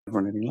பண்ணிருங்களா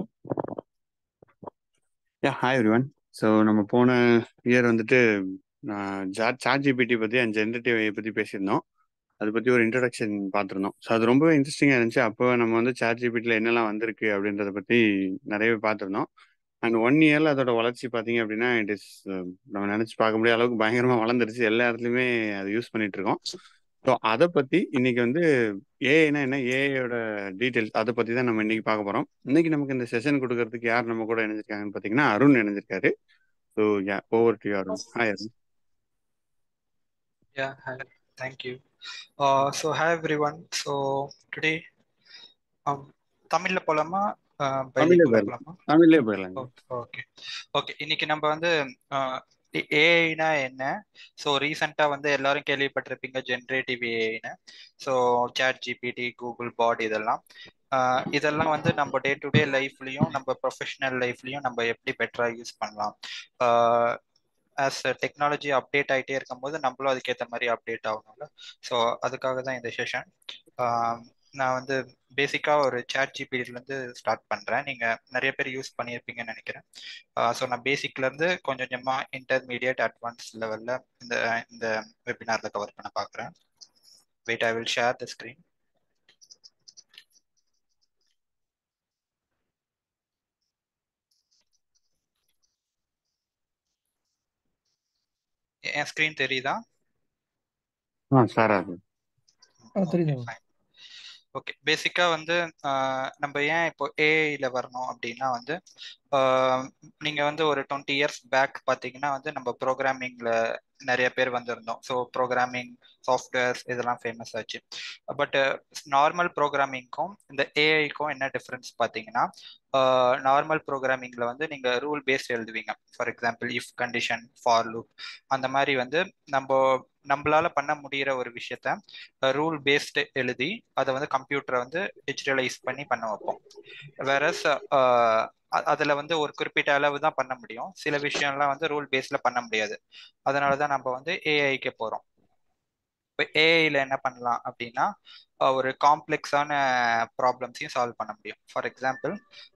yeah hi everyone so நம்ம போன year வந்துட்டு சாட் ஜிபிடி பற்றி அண்ட் ஜென்ரேட்டிவ் பற்றி பேசியிருந்தோம் அதை பற்றி ஒரு இன்ட்ரடக்ஷன் பார்த்துருந்தோம் ஸோ அது ரொம்பவே இன்ட்ரெஸ்டிங்காக இருந்துச்சு அப்போ நம்ம வந்து சாட் ஜிபிடியில் என்னெல்லாம் வந்திருக்கு அப்படின்றத பற்றி நிறையவே பார்த்துருந்தோம் அண்ட் ஒன் இயரில் அதோட வளர்ச்சி பார்த்தீங்க அப்படின்னா இட் இஸ் நம்ம நினச்சி பார்க்க முடியாத அளவுக்கு பயங்கரமாக வளர்ந்துருச்சு எல்லா இடத்துலையுமே அதை யூஸ் பண்ணிட்டு இருக்கோம் ஸோ அதை பற்றி இன்னைக்கு வந்து ஏஐனா என்ன ஏஐயோட டீட்டெயில்ஸ் அதை பற்றி தான் நம்ம இன்னைக்கு பார்க்க போகிறோம் இன்னைக்கு நமக்கு இந்த செஷன் கொடுக்கறதுக்கு யார் நம்ம கூட இணைஞ்சிருக்காங்கன்னு பார்த்தீங்கன்னா அருண் இணைஞ்சிருக்காரு so yeah over to Arun hi Arun Yeah, hi. Thank you. Uh, so hi everyone. So today, um, தமிழ்ல போலாமா தமிழ்லே போயிடலாம் தமிழ்லே போயிடலாம் ஓகே ஓகே இன்னைக்கு நம்ம வந்து ஏஐனா என்ன ஸோ ரீசெண்டாக வந்து எல்லாரும் கேள்விப்பட்டிருப்பீங்க ஜென்ரேட்டிவ் ஏஐன்னு so chat GPT Google bard இதெல்லாம் இதெல்லாம் வந்து நம்ம டே டு டே லைஃப்லையும் நம்ம ப்ரொஃபஷனல் லைஃப்லையும் நம்ம எப்படி பெட்டராக யூஸ் பண்ணலாம் ஆஸ் டெக்னாலஜி அப்டேட் ஆகிட்டே இருக்கும்போது நம்மளும் அதுக்கேற்ற மாதிரி அப்டேட் ஆகணும்ல ஸோ அதுக்காக தான் இந்த செஷன் நான் வந்து பேசிக்காக ஒரு சேட் ஜிபிடிலேருந்து ஸ்டார்ட் பண்ணுறேன் நீங்கள் நிறைய பேர் யூஸ் பண்ணியிருப்பீங்கன்னு நினைக்கிறேன் ஸோ நான் பேசிக்லேருந்து கொஞ்சம் கொஞ்சமாக இன்டர்மீடியட் அட்வான்ஸ் லெவலில் இந்த இந்த வெபினாரில் கவர் பண்ண பார்க்குறேன் wait I will share the screen என் ஸ்க்ரீன் தெரியுதா ஆ சார் அது ஓகே பேசிக்காக வந்து நம்ம ஏன் இப்போ ஏஐல வரணும் அப்படின்னா வந்து நீங்கள் வந்து ஒரு டுவெண்ட்டி இயர்ஸ் பேக் பார்த்தீங்கன்னா வந்து நம்ம ப்ரோக்ராமிங்கில் நிறைய பேர் வந்திருந்தோம் ஸோ ப்ரோக்ராமிங் சாஃப்ட்வேர்ஸ் இதெல்லாம் ஃபேமஸ் ஆச்சு பட் நார்மல் ப்ரோக்ராமிங்க்கும் இந்த ஏஐக்கும் என்ன டிஃப்ரென்ஸ் பார்த்தீங்கன்னா நார்மல் ப்ரோக்ராமிங்கில் வந்து நீங்கள் ரூல் பேஸ்ட் எழுதுவீங்க for example if condition for loop அந்த மாதிரி வந்து நம்ம நம்மளால பண்ண முடிகிற ஒரு விஷயத்த ரூல் பேஸ்டு எழுதி அதை வந்து கம்ப்யூட்டரை வந்து டிஜிட்டலைஸ் பண்ணி பண்ண வைப்போம் வேறஸ் அதில் வந்து ஒரு குறிப்பிட்ட அளவு தான் பண்ண முடியும் சில விஷயம்லாம் வந்து ரூல் பேஸில் பண்ண முடியாது அதனால தான் நம்ம வந்து ஏஐக்கு போகிறோம் இப்போ ஏஐயில் என்ன பண்ணலாம் அப்படின்னா ஒரு காம்ப்ளெக்ஸான ப்ராப்ளம்ஸையும் சால்வ் பண்ண முடியும் ஃபார் எக்ஸாம்பிள்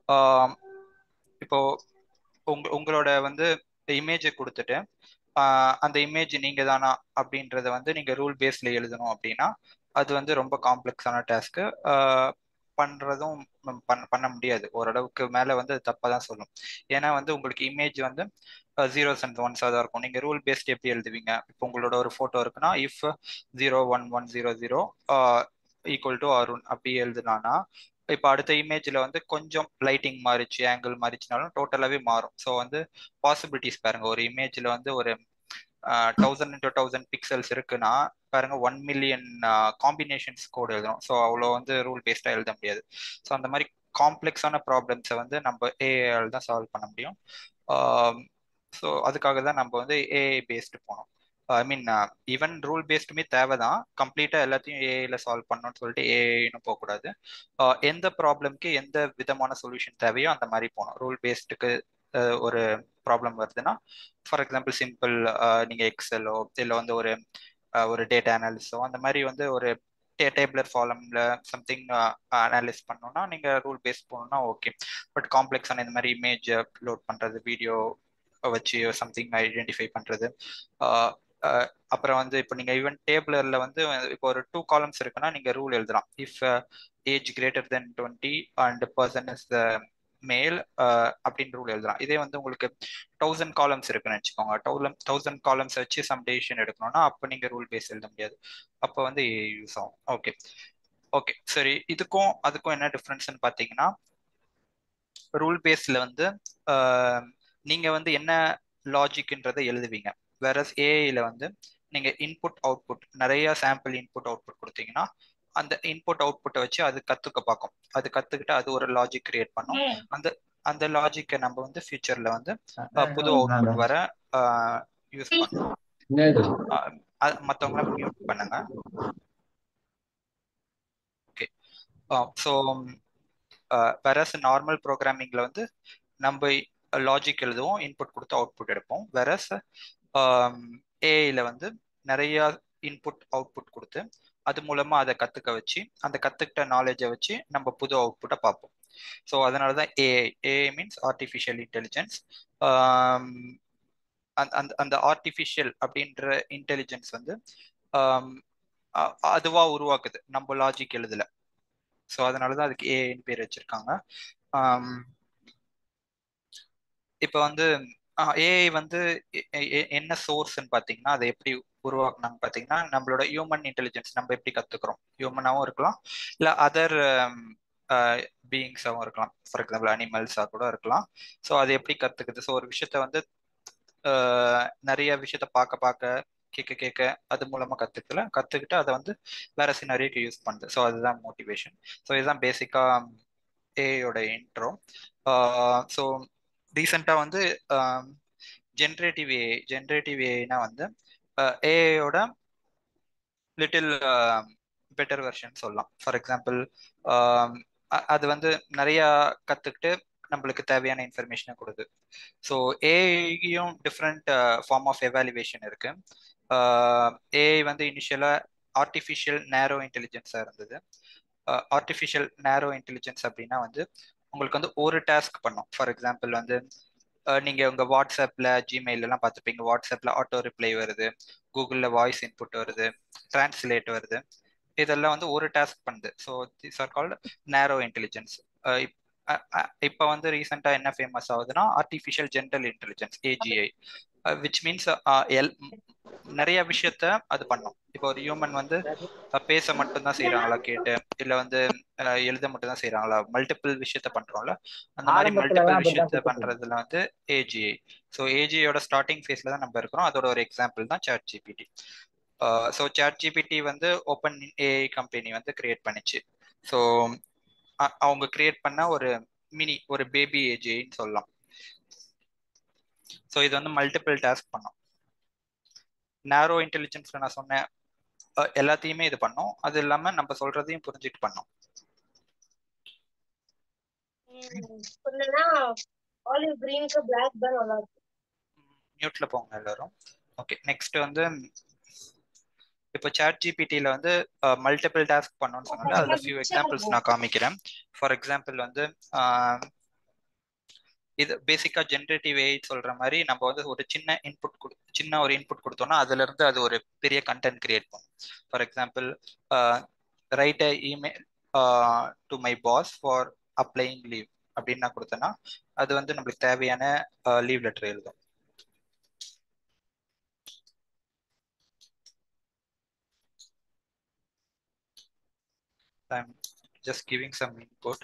இப்போ உங்க உங்களோட வந்து இமேஜை கொடுத்துட்டு அந்த இமேஜ் நீங்க தானா அப்படின்றத வந்து நீங்க ரூல் பேஸ்ல எழுதணும் அப்படின்னா அது வந்து ரொம்ப காம்ப்ளெக்ஸான டாஸ்க்கு பண்றதும் பண்ண பண்ண முடியாது ஓரளவுக்கு மேல வந்து அது தப்பா தான் சொல்லும் ஏன்னா வந்து உங்களுக்கு இமேஜ் வந்து ஜீரோஸ் அண்ட் ஒன்ஸாக தான் இருக்கும் நீங்கள் ரூல் பேஸ்ட் எப்படி எழுதுவீங்க இப்போ உங்களோட ஒரு ஃபோட்டோ இருக்குன்னா if zero one one zero zero equal to Arun அப்படி எழுதுனானா இப்போ அடுத்த இமேஜில் வந்து கொஞ்சம் லைட்டிங் மாறிச்சு ஆங்கிள் மாறிச்சுனாலும் டோட்டலாகவே மாறும் ஸோ வந்து பாசிபிலிட்டிஸ் பாருங்க ஒரு இமேஜில் வந்து ஒரு தௌசண்ட் இன்டூ தௌசண்ட் பிக்சல்ஸ் இருக்குன்னா பாருங்க ஒன் மில்லியன் காம்பினேஷன்ஸ் கோட் எழுதணும் ஸோ அவ்வளோ வந்து ரூல் பேஸ்டாக எழுத முடியாது ஸோ அந்த மாதிரி காம்ப்ளெக்ஸான ப்ராப்ளம்ஸை வந்து நம்ம ஏஐஆல் தான் சால்வ் பண்ண முடியும் ஸோ அதுக்காக தான் நம்ம வந்து ஏஐ பேஸ்டு போனோம் ஐ மீன் ஈவன் ரூல் பேஸ்டுமே தேவை தான் கம்ப்ளீட்டாக எல்லாத்தையும் ஏஐல சால்வ் பண்ணணும்னு சொல்லிட்டு ஏஐன்னு போகக்கூடாது எந்த ப்ராப்ளம்க்கு எந்த விதமான சொல்யூஷன் தேவையோ அந்த மாதிரி போகணும் ரூல் பேஸ்டுக்கு ஒரு ப்ராப்ளம் வருதுன்னா ஃபார் எக்ஸாம்பிள் சிம்பிள் நீங்கள் எக்ஸலோ இல்லை வந்து ஒரு ஒரு டேட்டா அனாலிஸோ அந்த மாதிரி வந்து ஒரு டேபிளர் ஃபாலம்ல சம்திங் அனாலிஸ் பண்ணோம்னா நீங்கள் ரூல் பேஸ் போகணும்னா ஓகே பட் காம்ப்ளெக்ஸான இந்த மாதிரி இமேஜ் லோட் பண்ணுறது வீடியோ வச்சு சம்திங் ஐடென்டிஃபை பண்ணுறது அப்புறம் வந்து இப்போ நீங்கள் ஈவன் டேபிளரில் வந்து இப்போ ஒரு டூ காலம்ஸ் இருக்குன்னா நீங்கள் ரூல் எழுதலாம் if age greater than twenty and person is the male அப்படின்னு ரூல் எழுதலாம் இதே வந்து உங்களுக்கு தௌசண்ட் காலம்ஸ் இருக்குன்னு வச்சுக்கோங்க தௌசண்ட் தௌசண்ட் காலம்ஸ் வச்சு சம் டெசிஷன் எடுக்கணும்னா அப்போ நீங்கள் ரூல் பேஸ் எழுத முடியாது அப்போ வந்து யூஸ் ஆகும் ஓகே ஓகே சரி இதுக்கும் அதுக்கும் என்ன டிஃப்ரென்ஸ்னு பார்த்தீங்கன்னா ரூல் பேஸில் வந்து நீங்கள் வந்து என்ன லாஜிக்ன்றதை எழுதுவீங்க வேற ஏஐல வந்து நீங்கள் இன்புட் அவுட்புட் நிறைய சாம்பிள் இன்புட் அவுட்புட் கொடுத்தீங்கன்னா அந்த இன்புட் அவுட்புட்டை வச்சு அது கத்துக்க பார்க்கும் அது கத்துக்கிட்டு அது ஒரு லாஜிக் கிரியேட் பண்ணும் அந்த அந்த லாஜிக்கை நம்ம வந்து ஃபியூச்சர்ல வந்து புது அவுட்புட் வர யூஸ் பண்ணுவோம் மற்றவங்கள மியூட் பண்ணுங்க ஓகே ஸோ வேற நார்மல் ப்ரோக்ராமிங்ல வந்து நம்ம லாஜிக் எழுதுவோம் இன்புட் கொடுத்து அவுட்புட் எடுப்போம் வேற ஏஐல வந்து நிறைய இன்புட் அவுட்புட் கொடுத்து அது மூலமா அதை கத்துக்க வச்சு அந்த கத்துக்கிட்ட நாலேஜை வச்சு நம்ம புது அவுட்புட்டை பார்ப்போம் ஸோ அதனால தான் AI AI means artificial intelligence அந்த அந்த ஆர்டிஃபிஷியல் அப்படின்ற இன்டெலிஜென்ஸ் வந்து அதுவா உருவாக்குது நம்ம லாஜிக் எழுதல ஸோ அதனால தான் அதுக்கு ஏஐன்னு பேர் வச்சிருக்காங்க இப்போ வந்து ஏஐ வந்து என்ன சோர்ஸ்ன்னு பார்த்தீங்கன்னா அதை எப்படி உருவாக்குனாங்க பார்த்தீங்கன்னா நம்மளோட ஹியூமன் இன்டெலிஜென்ஸ் நம்ம எப்படி கற்றுக்குறோம் ஹியூமனாகவும் இருக்கலாம் இல்லை அதர் பீயிங்ஸாகவும் இருக்கலாம் ஃபார் எக்ஸாம்பிள் அனிமல்ஸாக கூட இருக்கலாம் ஸோ அது எப்படி கற்றுக்குது ஸோ ஒரு விஷயத்த வந்து நிறைய விஷயத்த பார்க்க பார்க்க கேட்க கேட்க அது மூலமாக கற்றுக்கல கற்றுக்கிட்டு அதை வந்து வேற சினாரியோக்கு யூஸ் பண்ணுது ஸோ அதுதான் மோட்டிவேஷன் ஸோ இதுதான் பேசிக்காக ஏஐயோட இன்ட்ரோ ஸோ ரீசெண்டாக வந்து ஜென்ரேட்டிவ் ஏஐ ஜென்ரேட்டிவ் ஏஐனா வந்து ஏஐயோட லிட்டில் பெட்டர் வெர்ஷன் சொல்லலாம் ஃபார் எக்ஸாம்பிள் அது வந்து நிறையா கற்றுக்கிட்டு நம்மளுக்கு தேவையான இன்ஃபர்மேஷனை கொடுது ஸோ ஏஐயும் டிஃப்ரெண்ட் ஃபார்ம் ஆஃப் எவாலுவேஷன் இருக்கு ஏஐ வந்து இனிஷியலாக ஆர்டிஃபிஷியல் நேரோ இன்டெலிஜென்ஸாக இருந்தது ஆர்டிஃபிஷியல் நேரோ இன்டெலிஜென்ஸ் அப்படின்னா வந்து உங்களுக்கு வந்து ஒரு டாஸ்க் பண்ணும் ஃபார் எக்ஸாம்பிள் வந்து நீங்கள் உங்கள் வாட்ஸ்அப்பில் ஜிமெயிலெலாம் பார்த்துப்பீங்க வாட்ஸ்அப்பில் ஆட்டோ ரிப்ளை வருது கூகுளில் வாய்ஸ் இன்புட் வருது டிரான்ஸ்லேட் வருது இதெல்லாம் வந்து ஒரு டாஸ்க் பண்ணுது so this are called narrow intelligence இப்போ வந்து ரீசெண்டாக என்ன ஃபேமஸ் ஆகுதுன்னா artificial general intelligence AGI which means எல் நிறைய விஷயத்த அது பண்ணும் இப்போ ஒரு ஹியூமன் வந்து பேச மட்டும்தான் செய்யறாங்களா கேட்டு இல்ல வந்து எழுத மட்டும் தான் செய்யறாங்களா மல்டிபிள் விஷயத்த பண்றோம்ல அந்த மாதிரி மல்டிபிள் விஷயத்த பண்றதுல வந்து ஏஜிஐ ஸோ ஏஜிஐயோட ஸ்டார்டிங் ஃபேஸ்ல தான் நம்ம இருக்கிறோம் அதோட ஒரு எக்ஸாம்பிள் தான் chat GPT so chat GPT வந்து ஓப்பன் ஏஐ கம்பெனி வந்து கிரியேட் பண்ணிச்சு ஸோ அவங்க கிரியேட் பண்ண ஒரு மினி ஒரு பேபி ஏஜின்னு சொல்லலாம் ஸோ இது வந்து மல்டிபிள் டாஸ்க் பண்ணும் நேரோ இன்டெலிஜென்ஸ்ல நான் சொன்னேன் எல்லாத்தையுமே இது பண்ணும் அது இல்லாம நம்ம சொல்றதையும் புரிஞ்சுட்டு பண்ணும் மியூட்ல போங்க எல்லாரும் ஓகே நெக்ஸ்ட் வந்து இப்போ சாட் ஜிபிடியில் வந்து மல்டிபிள் டாஸ்க் பண்ணணும்னு சொன்னால அதில் ஃபியூ எக்ஸாம்பிள்ஸ் நான் காமிக்கிறேன் ஃபார் எக்ஸாம்பிள் வந்து இது பேசிக்காக ஜென்ரேட்டிவ் ஏஐ சொல்கிற மாதிரி நம்ம வந்து ஒரு சின்ன இன்புட் கொடு சின்ன ஒரு இன்புட் கொடுத்தோம்னா அதுலேருந்து அது ஒரு பெரிய கண்டென்ட் கிரியேட் பண்ணும் for example write a email to my boss for applying leave அப்படின்னு நான் கொடுத்தேன்னா அது வந்து நம்மளுக்கு தேவையான லீவ் லெட்டர் எழுதும் I'm just giving some input.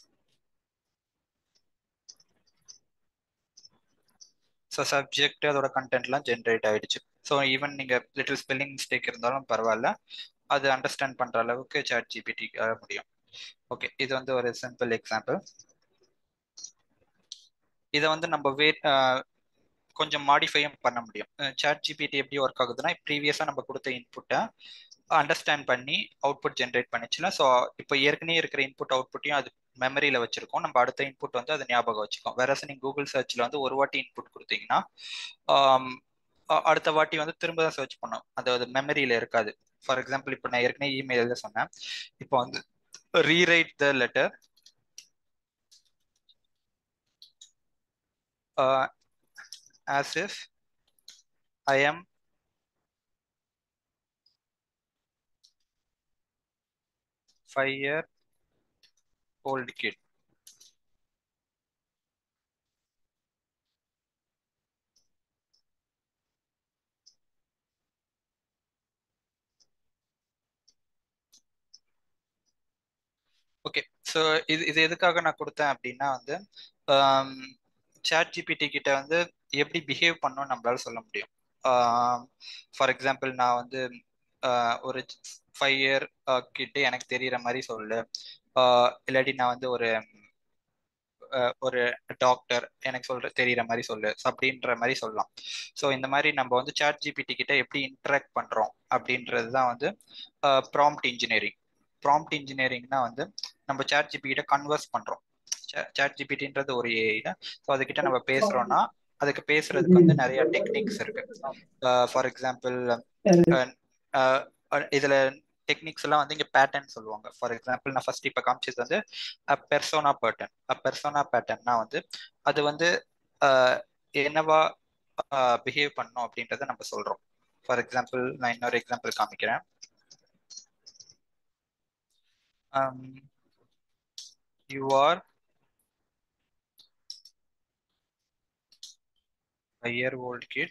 So subject அதோட கண்டென்ட்லாம் ஜென்ரேட் ஆயிடுச்சு ஸோ ஈவன் நீங்கள் லிட்டில் ஸ்பெல்லிங் மிஸ்டேக் இருந்தாலும் பரவாயில்ல அது அண்டர்ஸ்டாண்ட் பண்ணுற அளவுக்கு சாட் ஜிபிடி முடியும் ஓகே இது வந்து ஒரு சிம்பிள் எக்ஸாம்பிள் இதை வந்து நம்ம வே கொஞ்சம் மாடிஃபையும் பண்ண முடியும் சாட் ஜிபிடி எப்படி ஒர்க் ஆகுதுன்னா ப்ரீவியஸாக நம்ம கொடுத்த இன்புட்டை அண்டர்ஸ்டாண்ட் பண்ணி அவுட்புட் ஜென்ரேட் பண்ணிச்சுல ஸோ இப்போ ஏற்கனவே இருக்கிற இன்புட் அவுட்புட்டையும் அது மெமரியில் வச்சிருக்கோம் நம்ம அடுத்த இன்புட் வந்து அதை ஞாபகம் வச்சுக்கோம் வேற நீங்கள் கூகுள் சர்ச்சில் வந்து ஒரு வாட்டி இன்புட் கொடுத்தீங்கன்னா அடுத்த வாட்டி வந்து திரும்ப தான் சர்ச் பண்ணும் அது அது மெமரியில் இருக்காது ஃபார் எக்ஸாம்பிள் இப்போ நான் ஏற்கனவே இமெயில் தான் சொன்னேன் இப்போ வந்து rewrite the letter as if I am five year old kid. Okay so இது இது எதுக்காக நான் கொடுத்தேன் அப்படின்னா வந்து சாட் ஜிபிடி கிட்ட வந்து எப்படி பிஹேவ் பண்ணணும் நம்மளால சொல்ல முடியும் ஃபார் எக்ஸாம்பிள் நான் வந்து ஒரு ஃபைவ் இயர் கிட்ட எனக்கு தெரியற மாதிரி சொல்லு இல்லாட்டி நான் வந்து ஒரு ஒரு டாக்டர் எனக்கு சொல்ற தெரியற மாதிரி சொல்லு அப்படின்ற மாதிரி சொல்லலாம் ஸோ இந்த மாதிரி நம்ம வந்து சாட் ஜிபிடி கிட்ட எப்படி இன்ட்ராக்ட் பண்றோம் அப்படின்றது தான் வந்து ப்ராம்ப்ட் இன்ஜினியரிங் ப்ராம்ப்ட் இன்ஜினியரிங்னா வந்து நம்ம சாட் ஜிபி கிட்ட கன்வர்ஸ் பண்றோம் சாட் ஜிபிடின்றது ஒரு ஏஐ தான் ஸோ அதுக்கிட்ட நம்ம பேசுறோம்னா அதுக்கு பேசுறதுக்கு வந்து நிறைய டெக்னிக்ஸ் இருக்கு ஃபார் எக்ஸாம்பிள் இதுல டெக்னிக்ஸ் எல்லாம் வந்து இங்க பேட்டர்ன் சொல்லுவாங்க ஃபார் எக்ஸாம்பிள் நான் ஃபர்ஸ்ட் இப்போ காமிச்சது வந்து பெர்சோனா பேட்டர்ன் பெர்சோனா பேட்டர்ன்னா வந்து அது வந்து என்னவா பிஹேவ் பண்ணும் அப்படின்றத நம்ம சொல்றோம் ஃபார் எக்ஸாம்பிள் நான் இன்னொரு எக்ஸாம்பிள் காமிக்கிறேன் you are a year old kid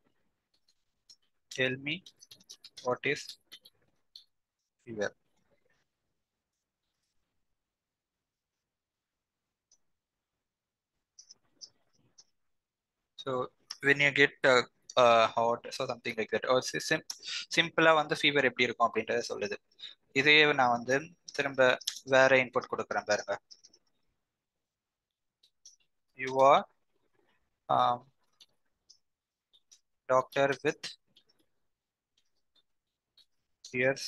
tell me what is fever so when you get uh, uh, hot so something like that or sim சிம்பிளா வந்து ஃபீவர் எப்படி இருக்கும் அப்படின்றத சொல்லுது இதே நான் வந்து திரும்ப வேற இன்புட் கொடுக்குறேன் பாருங்க you are doctor with ears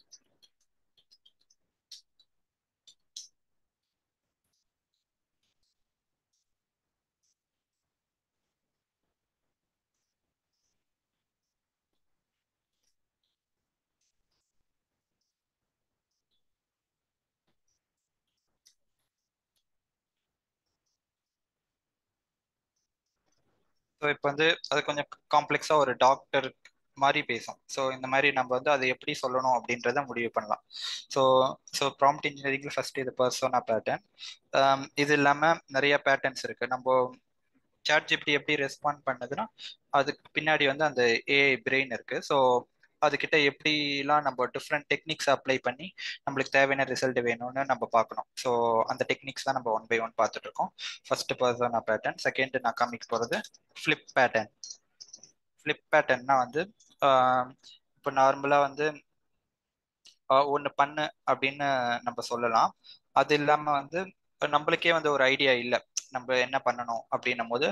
so இப்போ வந்து அது கொஞ்சம் காம்ப்ளெக்ஸாக ஒரு டாக்டர் மாதிரி பேசும் ஸோ இந்த மாதிரி நம்ம வந்து அதை எப்படி சொல்லணும் அப்படின்றத முடிவு பண்ணலாம் ஸோ ஸோ ப்ராம்ப்ட் இன்ஜினியரிங்ல ஃபர்ஸ்ட் இது பர்சோனா பேட்டர்ன் இது இல்லாமல் நிறைய பேட்டர்ன்ஸ் இருக்கு நம்ம சாட் ஜிபிடி எப்படி ரெஸ்பாண்ட் பண்ணுதுன்னா அதுக்கு பின்னாடி வந்து அந்த ஏஐ பிரெயின் இருக்கு ஸோ அதுக்கிட்ட எப்படிலாம் நம்ம டிஃப்ரெண்ட் டெக்னிக்ஸ் அப்ளை பண்ணி நம்மளுக்கு தேவையான ரிசல்ட் வேணும்னு நம்ம பார்க்கணும் ஸோ அந்த டெக்னிக்ஸ் தான் நம்ம ஒன் பை ஒன் பார்த்துட்டு இருக்கோம் ஃபர்ஸ்ட் பர்சனா பேட்டர்ன் செகண்ட் நான் காமிக்க போகிறது ஃப்ளிப் பேட்டர்ன் ஃப்ளிப் பேட்டர்ன்னா வந்து இப்போ நார்மலாக வந்து ஒன்று பண்ணு அப்படின்னு நம்ம சொல்லலாம் அது இல்லாமல் வந்து நம்மளுக்கே வந்து ஒரு ஐடியா இல்லை நம்ம என்ன பண்ணணும் அப்படின்னும் போது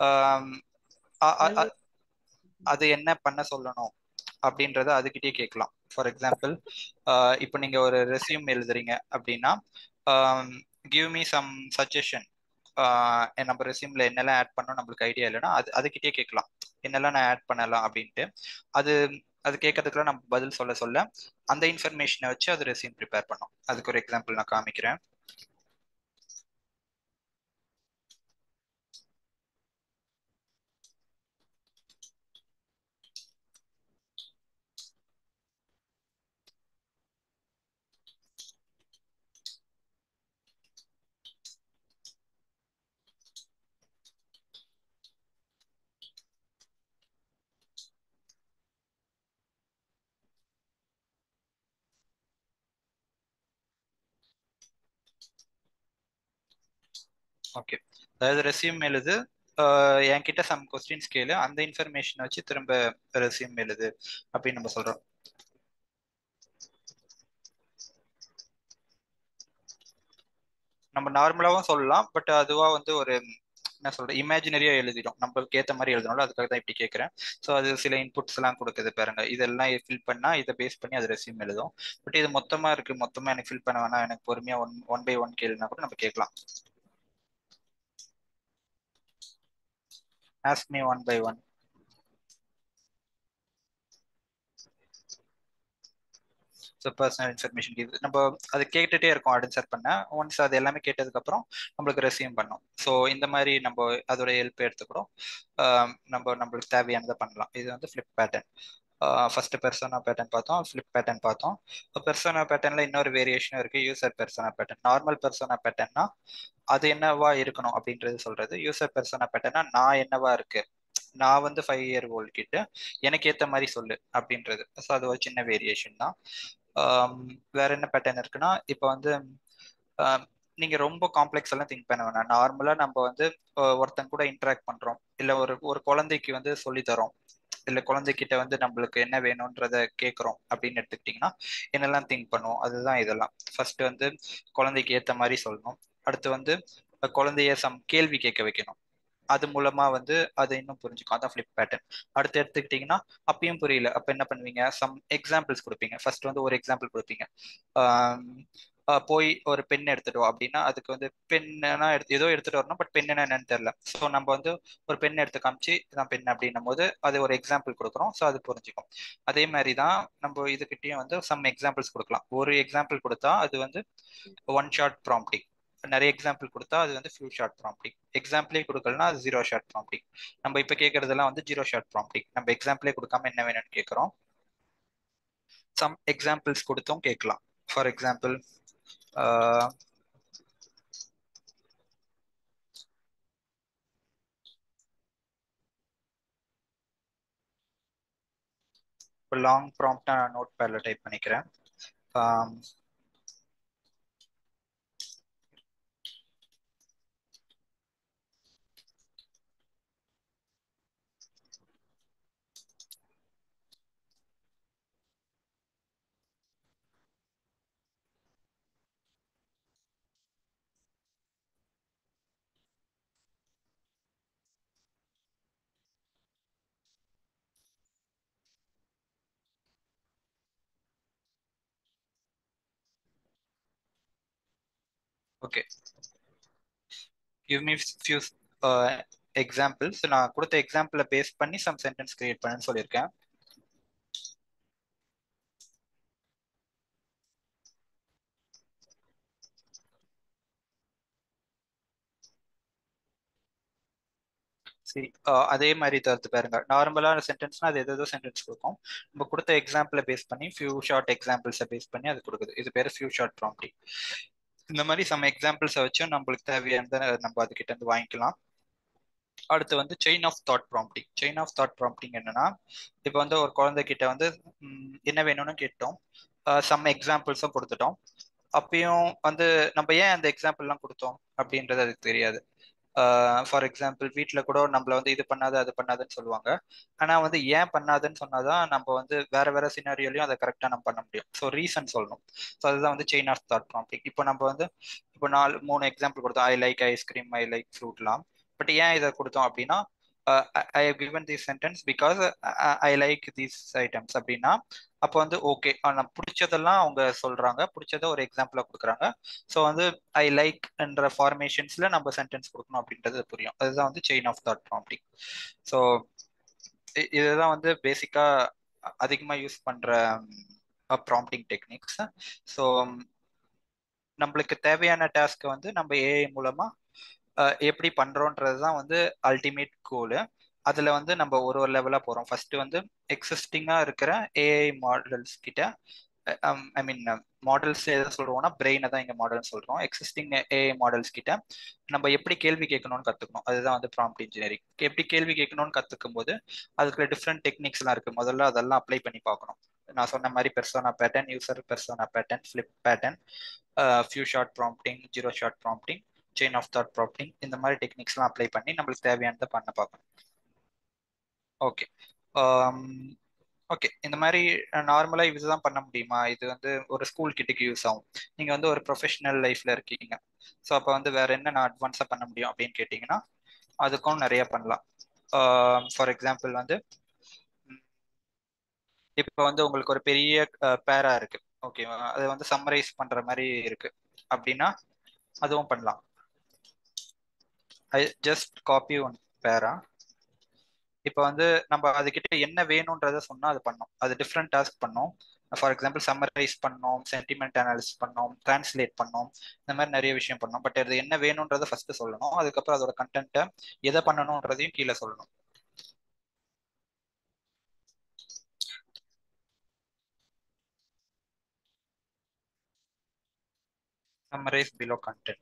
அது என்ன பண்ண சொல்லணும் அப்படின்றத அதுக்கிட்டே கேட்கலாம் ஃபார் எக்ஸாம்பிள் இப்போ நீங்கள் ஒரு ரெசியூம் எழுதுறீங்க அப்படின்னா கிவ் மீ சம் சஜஷன் நம்ம ரெசியூம்ல என்னெல்லாம் ஆட் பண்ணணும் நம்மளுக்கு ஐடியா இல்லைன்னா அது அதுக்கிட்டே கேட்கலாம் என்னெல்லாம் நான் ஆட் பண்ணலாம் அப்படின்ட்டு அது அது கேட்கறதுக்குலாம் நம்ம பதில் சொல்ல சொல்ல அந்த இன்ஃபர்மேஷனை வச்சு அது ரெசியூம் ப்ரிப்பேர் பண்ணும் அதுக்கு ஒரு எக்ஸாம்பிள் நான் காமிக்கிறேன் ஓகே அதாவது ரெசியூம் எழுது என்கிட்ட சம் கொஸ்டின்ஸ் கேளு அந்த இன்ஃபர்மேஷன் வச்சு திரும்ப ரெசியூம் எழுது அப்படின்னு நம்ம சொல்றோம் நம்ம நார்மலாவும் சொல்லலாம் பட் அதுவா வந்து ஒரு என்ன சொல்றது இமேஜினரியா எழுதிடும் நம்மளுக்கு ஏற்ற மாதிரி எழுதணும்ல அதுக்காக தான் இப்படி கேட்குறேன் ஸோ அது சில இன்புட்ஸ் எல்லாம் கொடுக்குது பாருங்க இதெல்லாம் ஃபில் பண்ணா இதை பேஸ் பண்ணி அது ரெசியூம் எழுதும் பட் இது மொத்தமா இருக்கு மொத்தமா எனக்கு ஃபில் பண்ண வேணாம் எனக்கு பொறுமையா ஒன் ஒன் பை ஒன் கேளுனா கூட நம்ம கேட்கலாம் ask me one by one. So personal information இது நம்ம அது கேட்டுட்டே இருக்கோம் ஆன்சர் பண்ண ஒன்ஸ் அது எல்லாமே கேட்டதுக்கப்புறம் நம்மளுக்கு ரெசியூம் பண்ணோம் ஸோ இந்த மாதிரி நம்ம அதோட ஹெல்ப் எடுத்துக்கிறோம் நம்ம நம்மளுக்கு தேவையானதை பண்ணலாம் இது வந்து flip pattern first persona pattern பார்த்தோம் ஃப்ளிப் பேட்டர்ன் பார்த்தோம் பெர்சோனா பேட்டர்ன்ல இன்னொரு வேரியேஷனும் இருக்கு user persona pattern normal persona பேட்டர்ன்னா அது என்னவா இருக்கணும் அப்படின்றது சொல்றது யூசர் பெர்சோனா பேட்டர்னா நான் என்னவா இருக்கு நான் வந்து ஃபைவ் இயர் ஓல்ட் கிட்ட எனக்கு ஏத்த மாதிரி சொல்லு அப்படின்றது ஸோ அது ஒரு சின்ன வேரியேஷன் தான் வேற என்ன பேட்டர்ன் இருக்குன்னா இப்போ வந்து நீங்க ரொம்ப காம்ப்ளெக்ஸ் எல்லாம் திங்க் பண்ண வேணாம் நார்மலா நம்ம வந்து ஒருத்தன் கூட இன்டராக்ட் பண்றோம் இல்ல ஒரு ஒரு குழந்தைக்கு வந்து சொல்லி தரோம் இல்ல குழந்தைகிட்ட வந்து நம்மளுக்கு என்ன வேணும்ன்றத கேட்குறோம் அப்படின்னு எடுத்துக்கிட்டிங்கன்னா என்னெல்லாம் திங்க் பண்ணுவோம் அதுதான் இதெல்லாம் ஃபர்ஸ்ட் வந்து குழந்தைக்கு ஏத்த மாதிரி சொல்லணும் அடுத்து வந்து குழந்தைய சம் கேள்வி கேட்க வைக்கணும் அது மூலமா வந்து அது இன்னும் புரிஞ்சுக்கும் அதான் ஃபிளிப் பேட்டர்ன் அடுத்து எடுத்துக்கிட்டிங்கன்னா அப்பயும் புரியல அப்போ என்ன பண்ணுவீங்க சம் எக்ஸாம்பிள்ஸ் கொடுப்பீங்க ஃபர்ஸ்ட் வந்து ஒரு எக்ஸாம்பிள் கொடுப்பீங்க போய் ஒரு பென் எடுத்துட்டு வா அப்படின்னா அதுக்கு வந்து பென்னா எடுத்து ஏதோ எடுத்துட்டு வரணும் பட் பென் என்னன்னு தெரியல ஸோ நம்ம வந்து ஒரு பென் எடுத்து காமிச்சு இதான் பென் அப்படின்னும் போது அது ஒரு எக்ஸாம்பிள் கொடுக்குறோம் ஸோ அது புரிஞ்சுக்கும் அதே மாதிரி தான் நம்ம இதுக்கிட்டையும் வந்து சம் எக்ஸாம்பிள்ஸ் கொடுக்கலாம் ஒரு எக்ஸாம்பிள் கொடுத்தா அது வந்து ஒன் ஷார்ட் ப்ராம்ப்டிங் நிறைய எக்ஸாம்பிள் கொடுத்தா அது வந்து ஃபியூ ஷார்ட் ப்ராம்ப்டிங் எக்ஸாம்பிளே கொடுக்கலனா அது ஜீரோ ஷார்ட் ப்ராம்ப்டிங் நம்ம இப்போ கேட்கறதெல்லாம் வந்து ஜீரோ ஷார்ட் ப்ராம்ப்டிங் நம்ம எக்ஸாம்பிளே கொடுக்காம என்ன வேணும்னு கேட்குறோம் சம் எக்ஸாம்பிள்ஸ் கொடுத்தும் கேட்கலாம் ஃபார் எக்ஸாம்பிள் இப்போ லாங் ப்ராம்ப்டா நான் நோட் பேட்ல டைப் பண்ணிக்கிறேன் okay give me few examples நான் கொடுத்த எக்ஸாம்பிளை பேஸ் பண்ணி சம் சென்டென்ஸ் கிரியேட் பண்ணுன்னு சொல்லியிருக்கேன் சரி அதே மாதிரி தவிர்த்து பாருங்க நார்மலான சென்டென்ஸ்னா அது ஏதோ சென்டென்ஸ் கொடுக்கும் நம்ம கொடுத்த எக்ஸாம்பிளை பேஸ் பண்ணி ஃபியூ ஷார்ட் எக்ஸாம்பிள்ஸை பேஸ் பண்ணி அது கொடுக்குது இது பேர் ஃபியூ ஷார்ட் ப்ராம்ப்டிங் இந்த மாதிரி சம் எக்ஸாம்பிள்ஸை வச்சும் நம்மளுக்கு தேவையானதை நம்ம அதுக்கிட்ட இருந்து வாங்கிக்கலாம் அடுத்து வந்து chain of thought prompting chain of thought prompting என்னன்னா இப்போ வந்து ஒரு குழந்தைகிட்ட வந்து என்ன வேணும்னு கேட்டோம் சம் எக்ஸாம்பிள்ஸும் கொடுத்துட்டோம் அப்பயும் வந்து நம்ம ஏன் அந்த எக்ஸாம்பிள்லாம் கொடுத்தோம் அப்படின்றது அதுக்கு தெரியாது ஃபார் எக்ஸாம்பிள் வீட்டில் கூட நம்மள வந்து இது பண்ணாத அது பண்ணாதுன்னு சொல்லுவாங்க ஆனால் வந்து ஏன் பண்ணாதுன்னு சொன்னாதான் நம்ம வந்து வேற வேற சினாரியோலையும் அதை கரெக்டாக நம்ம பண்ண முடியும் ஸோ ரீசன் சொல்லணும் ஸோ அதுதான் வந்து செயின் ஆஃப் தாட் ப்ராம்ப்டிங் இப்போ நம்ம வந்து இப்போ நாலு மூணு எக்ஸாம்பிள் கொடுத்தோம் I like ice cream I like ஃப்ரூட்லாம் பட் ஏன் இதை கொடுத்தோம் அப்படின்னா I have given this sentence because I like these items அப்படின்னா அப்போ வந்து ஓகே நான் பிடிச்சதெல்லாம் அவங்க சொல்றாங்க பிடிச்சத ஒரு எக்ஸாம்பிளா கொடுக்குறாங்க ஸோ வந்து ஐ லைக் என்ற ஃபார்மேஷன்ஸ்ல நம்ம சென்டென்ஸ் கொடுக்கணும் அப்படின்றது புரியும் அதுதான் வந்து chain of thought prompting so இதுதான் வந்து பேசிக்கா அதிகமாக யூஸ் பண்ற ப்ராம்ப்டிங் டெக்னிக்ஸ் ஸோ நம்மளுக்கு தேவையான டாஸ்க்கை வந்து நம்ம ஏஐ மூலமா எப்படி பண்றோன்றது தான் வந்து அல்டிமேட் கோலு அதுல வந்து நம்ம ஒரு ஒரு லெவலா போறோம் ஃபர்ஸ்ட் வந்து எக்ஸிஸ்டிங்கா இருக்கிற ஏஐ மாடல்ஸ் கிட்ட ஐ மீன் மாடல்ஸ் எதை சொல்றோம்னா பிரெயினை தான் இங்க மாடல் சொல்றோம் எக்ஸிஸ்டிங் ஏஐ மாடல்ஸ் கிட்ட நம்ம எப்படி கேள்வி கேட்கணும்னு கத்துக்கணும் அதுதான் வந்து ப்ராம்ப்ட் இன்ஜினியரிங் எப்படி கேள்வி கேட்கணும்னு கத்துக்கும் போது அதுக்கு டிஃப்ரெண்ட் டெக்னிக்ஸ் எல்லாம் இருக்கு முதல்ல அதெல்லாம் அப்ளை பண்ணி பார்க்கணும் நான் சொன்ன மாதிரி persona pattern user persona pattern flip pattern few shot prompting zero shot prompting chain of thought prompting இந்த மாதிரி டெக்னிக்ஸ்லாம் அப்ளை பண்ணி நம்மளுக்கு தேவையானதை பண்ண பார்க்கணும் ஓகே ஓகே இந்த மாதிரி நார்மலாக இதுதான் பண்ண முடியுமா இது வந்து ஒரு ஸ்கூல் கிட்டுக்கு யூஸ் ஆகும் நீங்கள் வந்து ஒரு ப்ரொஃபஷனல் லைஃப்பில் இருக்கீங்க ஸோ அப்போ வந்து வேற என்ன நான் அட்வான்ஸாக பண்ண முடியும் அப்படின்னு கேட்டிங்கன்னா அதுக்கும் நிறைய பண்ணலாம் ஃபார் எக்ஸாம்பிள் வந்து இப்போ வந்து உங்களுக்கு ஒரு பெரிய பேரா இருக்கு ஓகேவா அதை வந்து சம்மரைஸ் பண்ற மாதிரி இருக்கு அப்படின்னா அதுவும் பண்ணலாம் ஐ ஜஸ்ட் காப்பி ஒன் பேரா இப்போ வந்து நம்ம அதுக்கிட்ட என்ன வேணுன்றத சொன்னால் அது பண்ணோம் அது டிஃப்ரெண்ட் டாஸ்க் பண்ணோம் ஃபார் எக்ஸாம்பிள் சம்மரைஸ் பண்ணோம் சென்டிமெண்ட் அனாலிசிஸ் பண்ணோம் டிரான்ஸ்லேட் பண்ணோம் இந்த மாதிரி நிறைய விஷயம் பண்ணோம் பட் அது என்ன வேணுன்றத ஃபர்ஸ்ட் சொல்லணும் அதுக்கப்புறம் அதோட கண்டென்ட்டை எதை பண்ணணுன்றதையும் கீழே சொல்லணும் summarize below content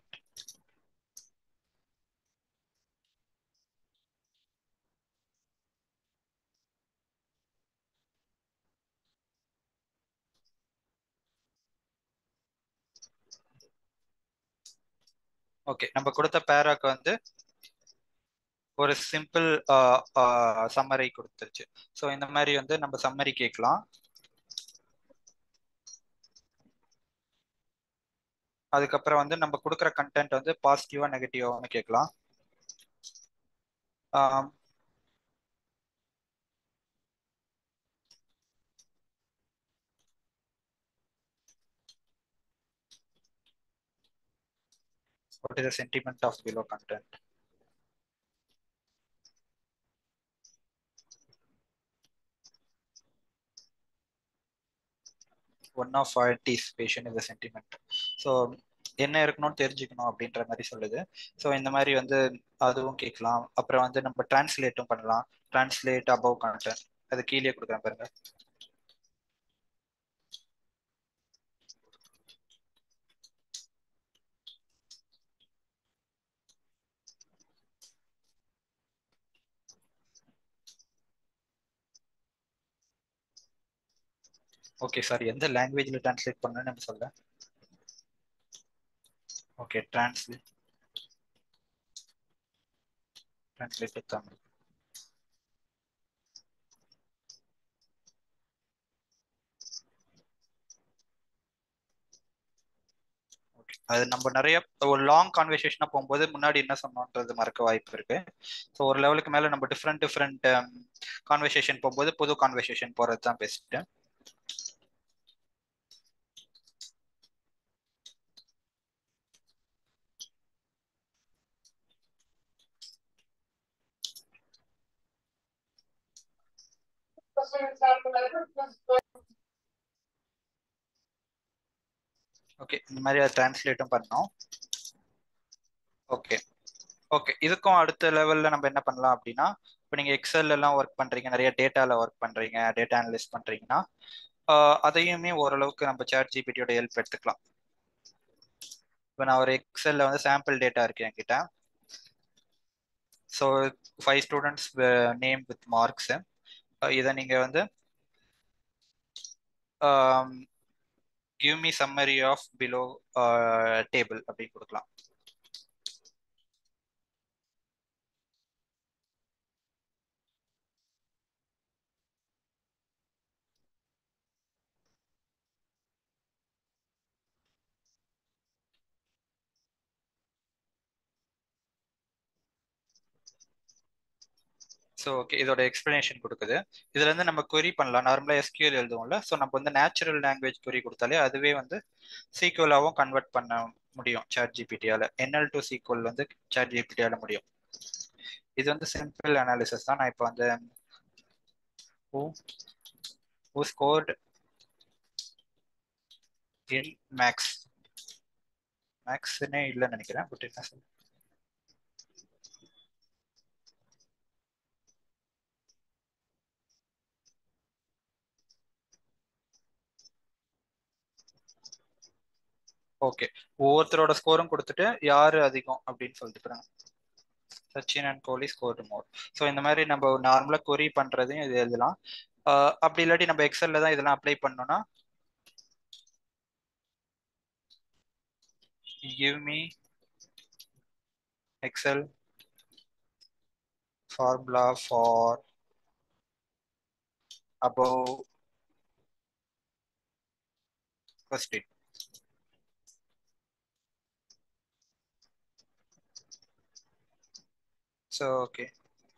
ஓகே நம்ம கொடுத்த பேராக்கு வந்து ஒரு சிம்பிள் சம்மரி கொடுத்துருச்சு ஸோ இந்த மாதிரி வந்து நம்ம சம்மரி கேட்கலாம் அதுக்கப்புறம் வந்து நம்ம கொடுக்குற கண்டென்ட் வந்து பாசிட்டிவா நெகட்டிவான்னு கேட்கலாம் what is the sentiment of below content one of anticipation is sentiment so என்ன இருக்கணும்னு தெரிஞ்சுக்கணும் அப்படின்ற மாதிரி சொல்லுது ஸோ இந்த மாதிரி வந்து அதுவும் கேட்கலாம் அப்புறம் வந்து நம்ம டிரான்ஸ்லேட்டும் பண்ணலாம் டிரான்ஸ்லேட் அபவ் கண்டென்ட் அது கீழே கொடுக்குறேன் பாருங்க ஓகே சார் எந்த லாங்குவேஜில் டிரான்ஸ்லேட் பண்ணணும்னு நம்ம சொல்ல ஓகே டிரான்ஸ்லேட் டிரான்ஸ்லேட் தமிழ் அது நம்ம நிறைய ஒரு லாங் கான்வர்சேஷனாக போகும்போது முன்னாடி என்ன சொன்னோன்றது மறக்க வாய்ப்பு இருக்கு ஸோ ஒரு லெவலுக்கு மேலே நம்ம டிஃப்ரெண்ட் டிஃப்ரெண்ட் கான்வர்சேஷன் போகும்போது புது கான்வர்சேஷன் போகிறது தான் பெஸ்ட்டு ஓகே இந்த மாதிரி அதை டிரான்ஸ்லேட்டும் பண்ணோம் ஓகே ஓகே இதுக்கும் அடுத்த லெவலில் நம்ம என்ன பண்ணலாம் அப்படின்னா இப்போ நீங்கள் எக்ஸல் எல்லாம் ஒர்க் பண்ணுறீங்க நிறைய டேட்டாவில் ஒர்க் பண்ணுறீங்க டேட்டா அனலிஸ்ட் பண்ணுறீங்கன்னா அதையுமே ஓரளவுக்கு நம்ம சேட் ஜிபிடியோட ஹெல்ப் எடுத்துக்கலாம் இப்போ நான் ஒரு எக்ஸலில் வந்து சாம்பிள் டேட்டா இருக்கு என்கிட்ட so five students name with marks இதை நீங்கள் வந்து give me summary of below table அப்படின்னு கொடுக்கலாம் ஸோ ஓகே இதோட எக்ஸ்பிளனேஷன் கொடுக்குது இதுல இருந்து நம்ம கொரி பண்ணலாம் நார்மலாக எஸ்கியூஎல் எழுதுவோம்ல ஸோ நம்ம வந்து நேச்சுரல் லாங்குவேஜ் கொரி கொடுத்தாலே அதுவே வந்து சீக்குவலாகவும் கன்வெர்ட் பண்ண முடியும் சாட் ஜிபிடியால என்எல் டு சீக்குவல் வந்து சாட் ஜிபிடியால முடியும் இது வந்து சிம்பிள் அனாலிசிஸ் தான் நான் இப்போ வந்து who scored in max மேக்ஸ்னே இல்லைன்னு நினைக்கிறேன் பட் என்ன சொல்ல ஓகே ஒவ்வொருத்தரோட ஸ்கோரும் கொடுத்துட்டு யாரு அதிகம் அப்படின்னு சொல்லிட்டு Sachin and Kohli scored more so இந்த மாதிரி நம்ம நார்மலாக கொரி பண்ணுறதையும் இது எழுதலாம் அப்படி இல்லாட்டி நம்ம எக்ஸல்ல தான் இதெல்லாம் அப்ளை பண்ணோம்னா give me excel formula for above question so okay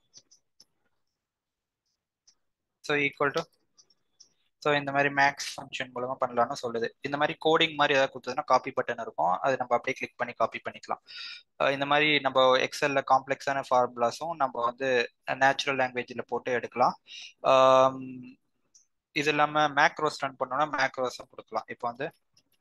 so equal to so இந்த மாதிரி மேக்ஸ் ஃபங்க்ஷன் மூலமா பண்ணலாம்னு சொல்லுது இந்த மாதிரி கோடிங் மாதிரி ஏதாவது கொடுத்ததுன்னா காப்பி பட்டன் இருக்கும் அது நம்ம அப்படியே கிளிக் பண்ணி காப்பி பண்ணிக்கலாம் இந்த மாதிரி நம்ம எக்ஸல்ல காம்ப்ளெக்ஸான ஃபார்முலாஸும் நம்ம வந்து நேச்சுரல் லாங்குவேஜில் போட்டு எடுக்கலாம் இது இல்லாமல் மேக்ரோஸ் ரன் பண்ணோம்னா மேக்ரோஸும் கொடுக்கலாம் இப்போ வந்து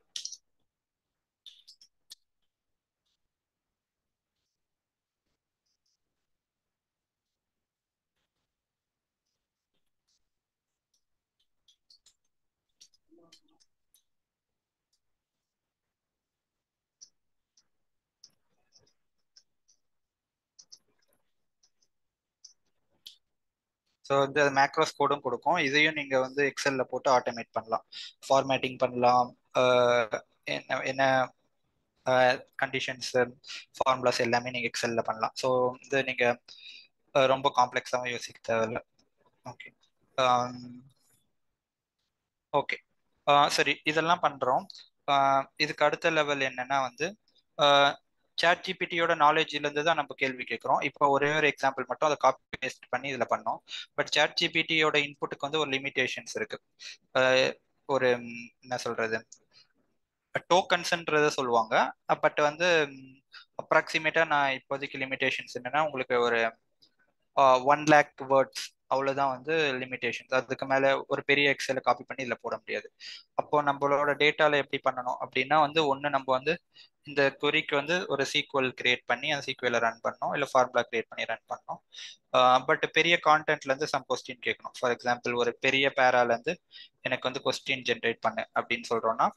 ஸோ வந்து அது மேக்ரோஸ் கோடும் கொடுக்கும் இதையும் நீங்கள் வந்து எக்ஸலில் போட்டு ஆட்டோமேட் பண்ணலாம் ஃபார்மேட்டிங் பண்ணலாம் என்ன என்ன கண்டிஷன்ஸ் ஃபார்முலாஸ் எல்லாமே நீங்கள் எக்ஸலில் பண்ணலாம் ஸோ வந்து நீங்கள் ரொம்ப காம்ப்ளெக்ஸாகவும் யோசிக்க தேவையில்ல ஓகே ஓகே சரி இதெல்லாம் பண்ணுறோம் இதுக்கு அடுத்த லெவல் என்னன்னா வந்து சேட் ஜிபிடியோட நாலேஜ்லேருந்து தான் நம்ம கேள்வி கேட்குறோம் இப்போ ஒரே ஒரு எக்ஸாம்பிள் மட்டும் அதை காப்பி பேஸ்ட் பண்ணி இதில் பண்ணோம் பட் சேட் ஜிபிடியோட இன்புட்டுக்கு வந்து ஒரு லிமிடேஷன்ஸ் இருக்கு ஒரு என்ன சொல்றது டோக்கன்ஸ்ன்றத சொல்லுவாங்க பட் வந்து அப்ராக்சிமேட்டா நான் இப்போதைக்கு லிமிடேஷன்ஸ் என்னன்னா உங்களுக்கு ஒரு ஒன் லேக் வேர்ட்ஸ் அவ்வளோதான் வந்து லிமிடேஷன்ஸ் அதுக்கு மேலே ஒரு பெரிய எக்ஸலை காப்பி பண்ணி இதில் போட முடியாது அப்போ நம்மளோட டேட்டாவில் எப்படி பண்ணணும் அப்படின்னா வந்து ஒன்று நம்ம வந்து இந்த கொரிக்கு வந்து ஒரு சீக்வல் கிரியேட் பண்ணி அந்த சீக்வலை ரன் பண்ணோம் இல்லை ஃபார்முலா கிரியேட் பண்ணி ரன் பண்ணோம் பட் பெரிய கான்டென்ட்லேருந்து சம் கொஸ்டின் கேட்கணும் ஃபார் எக்ஸாம்பிள் ஒரு பெரிய பேராலேருந்து எனக்கு வந்து கொஸ்டின் ஜென்ரேட் பண்ணு அப்படின்னு சொல்கிறோன்னா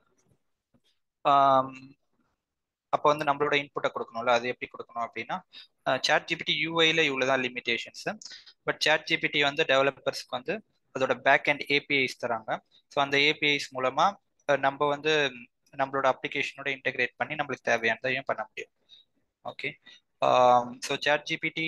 அப்போ வந்து நம்மளோட இன்புட்டை கொடுக்கணும்ல அது எப்படி கொடுக்கணும் அப்படின்னா சேட் ஜிபிடி யூஐல இவ்வளோ தான் லிமிடேஷன்ஸ் பட் சேட் ஜிபிடி வந்து டெவலப்பர்ஸ்க்கு வந்து அதோட பேக் அண்ட் ஏபிஐஸ் தராங்க ஸோ அந்த ஏபிஐஸ் மூலமா நம்ம வந்து நம்மளோட அப்ளிகேஷனோட இன்டெகிரேட் பண்ணி நம்மளுக்கு தேவையானதையும் பண்ண முடியும் okay so chat GPT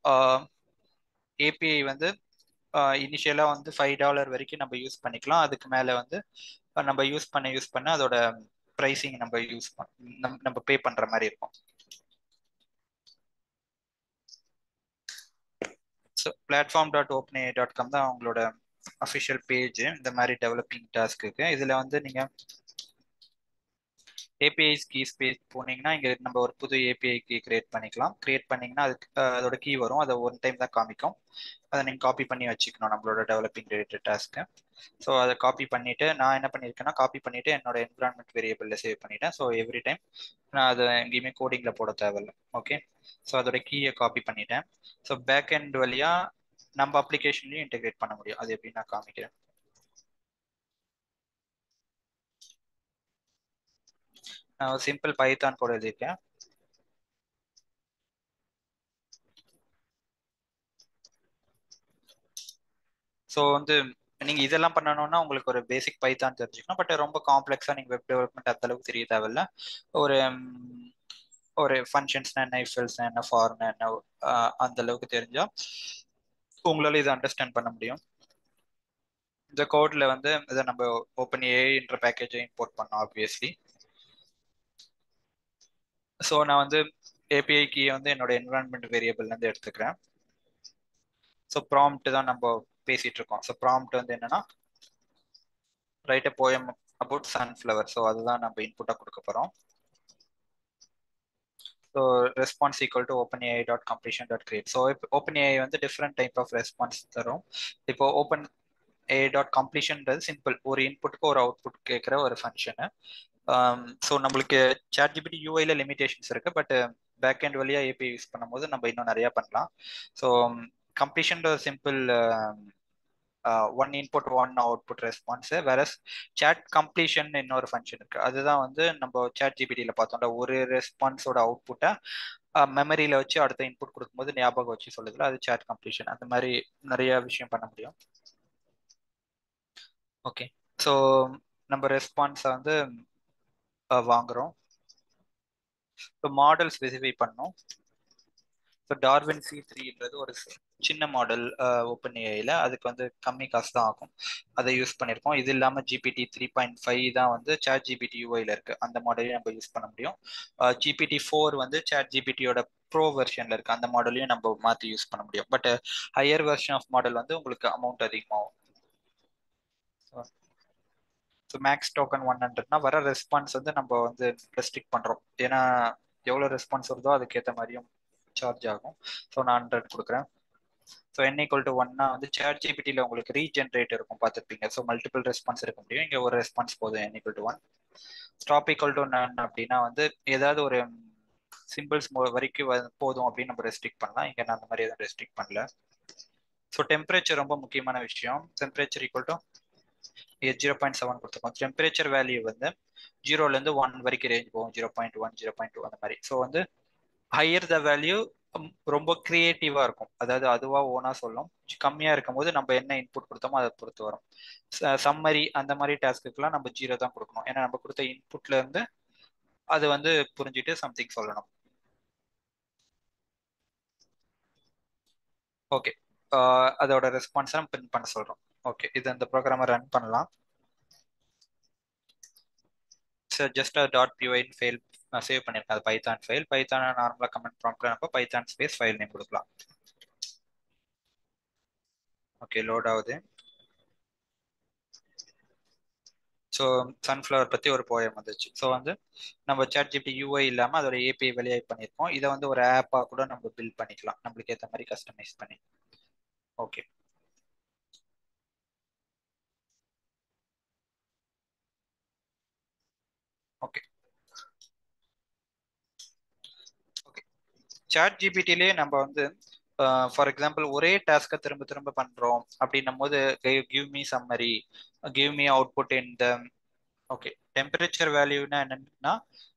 API வந்து இனிஷியலாக வந்து ஃபைவ் டாலர் வரைக்கும் நம்ம யூஸ் பண்ணிக்கலாம் அதுக்கு மேலே வந்து நம்ம யூஸ் பண்ண யூஸ் பண்ண அதோட ப்ரைஸிங் நம்ம யூஸ் பண்ண நம்ம பே பண்ணுற மாதிரி இருக்கும் so platform dot open dot com தான் அவங்களோட அஃபிஷியல் பேஜ் இந்த மாதிரி டெவலப்பிங் டாஸ்க்கு இதில் வந்து நீங்கள் ஏபிஐஸ் கீ ஸ்பேஸ் போனீங்கன்னா இங்கே நம்ம ஒரு புது ஏபிஐ கீ கிரியேட் பண்ணிக்கலாம் கிரியேட் பண்ணிங்கன்னா அதுக்கு அதோட கீ வரும் அதை ஒன் டைம் தான் காமிக்கும் அதை நீங்கள் காப்பி பண்ணி வச்சுக்கணும் நம்மளோட டெவலப்பிங் ரிலேட்டட் டாஸ்க்கு ஸோ அதை காப்பி பண்ணிவிட்டு நான் என்ன பண்ணியிருக்கேன்னா காப்பி பண்ணிவிட்டு என்னோட என்விரான்மெண்ட் வேரியபிளில் சேவ் பண்ணிட்டேன் ஸோ எவ்ரி டைம் நான் அதை எங்கேயுமே கோடிங்கில் போட தேவையில்ல ஓகே ஸோ அதோட கீயை காப்பி பண்ணிட்டேன் ஸோ பேக் எண்ட் வழியாக நம்ம அப்ளிகேஷன்லையும் இன்டெகிரேட் பண்ண முடியும் அது எப்படி நான் காமிக்கிறேன் நான் சிம்பிள் பைத்தான் கூட எழுதியிருக்கேன் ஸோ வந்து நீங்க இதெல்லாம் பண்ணணும்னா உங்களுக்கு ஒரு பேசிக் பைத்தான் தெரிஞ்சுக்கணும் பட் ரொம்ப காம்ப்ளெக்ஸா நீங்க வெப் டெவலப்மெண்ட் அந்த அளவுக்கு தெரிய தேவையில்ல ஒரு ஒரு ஃபங்க்ஷன்ஸ்னா என்ன இஃபெல்ஸ்னா என்ன ஃபார்னா என்ன அந்த அளவுக்கு தெரிஞ்சா உங்களால இதை அண்டர்ஸ்டாண்ட் பண்ண முடியும் இந்த கோட்ல வந்து இதை நம்ம ஓப்பன் ஏன்ற பேக்கேஜை இம்போர்ட் பண்ணோம் ஆப்வியஸ்லி ஸோ நான் வந்து ஏபிஐ கீ வந்து என்னோட என்வரான்மெண்ட் வேரியபிள்லேருந்து எடுத்துக்கிறேன் ஸோ ப்ராம்ப்ட் தான் நம்ம பேசிட்டு இருக்கோம் ஸோ ப்ராம்ப்ட் வந்து என்னன்னா write a poem about sunflower so அதுதான் நம்ம இன்புட்டாக கொடுக்க போகிறோம் so response equal to open AI dot completion dot create so இப்போ ஓப்பன் ஏஐ வந்து டிஃப்ரெண்ட் டைப் ஆஃப் ரெஸ்பான்ஸ் தரும் இப்போ ஓப்பன் ஏ டாட் கம்ப்ளீஷன்ன்றது சிம்பிள் ஒரு இன்புட்டுக்கு ஒரு அவுட்புட் கேட்குற ஒரு ஃபங்க்ஷனு ஸோ நம்மளுக்கு சாட் ஜிபிடி யூஐல லிமிடேஷன்ஸ் இருக்கு பட் பேக் எண்ட் வழியாக ஏபி யூஸ் பண்ணும்போது நம்ம இன்னும் நிறையா பண்ணலாம் so completion simple one input one output response வேற சேட் கம்ப்ளீஷன் இன்னொரு ஃபங்க்ஷன் இருக்கு அதுதான் வந்து நம்ம சேட் ஜிபிடியில் பார்த்தோம்ல ஒரு ரெஸ்பான்ஸோட அவுட்புட்டை மெமரியில வச்சு அடுத்த இன்புட் கொடுக்கும்போது ஞாபகம் வச்சு சொல்லுதுல அது சேட் கம்ப்ளீஷன் அந்த மாதிரி நிறைய விஷயம் பண்ண முடியும் ஓகே ஸோ நம்ம ரெஸ்பான்ஸை வந்து வாங்குறோம் ஸோ மாடல் ஸ்பெசிஃபை பண்ணோம் ஸோ டார்வின் சி த்ரீன்றது ஒரு சின்ன மாடல் ஓப்பன் ஏஐயில் அதுக்கு வந்து கம்மி காசு தான் ஆகும் அதை யூஸ் பண்ணியிருக்கோம் இது இல்லாமல் ஜிபிடி த்ரீ பாயிண்ட் ஃபைவ் தான் வந்து சேட் ஜிபிடி யூஐயில் இருக்குது அந்த மாடலையும் நம்ம யூஸ் பண்ண முடியும் ஜிபிடி ஃபோர் வந்து சேட் ஜிபிடியோட ப்ரோ வெர்ஷனில் இருக்குது அந்த மாடலையும் நம்ம மாற்றி யூஸ் பண்ண முடியும் but higher version of model வந்து உங்களுக்கு அமௌண்ட் அதிகமாகும் ஸோ மேக்ஸ் டோக்கன் ஒன் ஹண்ட்ரட்னா வர ரெஸ்பான்ஸ் வந்து நம்ம வந்து ரெஸ்ட்ரிக்ட் பண்ணுறோம் ஏன்னா எவ்வளோ ரெஸ்பான்ஸ் வருதோ அதுக்கேற்ற மாதிரியும் சார்ஜ் ஆகும் ஸோ நான் ஹண்ட்ரட் கொடுக்குறேன் ஸோ என் ஈக்குவல் டு ஒன்னா வந்து சேட் ஜிபிடியில் உங்களுக்கு ரீஜென்ரேட் இருக்கும் பார்த்துருப்பீங்க ஸோ மல்டிபிள் ரெஸ்பான்ஸ் இருக்க முடியும் இங்கே ஒரு ரெஸ்பான்ஸ் போதும் n equal to one stop equal to none அப்படின்னா வந்து ஏதாவது ஒரு சிம்பிள்ஸ் வரைக்கும் போதும் அப்படின்னு நம்ம ரெஸ்ட்ரிக்ட் பண்ணலாம் இங்கே நான் அந்த மாதிரி எதுவும் ரெஸ்ட்ரிக்ட் பண்ணல ஸோ டெம்பரேச்சர் ரொம்ப முக்கியமான விஷயம் temperature equal to zero point seven கொடுத்துருக்கோம் டெம்பரேச்சர் வேல்யூ வந்து ஜீரோலேருந்து ஒன் வரைக்கும் ரேஞ்ச் போகும் zero point one zero point two அந்த மாதிரி ஸோ வந்து ஹையர் த வேல்யூ ரொம்ப கிரியேட்டிவாக இருக்கும் அதாவது அதுவாக ஓனாக சொல்லும் கம்மியாக இருக்கும் போது நம்ம என்ன இன்புட் கொடுத்தோமோ அதை பொறுத்து வரும் சம்மரி அந்த மாதிரி டாஸ்க்குக்கெல்லாம் நம்ம ஜீரோ தான் கொடுக்கணும் ஏன்னா நம்ம கொடுத்த இன்புட்ல இருந்து அது வந்து புரிஞ்சுட்டு சம்திங் சொல்லணும் ஓகே அதோட ரெஸ்பான்ஸை நம்ம பிரிண்ட் பண்ண சொல்கிறோம் ஓகே இது அந்த ப்ரோக்ராமை ரன் பண்ணலாம் so just dot P Y file நான் சேவ் பண்ணியிருக்கேன் அது பைத்தான் ஃபைல் பைத்தான் நார்மலாக கமெண்ட் ப்ராம்ப்ட்ல நம்ம பைத்தான் ஸ்பேஸ் ஃபைல் நேம் கொடுக்கலாம் ஓகே லோட் ஆகுது ஸோ சன்ஃப்ளவர் பற்றி ஒரு போயம் வந்துச்சு ஸோ வந்து நம்ம சேட் ஜிபி யூஐ இல்லாமல் அதோட ஏபிஐ வெளியாக பண்ணியிருக்கோம் இதை வந்து ஒரு ஆப்பாக கூட நம்ம பில்ட் பண்ணிக்கலாம் நம்மளுக்கு ஏற்ற மாதிரி கஸ்டமைஸ் பண்ணி ஓகே ஓகே ஓகே சாட் ஜிபிடிலே நம்ம வந்து ஃபார் எக்ஸாம்பிள் ஒரே டாஸ்க்கை திரும்ப திரும்ப பண்ணுறோம் அப்படின்னும் போது give me summary give me output in the okay temperature வேல்யூனா என்னன்னா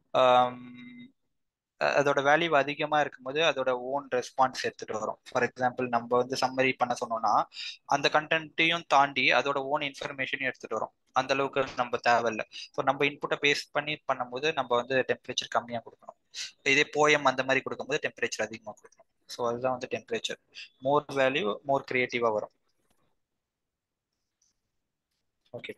அதோட வேல்யூ அதிகமாக இருக்கும்போது அதோட ஓன் ரெஸ்பான்ஸ் எடுத்துகிட்டு வரும் ஃபார் எக்ஸாம்பிள் நம்ம வந்து சம்மரி பண்ண சொன்னோம்னா அந்த கண்டென்ட்டையும் தாண்டி அதோட ஓன் இன்ஃபர்மேஷனையும் எடுத்துகிட்டு வரும் அந்த அளவுக்கு நம்ம தேவையில்லை ஸோ நம்ம இன்புட்டை பேஸ் பண்ணி பண்ணும்போது நம்ம வந்து டெம்பரேச்சர் கம்மியாக கொடுக்கணும் இதே போயம் அந்த மாதிரி கொடுக்கும்போது டெம்பரேச்சர் அதிகமாக கொடுக்கணும் ஸோ அதுதான் வந்து டெம்பரேச்சர் மோர் வேல்யூ மோர் கிரியேட்டிவாக வரும் ஓகே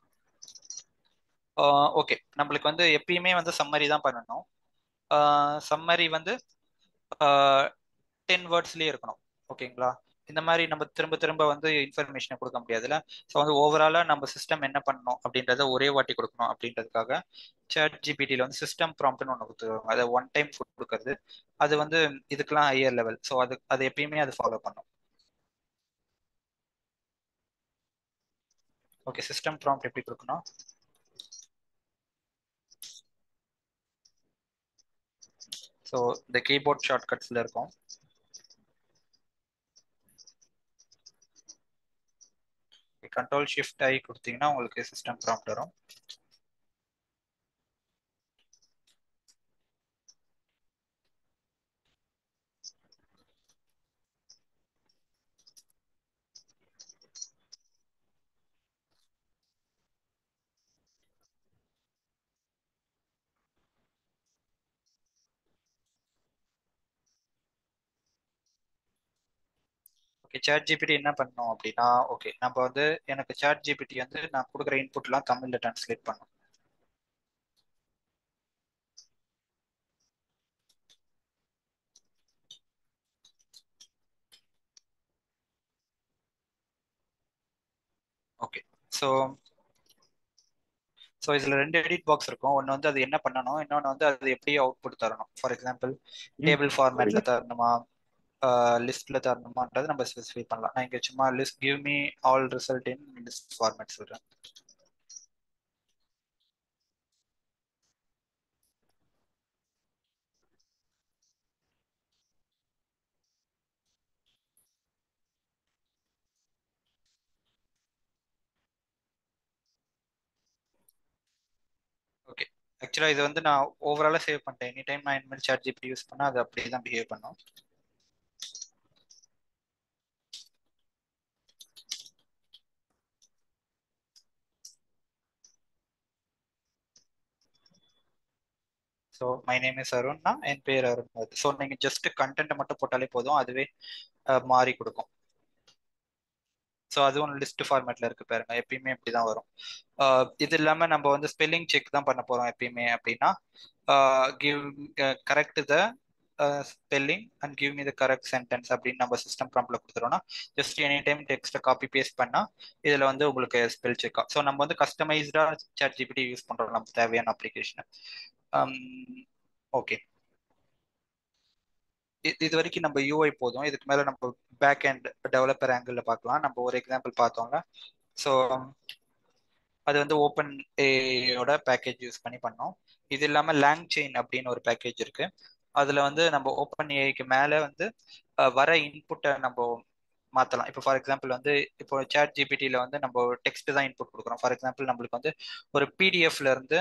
ஓகே நம்மளுக்கு வந்து எப்பயுமே வந்து சம்மரி தான் பண்ணணும் சம்மரி வந்து டென் வேர்ட்ஸ்லேயே இருக்கணும் ஓகேங்களா இந்த மாதிரி நம்ம திரும்ப திரும்ப வந்து இன்ஃபர்மேஷனை கொடுக்க முடியாதுல்ல ஸோ வந்து ஓவராலாக நம்ம சிஸ்டம் என்ன பண்ணணும் அப்படின்றத ஒரே வாட்டி கொடுக்கணும் அப்படின்றதுக்காக சேட் ஜிபிடியில் வந்து சிஸ்டம் ப்ராம்ப்ட்னு ஒன்று கொடுத்துருவாங்க அதை ஒன் டைம் கொடுக்கறது அது வந்து இதுக்கெல்லாம் ஹையர் லெவல் ஸோ அது அது எப்பயுமே அது ஃபாலோ பண்ணும் ஓகே சிஸ்டம் ப்ராம்ப்ட் எப்படி கொடுக்கணும் ஸோ இந்த கீபோர்ட் ஷார்ட்கட்ஸில் இருக்கும் கண்ட்ரோல் ஷிஃப்ட் ஆகி கொடுத்தீங்கன்னா உங்களுக்கு சிஸ்டம் ப்ராம்ப்ட் வரும் ஓகே சேட் ஜிபிடி என்ன பண்ணோம் அப்படின்னா ஓகே நம்ம வந்து எனக்கு சேட் ஜிபிடி வந்து நான் கொடுக்குற இன்புட்லாம் தமிழில் டிரான்ஸ்லேட் பண்ணும் ஓகே ஸோ ஸோ இதில் ரெண்டு எடிட் பாக்ஸ் இருக்கும் ஒன்று வந்து அது என்ன பண்ணணும் இன்னொன்று வந்து அது எப்படி அவுட்புட் தரணும் ஃபார் எக்ஸாம்பிள் டேபிள் ஃபார்மேட்டில் தரணுமா லிஸ்ட்ல தரணுமான்றது நம்ம ஸ்பெசிஃபை பண்ணலாம் நான் இங்கே சும்மா list give me all result in list format சொல்கிறேன் ஓகே ஆக்சுவலாக இது வந்து நான் ஓவராலாக சேவ் பண்ணிட்டேன் எனி டைம் நான் இனிமேல் சாட் ஜிபி யூஸ் பண்ணால் அது அப்படியே தான் பிஹேவ் பண்ணும் ஸோ மை நேம் இஸ் அருண்னா என் பேர் அருண் ஸோ நீங்கள் ஜஸ்ட் கண்டென்ட்டை மட்டும் போட்டாலே போதும் அதுவே மாறி கொடுக்கும் ஸோ அதுவும் லிஸ்ட் ஃபார்மேட்ல இருக்கு பாருங்க எப்பயுமே இப்படி தான் வரும் இது இல்லாமல் நம்ம வந்து ஸ்பெல்லிங் செக் தான் பண்ண போகிறோம் எப்பயுமே அப்படின்னா give correct the spelling and give me the correct sentence அப்படின்னு நம்ம சிஸ்டம் ப்ராம்ப்ட்ல கொடுத்துருவோம்னா ஜஸ்ட் எனி டைம் டெக்ஸ்ட்டை காப்பி பேஸ்ட் பண்ணால் இதில் வந்து உங்களுக்கு ஸ்பெல் செக்கா ஸோ நம்ம வந்து கஸ்டமைஸ்டாக சாட் ஜிபிடி யூஸ் பண்ணுறோம் நம்ம தேவையான அப்ளிகேஷனை ஓகே இது வரைக்கும் நம்ம யூஐ போதும் இதுக்கு மேலே நம்ம பேக் அண்ட் டெவலப்பர் ஆங்கிளில் பார்க்கலாம் நம்ம ஒரு எக்ஸாம்பிள் பார்த்தோம்ல ஸோ அது வந்து ஓப்பன் ஏயோட பேக்கேஜ் யூஸ் பண்ணி பண்ணோம் இது இல்லாமல் லேங் செயின் அப்படின்னு ஒரு பேக்கேஜ் இருக்கு அதில் வந்து நம்ம ஓப்பன் ஏஐக்கு மேலே வந்து வர இன்புட்டை நம்ம மாற்றலாம் இப்போ ஃபார் எக்ஸாம்பிள் வந்து இப்போ சேட் ஜிபிடியில் வந்து நம்ம டெக்ஸ்ட் தான் இன்புட் கொடுக்குறோம் ஃபார் எக்ஸாம்பிள் நம்மளுக்கு வந்து ஒரு பிடிஎஃப்ல இருந்து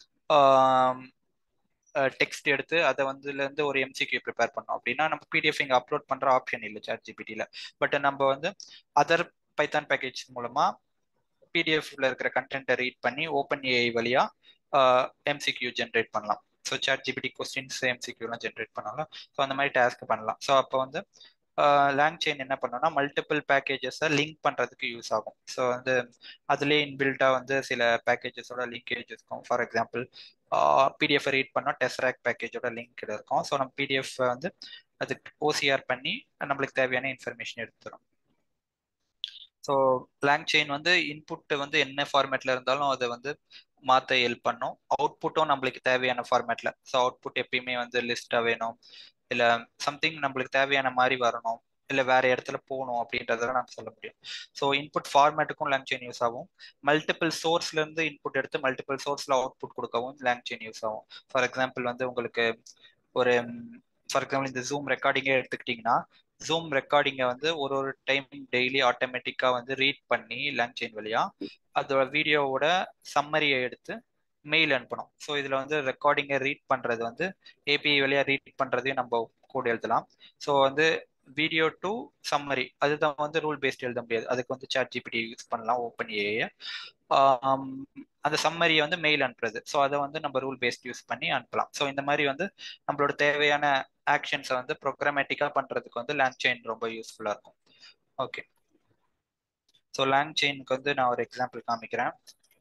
டெக்ஸ்ட் எடுத்து அதை வந்துலேருந்து ஒரு எம்சிக்யூ ப்ரிப்பேர் பண்ணோம் அப்படின்னா நம்ம பிடிஎஃப் இங்கே அப்லோட் பண்ணுற ஆப்ஷன் இல்லை சாட் ஜிபிடியில் பட் நம்ம வந்து அதர் பைத்தான் பேக்கேஜ் மூலமாக பிடிஎஃப்ல இருக்கிற கண்டென்ட்டை ரீட் பண்ணி ஓப்பன் ஏஐ வழியாக எம்சிக்யூ ஜென்ரேட் பண்ணலாம் ஸோ சாட் ஜிபிடி கொஸ்டின்ஸ் எம்சிக்யூலாம் ஜென்ரேட் பண்ணலாம் ஸோ அந்த மாதிரி டாஸ்க் பண்ணலாம் ஸோ அப்போ வந்து லேங் செயின் என்ன பண்ணோம்னா மல்டிபிள் பேக்கேஜஸை லிங்க் பண்ணுறதுக்கு யூஸ் ஆகும் ஸோ வந்து அதுலேயே இன்பில்ட்டாக வந்து சில பேக்கேஜஸோட லிங்கேஜ் இருக்கும் ஃபார் எக்ஸாம்பிள் பிடிஎஃப் ரீட் பண்ணோம் டெஸ்ராக் பேக்கேஜோட லிங்க் இருக்கும் ஸோ நம்ம பிடிஎஃப் வந்து அது ஓசிஆர் பண்ணி நம்மளுக்கு தேவையான இன்ஃபர்மேஷன் எடுத்துரும் ஸோ லேங் செயின் வந்து இன்புட் வந்து என்ன ஃபார்மேட்ல இருந்தாலும் அதை வந்து மாற்ற ஹெல்ப் பண்ணும் அவுட்புட்டும் நம்மளுக்கு தேவையான ஃபார்மேட்ல ஸோ அவுட்புட் எப்பயுமே வந்து லிஸ்ட்டாக வேணும் இல்லை சம்திங் நம்மளுக்கு தேவையான மாதிரி வரணும் இல்லை வேற இடத்துல போகணும் அப்படின்றதெல்லாம் நம்ம சொல்ல முடியும் ஸோ இன்புட் ஃபார்மேட்டுக்கும் லேங் செயின் யூஸ் ஆகும் மல்டிபிள் சோர்ஸ்ல இருந்து இன்புட் எடுத்து மல்டிபிள் சோர்ஸ்ல அவுட்புட் கொடுக்கவும் லேங் செயின் யூஸ் ஆகும் ஃபார் எக்ஸாம்பிள் வந்து உங்களுக்கு ஒரு ஃபார் எக்ஸாம்பிள் இந்த ஜூம் ரெக்கார்டிங்கே எடுத்துக்கிட்டிங்கன்னா ஜூம் ரெக்கார்டிங்கை வந்து ஒரு ஒரு டைம் டெய்லி ஆட்டோமேட்டிக்காக வந்து ரீட் பண்ணி லேங் செயின் வழியா அதோட வீடியோவோட சம்மரியை எடுத்து மெயில் அனுப்பணும் ஸோ இதில் வந்து ரெக்கார்டிங்கை ரீட் பண்ணுறது வந்து ஏபிஐ வழியாக ரீட் பண்ணுறதையும் நம்ம கோட் எழுதலாம் ஸோ வந்து வீடியோ டு சம்மரி அதுதான் வந்து ரூல் பேஸ்ட் எழுத முடியாது அதுக்கு வந்து சாட் ஜிபிடி யூஸ் பண்ணலாம் ஓப்பன் ஏஐ அந்த சம்மரியை வந்து மெயில் அனுப்புறது ஸோ அதை வந்து நம்ம ரூல் பேஸ்ட் யூஸ் பண்ணி அனுப்பலாம் ஸோ இந்த மாதிரி வந்து நம்மளோட தேவையான ஆக்ஷன்ஸை வந்து ப்ரோக்ராமேட்டிக்காக பண்ணுறதுக்கு வந்து லேங் செயின் ரொம்ப யூஸ்ஃபுல்லாக இருக்கும் ஓகே ஸோ லேங் செயினுக்கு வந்து நான் ஒரு எக்ஸாம்பிள் காமிக்கிறேன்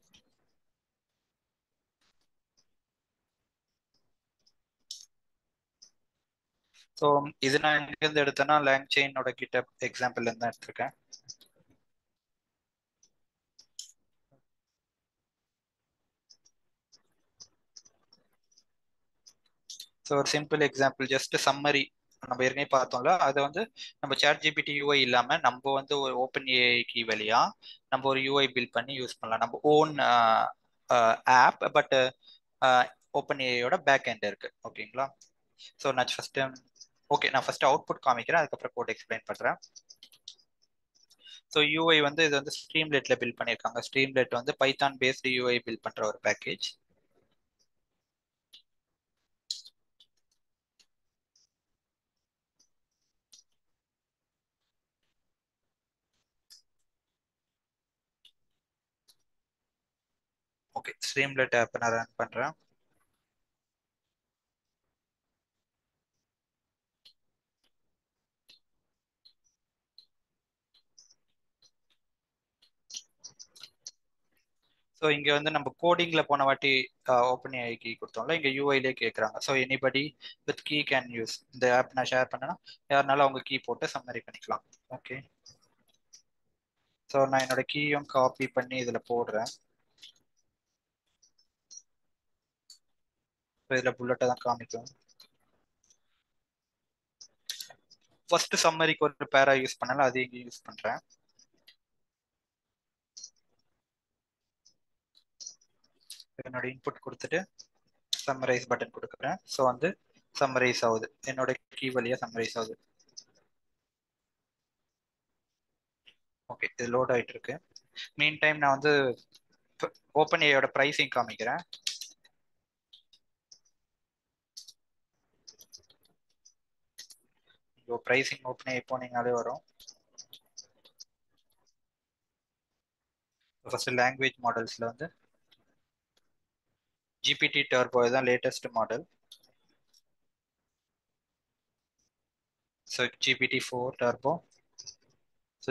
ஸோ இது நான் எங்கேருந்து எடுத்தேன்னா லேங் செயினோட கிட்ட எக்ஸாம்பிள்ல இருந்து எடுத்திருக்கேன் ஸோ ஒரு சிம்பிள் எக்ஸாம்பிள் ஜஸ்ட் சம்மரி நம்ம ஏற்கனவே பார்த்தோம்ல அதை வந்து நம்ம சேட் ஜிபிடி யூஐ இல்லாமல் நம்ம வந்து ஒரு ஓப்பன் ஏஐ கீ வழியா நம்ம ஒரு யூஐ பில்ட் பண்ணி யூஸ் பண்ணலாம் நம்ம ஓன் ஆப் பட் ஓப்பன் ஏஐயோட பேக் எண்ட் இருக்கு ஓகேங்களா ஸோ நான் ஃபர்ஸ்ட் ஓகே நான் ஃபர்ஸ்ட் அவுட்புட் காமிக்கிறேன் அதுக்கப்புறம் கோட் எக்ஸ்பிளைன் பண்ணுறேன் ஸோ யூஐ வந்து இது வந்து ஸ்ட்ரீம்லெட்ல பில்ட் பண்ணியிருக்காங்க ஸ்ட்ரீம்லெட் வந்து பைத்தான் பேஸ்டு யூஐ பில்ட் பண்ணுற ஒரு பேக்கேஜ் ஓகே ஸ்ட்ரீம்லெட் ஆப் நான் ரன் பண்ணுறேன் ஸோ இங்கே வந்து நம்ம கோடிங்கில் போன வாட்டி ஓப்பன் ஏஐ கீ கொடுத்தோம்ல இங்கே யூஐலே கேட்குறாங்க so anybody with key can use இந்த ஆப் நான் ஷேர் பண்ணேன்னா யாருனாலும் அவங்க கீ போட்டு சம்மரி பண்ணிக்கலாம் ஓகே ஸோ நான் என்னோட கீயும் காப்பி பண்ணி இதில் போடுறேன் இதில் புல்லட்டை தான் காமிக்கும் ஃபர்ஸ்ட் சம்மரிக்கு ஒரு பேரா யூஸ் பண்ணல அது இங்கே யூஸ் பண்ணுறேன் என்னோட இன்புட் கொடுத்துட்டு சம்மரைஸ் பட்டன் கொடுக்குறேன் ஸோ வந்து சம்மரைஸ் ஆகுது என்னோட கீ வழியாக சம்மரைஸ் ஆகுது ஓகே இது லோட் ஆகிட்டு இருக்கு மீன் டைம் நான் வந்து ஓப்பன் ஏயோட ப்ரைஸிங் காமிக்கிறேன் இப்போ ப்ரைஸிங் ஓப்பன் ஏ போனீங்கனாலே வரும் ஃபர்ஸ்ட் லாங்குவேஜ் மாடல்ஸில் வந்து ஜிபிடி டர்போ தான் latest model so GPT four turbo so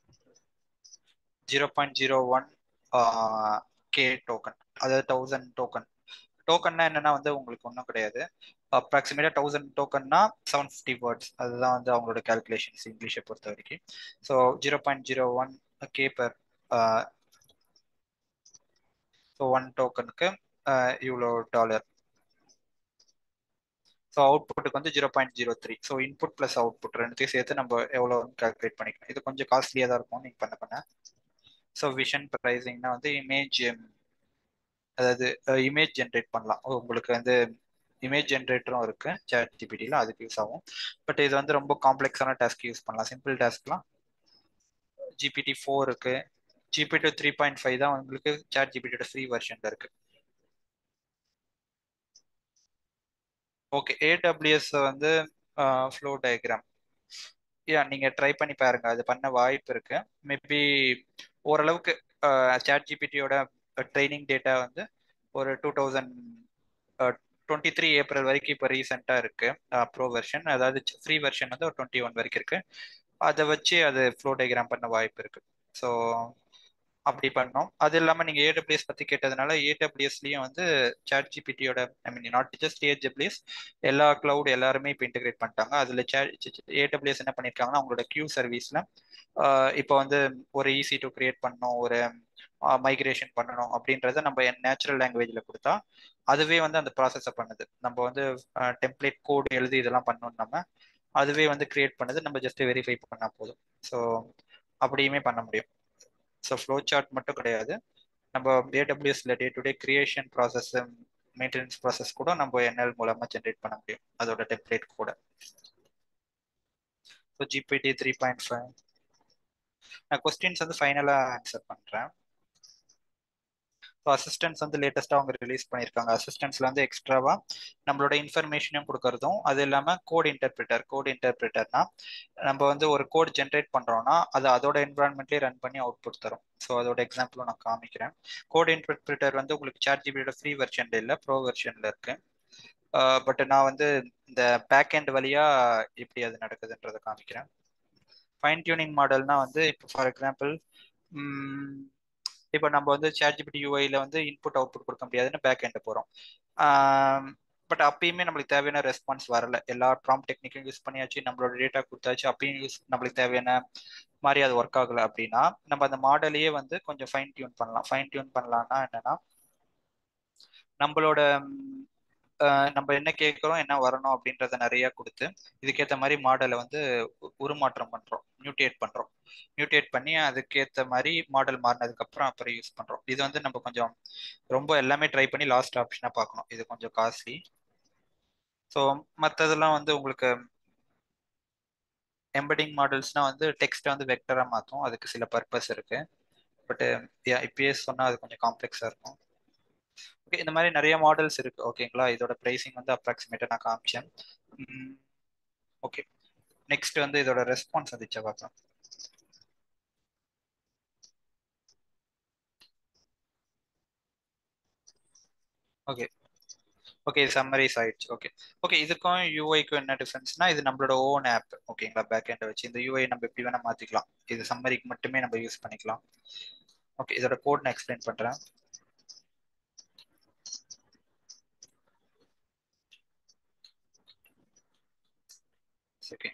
zero point zero one K token அதாவது தௌசண்ட் டோக்கன் டோக்கன்னா என்னன்னா வந்து உங்களுக்கு ஒன்றும் கிடையாது அப்ராக்சிமேட்டாக தௌசண்ட் டோக்கன்னா செவன் ஃபிஃப்டி வேர்ட்ஸ் அதுதான் வந்து அவங்களோட கேல்குலேஷன்ஸ் இங்கிலீஷை பொறுத்த வரைக்கும் so zero point zero one K per so one டோக்கனுக்கு இவ்வளோ டாலர் ஸோ அவுட்புட்டுக்கு வந்து zero point zero three so input plus output ரெண்டுத்தையும் சேர்த்து நம்ம எவ்வளோ கால்குலேட் பண்ணிக்கலாம் இது கொஞ்சம் காஸ்ட்லியாக தான் இருக்கும் நீங்கள் பண்ண பண்ண ஸோ விஷன் ப்ரைஸிங்னா வந்து இமேஜ் அதாவது இமேஜ் ஜென்ரேட் பண்ணலாம் உங்களுக்கு வந்து இமேஜ் ஜென்ரேட்டரும் இருக்கு சேட் ஜிபிடியில் அதுக்கு யூஸ் ஆகும் பட் இது வந்து ரொம்ப காம்ப்ளெக்ஸான டாஸ்க் யூஸ் பண்ணலாம் சிம்பிள் டாஸ்க்லாம் ஜிபிடி ஃபோர் இருக்கு ஜிபிடி த்ரீ பாயிண்ட் ஃபைவ் தான் உங்களுக்கு சேட் ஜிபிடியோட ஃப்ரீ வெர்ஷன்ல இருக்கு ஓகே ஏடபிள்யூஎஸ் வந்து ஃப்ளோ டயக்ராம் யா நீங்கள் ட்ரை பண்ணி பாருங்க அது பண்ண வாய்ப்பு இருக்கு மேபி ஓரளவுக்கு சேட் ஜிபிடியோட ட்ரைனிங் டேட்டா வந்து ஒரு two thousand twenty three April வரைக்கும் இப்போ ரீசெண்டாக இருக்கு ப்ரோ வெர்ஷன் அதாவது ஃப்ரீ வெர்ஷன் வந்து ஒரு டுவெண்ட்டி ஒன் வரைக்கும் இருக்கு அதை வச்சு அது ஃப்ளோ டயக்ராம் பண்ண வாய்ப்பு இருக்கு ஸோ அப்படி பண்ணோம் அது இல்லாமல் நீங்கள் ஏடபிள்யூஎஸ் பற்றி கேட்டதுனால ஏடபிள்யூஎஸ்லேயும் வந்து சாட் ஜிபிடியோட I mean not just AWS எல்லா கிளவுட் எல்லாருமே இப்போ இன்டெகிரேட் பண்ணிட்டாங்க அதில் ஏடபிள்யூஎஸ் என்ன பண்ணியிருக்காங்கன்னா அவங்களோட கியூ சர்வீஸில் இப்போ வந்து ஒரு ஈஸி டு கிரியேட் பண்ணணும் ஒரு மைக்ரேஷன் பண்ணணும் அப்படின்றத நம்ம நேச்சுரல் லாங்குவேஜில் கொடுத்தா அதுவே வந்து அந்த ப்ராசஸை பண்ணுது நம்ம வந்து டெம்ப்ளேட் கோடு எழுதி இதெல்லாம் பண்ணணும் நம்ம அதுவே வந்து கிரியேட் பண்ணுது நம்ம ஜஸ்ட் வெரிஃபை பண்ணால் போதும் ஸோ அப்படியுமே பண்ண முடியும் ஸோ ஃப்ளோ சார்ட் மட்டும் கிடையாது நம்ம ஏடபிள்யூஎஸ்ல day to day creation process maintenance process கூட நம்ம என்எல் மூலமாக ஜென்ரேட் பண்ண முடியும் அதோட டெம்ப்ளேட் கூட so GPT three point five நான் கொஸ்டின்ஸ் வந்து ஃபைனலாக ஆன்சர் பண்ணுறேன் ஸோ அசிஸ்டன்ஸ் வந்து லேட்டஸ்ட்டாக அவங்க ரிலீஸ் பண்ணியிருக்காங்க அசிஸ்டன்ஸ்ல வந்து எக்ஸ்ட்ராவா நம்மளோட இன்ஃபர்மேஷனும் கொடுக்கறதும் அது இல்லாமல் கோட் இன்டர்பிரிட்டர் கோட் இன்டர்பிரிட்டர்னா நம்ம வந்து ஒரு கோட் ஜென்ரேட் பண்ணுறோம்னா அது அதோட என்வரான்மெண்ட்லேயே ரன் பண்ணி அவுட்புட் தரும் ஸோ அதோட எக்ஸாம்பிளும் நான் காமிக்கிறேன் கோட் இன்டர்பிரிட்டர் வந்து உங்களுக்கு சாட் ஜிபியோட ஃப்ரீ வெர்ஷன்ல இல்லை ப்ரோ வெர்ஷன்ல இருக்கு பட் நான் வந்து இந்த பேக் எண்ட் வழியா எப்படி அது நடக்குதுன்றதை காமிக்கிறேன் ஃபைன் டியூனிங் மாடல்னா வந்து இப்போ ஃபார் எக்ஸாம்பிள் இப்போ நம்ம வந்து சேட்ஜிபிடி யூஐல வந்து இன்புட் அவுட்புட் கொடுக்க முடியாதுன்னு பேக் எண்ட் போகிறோம் பட் அப்பயுமே நம்மளுக்கு தேவையான ரெஸ்பான்ஸ் வரல எல்லா ப்ராம் டெக்னிக்கும் யூஸ் பண்ணியாச்சு நம்மளோட டேட்டா கொடுத்தாச்சு அப்பயும் யூஸ் நம்மளுக்கு தேவையான மாதிரி அது ஒர்க் ஆகலை அப்படின்னா நம்ம அந்த மாடலையே வந்து கொஞ்சம் ஃபைன் டியூன் பண்ணலாம் ஃபைன் டியூன் பண்ணலாம்னா என்னன்னா நம்மளோட நம்ம என்ன கேட்குறோம் என்ன வரணும் அப்படின்றத நிறைய கொடுத்து இதுக்கேற்ற மாதிரி மாடலை வந்து உருமாற்றம் பண்ணுறோம் மியூட்டேட் பண்ணுறோம் மியூட்டேட் பண்ணி அதுக்கேற்ற மாதிரி மாடல் மாறினதுக்கப்புறம் அப்புறம் யூஸ் பண்ணுறோம் இது வந்து நம்ம கொஞ்சம் ரொம்ப எல்லாமே ட்ரை பண்ணி லாஸ்ட் ஆப்ஷனாக பார்க்கணும் இது கொஞ்சம் காஸ்ட்லி ஸோ மற்றதெல்லாம் வந்து உங்களுக்கு எம்படிங் மாடல்ஸ்னால் வந்து டெக்ஸ்ட்டை வந்து வெக்டராக மாற்றும் அதுக்கு சில பர்பஸ் இருக்குது பட்டு இப்பயே சொன்னால் அது கொஞ்சம் காம்ப்ளெக்ஸாக இருக்கும் ஓகே இந்த மாதிரி நிறைய மாடல்ஸ் இருக்கு ஓகேங்களா இதோட ப்ரைஸிங் வந்து அப்ராக்சிமேட்டாக நான் காமிச்சேன் ஓகே நெக்ஸ்ட் வந்து இதோட ரெஸ்பான்ஸ் வந்துச்சா பார்க்கலாம் ஓகே ஓகே சம்மரைஸ் ஆயிடுச்சு ஓகே ஓகே இதுக்கும் யூஐக்கும் என்ன டிஃபரன்ஸ்னா இது நம்மளோட ஓன் ஆப் ஓகேங்களா பேக் எண்டை வச்சு இந்த யூஐ நம்ம எப்படி வேணா மாத்திக்கலாம் இது சம்மரிக்கு மட்டுமே நம்ம யூஸ் பண்ணிக்கலாம் ஓகே இதோட கோட் நான் எக்ஸ்பிளைன் பண்றேன் ஓகே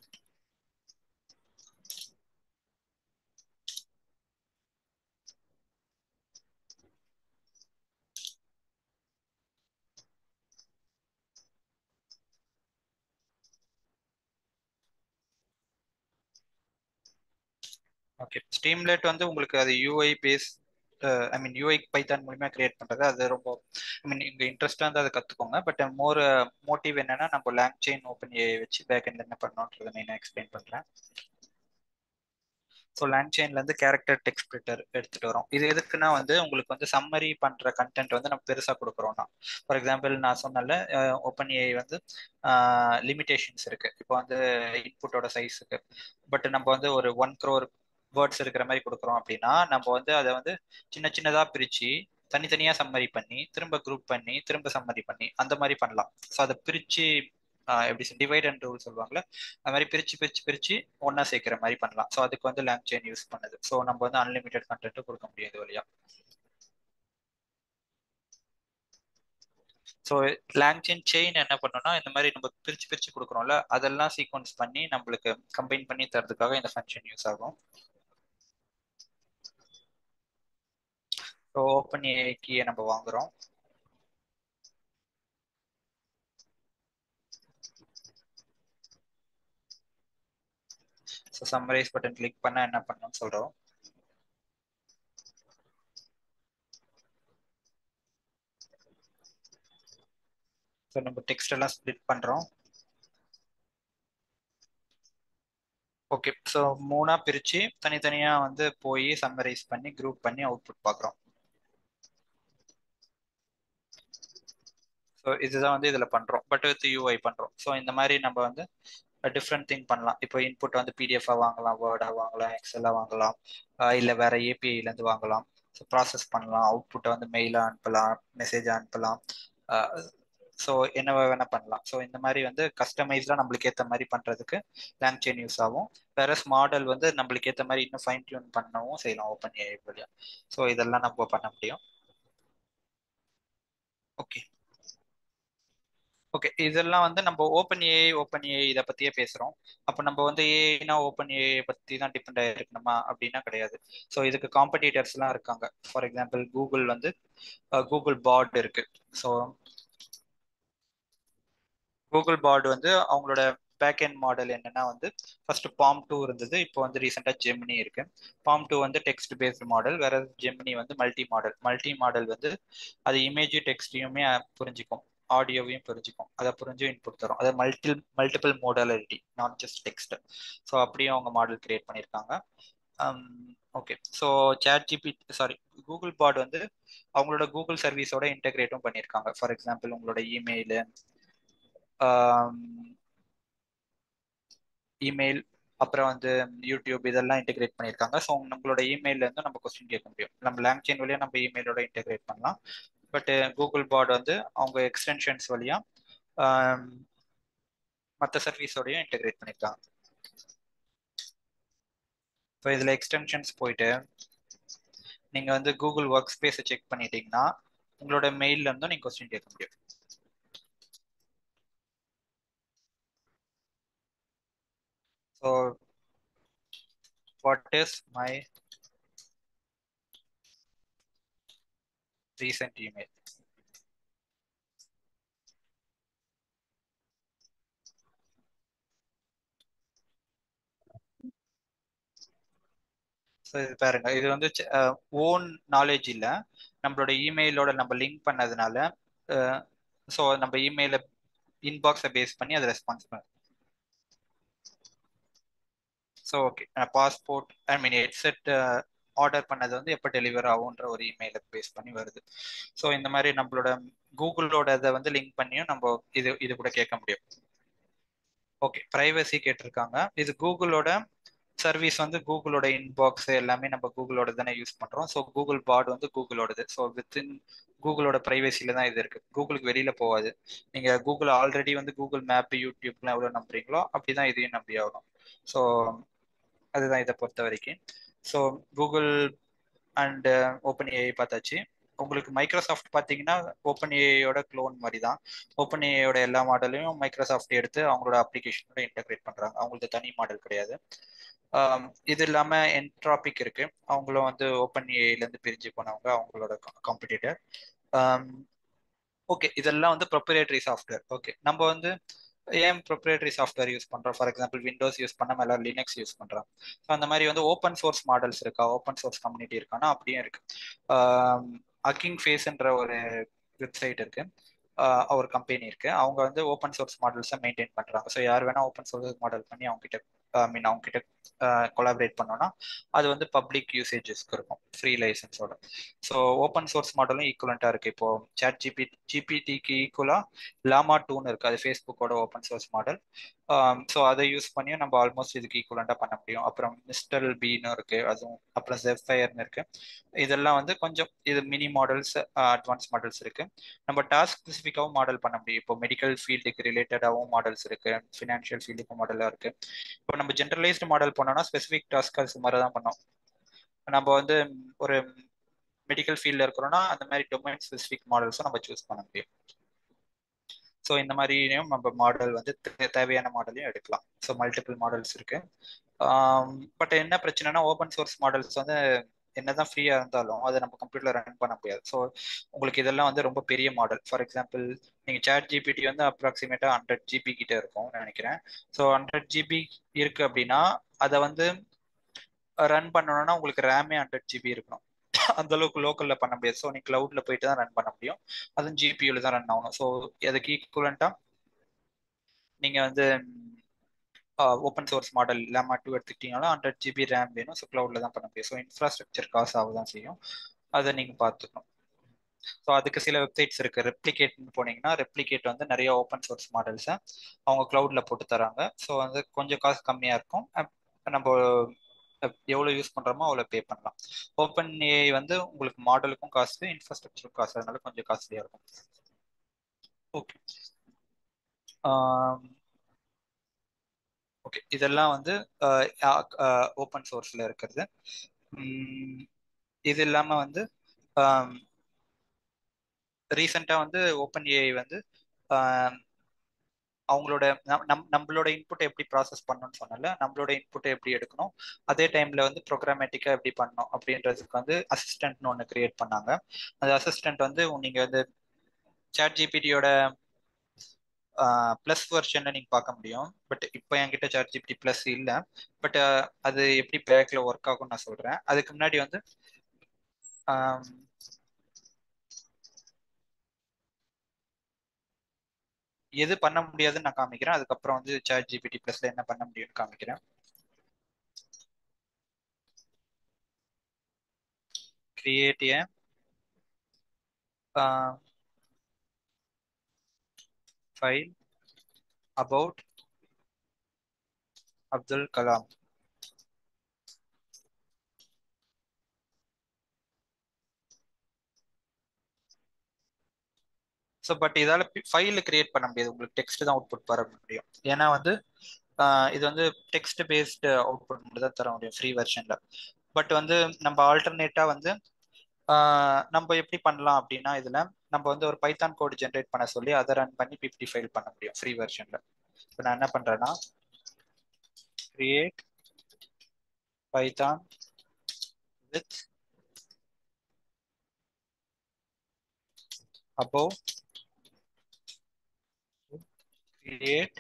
ஓகே ஸ்டீம்லெட் வந்து உங்களுக்கு அது UI base I mean UI Python மூலியமா கிரியேட் பண்றது அது ரொம்ப ஐ மீன் இங்க இன்ட்ரெஸ்டா இருந்தால் அதை கத்துக்கோங்க பட் மோர் மோட்டிவ் என்னன்னா நம்ம லேங் செயின் ஓப்பன் ஏ வச்சு பேக் எண்ட் என்ன பண்ணணுன்றதை நான் எக்ஸ்பிளைன் பண்றேன் ஸோ லேண்ட் செயின்லேருந்து கேரக்டர் டெக்ஸ்பிரிட்டர் எடுத்துகிட்டு வரோம் இது எதுக்குன்னா வந்து உங்களுக்கு வந்து சம்மரி பண்ணுற கண்டென்ட் வந்து நம்ம பெருசாக கொடுக்குறோம்னா ஃபார் எக்ஸாம்பிள் நான் சொன்னல ஓப்பன் ஏஐ வந்து லிமிடேஷன்ஸ் இருக்குது இப்போ வந்து இன்புட்டோட சைஸுக்கு பட் நம்ம வந்து ஒரு ஒன் க்ரோர் வேர்ட்ஸ் இருக்கிற மாதிரி கொடுக்குறோம் அப்படின்னா நம்ம வந்து அதை வந்து சின்ன சின்னதாக பிரித்து தனித்தனியாக சம்மரி பண்ணி திரும்ப குரூப் பண்ணி திரும்ப சம்மரி பண்ணி அந்த மாதிரி பண்ணலாம் ஸோ அதை பிரித்து எப்படி டிவைட் அண்ட் ரூல் சொல்லுவாங்கல்ல அது மாதிரி பிரிச்சு பிரிச்சு பிரிச்சு ஒன்னா சேர்க்கிற மாதிரி பண்ணலாம் ஸோ அதுக்கு வந்து லேங் செயின் யூஸ் பண்ணுது ஸோ நம்ம வந்து அன்லிமிட்டெட் கண்டென்ட் கொடுக்க முடியாது வழியா ஸோ லேங் செயின் செயின் என்ன பண்ணோம்னா இந்த மாதிரி நம்ம பிரிச்சு பிரிச்சு கொடுக்குறோம்ல அதெல்லாம் சீக்வன்ஸ் பண்ணி நம்மளுக்கு கம்பைன் பண்ணி தரதுக்காக இந்த ஃபங்க்ஷன் யூஸ் ஆகும் ஸோ ஓப்பன் ஏஐ கீயை நம்ம வாங்குறோம் ஸோ சம்மரைஸ் பட்டன் கிளிக் பண்ணால் என்ன பண்ணணும்னு சொல்கிறோம் ஸோ நம்ம டெக்ஸ்ட் எல்லாம் ஸ்ப்ளிட் பண்ணுறோம் ஓகே ஸோ மூணாக பிரித்து தனித்தனியாக வந்து போய் சம்மரைஸ் பண்ணி குரூப் பண்ணி அவுட்புட் பார்க்குறோம் ஸோ இதுதான் வந்து இதில் பண்ணுறோம் பட் வித் யூஐ பண்ணுறோம் ஸோ இந்த மாதிரி நம்ம வந்து டிஃப்ரெண்ட் திங் பண்ணலாம் இப்போ இன்புட் வந்து பிடிஎஃபாக வாங்கலாம் வேர்டாக வாங்கலாம் எக்ஸலாக வாங்கலாம் இல்லை வேற ஏபிஐலேருந்து வாங்கலாம் ஸோ ப்ராசஸ் பண்ணலாம் அவுட்புட்டை வந்து மெயிலாக அனுப்பலாம் மெசேஜாக அனுப்பலாம் ஸோ என்ன வேணா பண்ணலாம் ஸோ இந்த மாதிரி வந்து கஸ்டமைஸ்டாக நம்மளுக்கு ஏற்ற மாதிரி பண்ணுறதுக்கு லேங் செயின் யூஸ் ஆகும் வேற மாடல் வந்து நம்மளுக்கு ஏற்ற மாதிரி இன்னும் ஃபைன் டியூன் பண்ணவும் செய்யலாம் ஓப்பன் ஏஐ வழியா ஸோ இதெல்லாம் நம்ம பண்ண முடியும் ஓகே ஓகே இதெல்லாம் வந்து நம்ம ஓப்பன் ஏஐ ஓப்பன் ஏஐ இதை பற்றியே பேசுகிறோம் அப்போ நம்ம வந்து ஏஐனா ஓப்பன் ஏஐ பற்றி தான் டிபெண்ட் ஆகிருக்கணுமா அப்படின்னா கிடையாது ஸோ இதுக்கு காம்படிட்டர்ஸ்லாம் இருக்காங்க ஃபார் எக்ஸாம்பிள் கூகுள் வந்து கூகுள் பாட் இருக்கு ஸோ கூகுள் பாட் வந்து அவங்களோட பேக் எண்ட் மாடல் என்னன்னா வந்து ஃபர்ஸ்ட் பாம் டூ இருந்தது இப்போ வந்து ரீசெண்டாக ஜெமினி இருக்கு பாம் டூ வந்து டெக்ஸ்ட் பேஸ்ட் மாடல் வேற ஜெமினி வந்து மல்டி மாடல் மல்டி மாடல் வந்து அது இமேஜ் டெக்ஸ்டையுமே புரிஞ்சுக்கும் ஆடியோவையும் புரிஞ்சுக்கும் அதை புரிஞ்சு இன்புட் தரும் அது multi multiple modality not just text so அப்படியும் அவங்க மாடல் கிரியேட் பண்ணியிருக்காங்க okay so chat GP sorry Google bard வந்து அவங்களோட கூகுள் சர்வீஸோட இன்டெகிரேட்டும் பண்ணியிருக்காங்க ஃபார் எக்ஸாம்பிள் உங்களோட இமெயிலு இமெயில் அப்புறம் வந்து யூடியூப் இதெல்லாம் இன்டெகிரேட் பண்ணியிருக்காங்க ஸோ நம்மளோட இமெயில இருந்து நம்ம கொஸ்டின் கேட்க முடியும் நம்ம லேங் செயின் வழியாக நம்ம இமெயிலோட இன்டெகிரேட் பண்ணலாம் பட் கூகுள் பாட் வந்து அவங்க எக்ஸ்டென்ஷன்ஸ் வழியா மற்ற சர்வீஸோடையும் இன்டெகிரேட் பண்ணியிருக்காங்க ஸோ இதில் எக்ஸ்டென்ஷன்ஸ் போயிட்டு நீங்கள் வந்து கூகுள் ஒர்க் ஸ்பேஸை செக் பண்ணிட்டீங்கன்னா உங்களோட மெயில்ல இருந்தும் நீங்கள் கொஸ்டின் கேட்க முடியும் So, what is my recent email? So இது பாருங்க இது வந்து ஓன் நாலேஜ் இல்லை நம்மளோட இமெயிலோட நம்ம லிங்க் பண்ணதுனால ஸோ நம்ம இமெயிலை இன்பாக்ஸை பேஸ் பண்ணி அதை ரெஸ்பான்ஸ் பண்ண so okay passport I mean headset order பண்ணது வந்து எப்போ டெலிவர் ஆகுன்ற ஒரு இமெயிலை பேஸ் பண்ணி வருது ஸோ இந்த மாதிரி நம்மளோட கூகுளோட இதை வந்து லிங்க் பண்ணியும் நம்ம இது இது கூட கேட்க முடியும் ஓகே ப்ரைவசி கேட்டிருக்காங்க இது கூகுளோட சர்வீஸ் வந்து கூகுளோட இன்பாக்ஸ் எல்லாமே நம்ம கூகுளோட தானே யூஸ் பண்ணுறோம் ஸோ கூகுள் பாட் வந்து கூகுளோடது ஸோ வித்தின் கூகுளோட ப்ரைவசியில தான் இது இருக்கு கூகுளுக்கு வெளியில போகாது நீங்க கூகுள் ஆல்ரெடி வந்து கூகுள் மேப் யூடியூப்லாம் எவ்வளோ நம்புறீங்களோ அப்படிதான் இதையும் நம்பி ஆகணும் ஸோ அதுதான் இதை பொறுத்த வரைக்கும் so Google and open AI பார்த்தாச்சு உங்களுக்கு மைக்ரோசாஃப்ட் பார்த்தீங்கன்னா ஓப்பன் ஏஐயோட க்ளோன் மாதிரி தான் ஓப்பன் ஏஐயோட எல்லா மாடலையும் மைக்ரோசாஃப்ட் எடுத்து அவங்களோட அப்ளிகேஷனோட இன்டகிரேட் பண்ணுறாங்க அவங்களுக்கு தனி மாடல் கிடையாது இது இல்லாமல் என்ட்ராபிக் இருக்கு அவங்களும் வந்து ஓப்பன் ஏஐலேருந்து பிரிஞ்சு போனவங்க அவங்களோட காம்படிட்டர் ஓகே இதெல்லாம் வந்து ப்ரொப்ரேட்டரி சாஃப்ட்வேர் ஓகே நம்ம வந்து ஏன் ப்ரொப்ரேட்டரி சாஃப்ட்வேர் யூஸ் பண்ணுறோம் ஃபார் எக்ஸாம்பிள் விண்டோஸ் யூஸ் பண்ணாமல் எல்லாரும் லினக்ஸ் யூஸ் பண்ணுறோம் ஸோ அந்த மாதிரி வந்து ஓப்பன் சோர்ஸ் மாடல்ஸ் இருக்கா ஓப்பன் சோர்ஸ் கம்யூனிட்டி இருக்கானா அப்படியும் இருக்கு அக்கிங் ஃபேஸ்ன்ற ஒரு வெப்சைட் இருக்கு ஒரு கம்பெனி இருக்கு அவங்க வந்து ஓப்பன் சோர்ஸ் மாடல்ஸை மெயின்டைன் பண்றாங்க ஸோ யார் வேணா ஓப்பன் சோர்ஸ் மாடல் பண்ணி அவங்க கிட்ட ஐ மீன் அவங்க கிட்ட கொலாபரேட் பண்ணோம்னா அது வந்து பப்ளிக் யூசேஜஸ்க்கு இருக்கும் ஃப்ரீ லைசன்ஸோட ஸோ ஓப்பன் சோர்ஸ் மாடலும் ஈக்குவலண்டா இருக்கு இப்போ சாட் ஜிபி ஜிபிடிக்கு ஈக்குவலா லாமா டூன்னு இருக்கு அது ஃபேஸ்புக்கோட ஓப்பன் சோர்ஸ் மாடல் ஸோ அதை யூஸ் பண்ணியும் நம்ம ஆல்மோஸ்ட் இதுக்கு ஈக்குவலண்டா பண்ண முடியும் அப்புறம் மிஸ்டர் பீனும் இருக்கு அதுவும் அப்புறம் ஜெஃபயர்னு இருக்கு இதெல்லாம் வந்து கொஞ்சம் இது மினி மாடல்ஸ் அட்வான்ஸ் மாடல்ஸ் இருக்கு நம்ம டாஸ்க் ஸ்பெசிஃபிக்காகவும் மாடல் பண்ண முடியும் இப்போ மெடிக்கல் ஃபீல்டுக்கு ரிலேட்டடாகவும் மாடல்ஸ் இருக்கு ஃபினான்ஷியல் ஃபீல்டுக்கு மாடலாக இருக்கு இப்போ நம்ம ஜென்ரலைஸ்டு மாடல் பண்ணோம்னா ஸ்பெசிஃபிக் டாஸ்க் அது மாதிரி தான் பண்ணோம் நம்ம வந்து ஒரு மெடிக்கல் ஃபீல்டில் இருக்கிறோம்னா அந்த மாதிரி டொமைன் ஸ்பெசிஃபிக் மாடல்ஸும் நம்ம சூஸ் பண்ண முடியும் ஸோ இந்த மாதிரியும் நம்ம மாடல் வந்து தேவையான மாடலையும் எடுக்கலாம் ஸோ மல்டிபிள் மாடல்ஸ் இருக்கு பட் என்ன பிரச்சனைனா ஓப்பன் சோர்ஸ் மாடல்ஸ் வந்து என்னதான் ஃப்ரீயா இருந்தாலும் அதை நம்ம கம்ப்யூட்டர்ல ரன் பண்ண முடியாது ஸோ உங்களுக்கு இதெல்லாம் வந்து ரொம்ப பெரிய மாடல் ஃபார் எக்ஸாம்பிள் நீங்க சேட் ஜிபிடி வந்து அப்ராக்சிமேட்டா ஹண்ட்ரட் ஜிபி கிட்ட இருக்கும் நினைக்கிறேன் ஸோ ஹண்ட்ரட் ஜிபி இருக்கு அப்படின்னா அதை வந்து ரன் பண்ணணும்னா உங்களுக்கு ரேமே ஹண்ட்ரட் ஜிபி இருக்கணும் அந்த அளவுக்கு லோக்கல்ல பண்ண முடியாது ஸோ நீ கிளவுட்ல போயிட்டு தான் ரன் பண்ண முடியும் அதுவும் ஜிபியூல தான் ரன் ஆகணும் ஸோ அதுக்கு ஈக்குவலண்டா நீங்க வந்து open source model Llama two எடுத்துக்கிட்டீங்கன்னா ஹண்ட்ரட் ஜிபி ரேம் வேணும் ஸோ க்ளவுட்ல தான் பண்ண முடியும் ஸோ இன்ஃப்ராஸ்ட்ரக்சர் காசு ஆக தான் செய்யும் அதை நீங்க பார்த்துக்கணும் ஸோ அதுக்கு சில வெப்சைட்ஸ் இருக்கு ரெப்ளிகேட்னு போனீங்கன்னா ரெப்ளிகேட் வந்து நிறைய ஓப்பன் சோர்ஸ் மாடல்ஸை அவங்க க்ளவுட்ல போட்டு தராங்க ஸோ வந்து கொஞ்சம் காசு கம்மியா இருக்கும் நம்ம எவ்வளோ யூஸ் பண்ணுறோமோ அவ்வளோ பே பண்ணலாம் ஓப்பன் ஏஐ வந்து உங்களுக்கு மாடலுக்கும் காசு இன்ஃப்ராஸ்ட்ரக்சருக்கும் காசு அதனால கொஞ்சம் காஸ்ட்லியாக இருக்கும் ஓகே ஓகே இதெல்லாம் வந்து ஓப்பன் சோர்ஸில் இருக்கிறது உம், இது இல்லாமல் வந்து ரீசெண்டாக வந்து ஓப்பன் ஏஐ வந்து ஆம், அவங்களோட நம் நம்- நம்மளோட இன்புட்டை எப்படி ப்ராசஸ் பண்ணணும்னு சொன்னல நம்மளோட இன்புட்டை எப்படி எடுக்கணும் அதே டைம்ல வந்து ப்ரோக்ராமேட்டிக்காக எப்படி பண்ணணும் அப்படின்றதுக்கு வந்து அசிஸ்டன்ட்னு ஒன்று கிரியேட் பண்ணாங்க அந்த அசிஸ்டன்ட் வந்து நீங்க வந்து சாட் ஜிபிடியோட ப்ளஸ் வெர்ஷனை நீங்க பார்க்க முடியும் பட் இப்போ என்கிட்ட சாட் ஜிபிடி ப்ளஸ் இல்லை பட் அது எப்படி பேக்ல ஒர்க் ஆகும்னு நான் சொல்றேன் அதுக்கு முன்னாடி வந்து ஆம், எது பண்ண முடியாதுன்னு நான் காமிக்கிறேன் அதுக்கப்புறம் வந்து சாட் ஜிபிடி ப்ளஸ்ல என்ன பண்ண முடியும்னு காமிக்கிறேன் create a file about Abdul Kalam so but இதால ஃபைல் கிரியேட் பண்ண முடியாது உங்களுக்கு டெக்ஸ்ட் தான் அவுட்புட் வர முடியும் ஏன்னா வந்து ஆஹ் இது வந்து டெக்ஸ்ட் பேஸ்டு அவுட்புட் மட்டும் தான் தர முடியும் ஃப்ரீ வெர்ஷன்ல பட் வந்து நம்ம ஆல்டர்னேட்டா வந்து ஆஹ் நம்ம எப்படி பண்ணலாம் அப்படின்னா இதுல நம்ம வந்து ஒரு பைத்தான் கோட் ஜென்ரேட் பண்ண சொல்லி அதை ரன் பண்ணி பிபிடி ஃபைல் பண்ண முடியும் ஃப்ரீ வெர்ஷன்ல இப்போ நான் என்ன பண்றேன்னா create Python with above create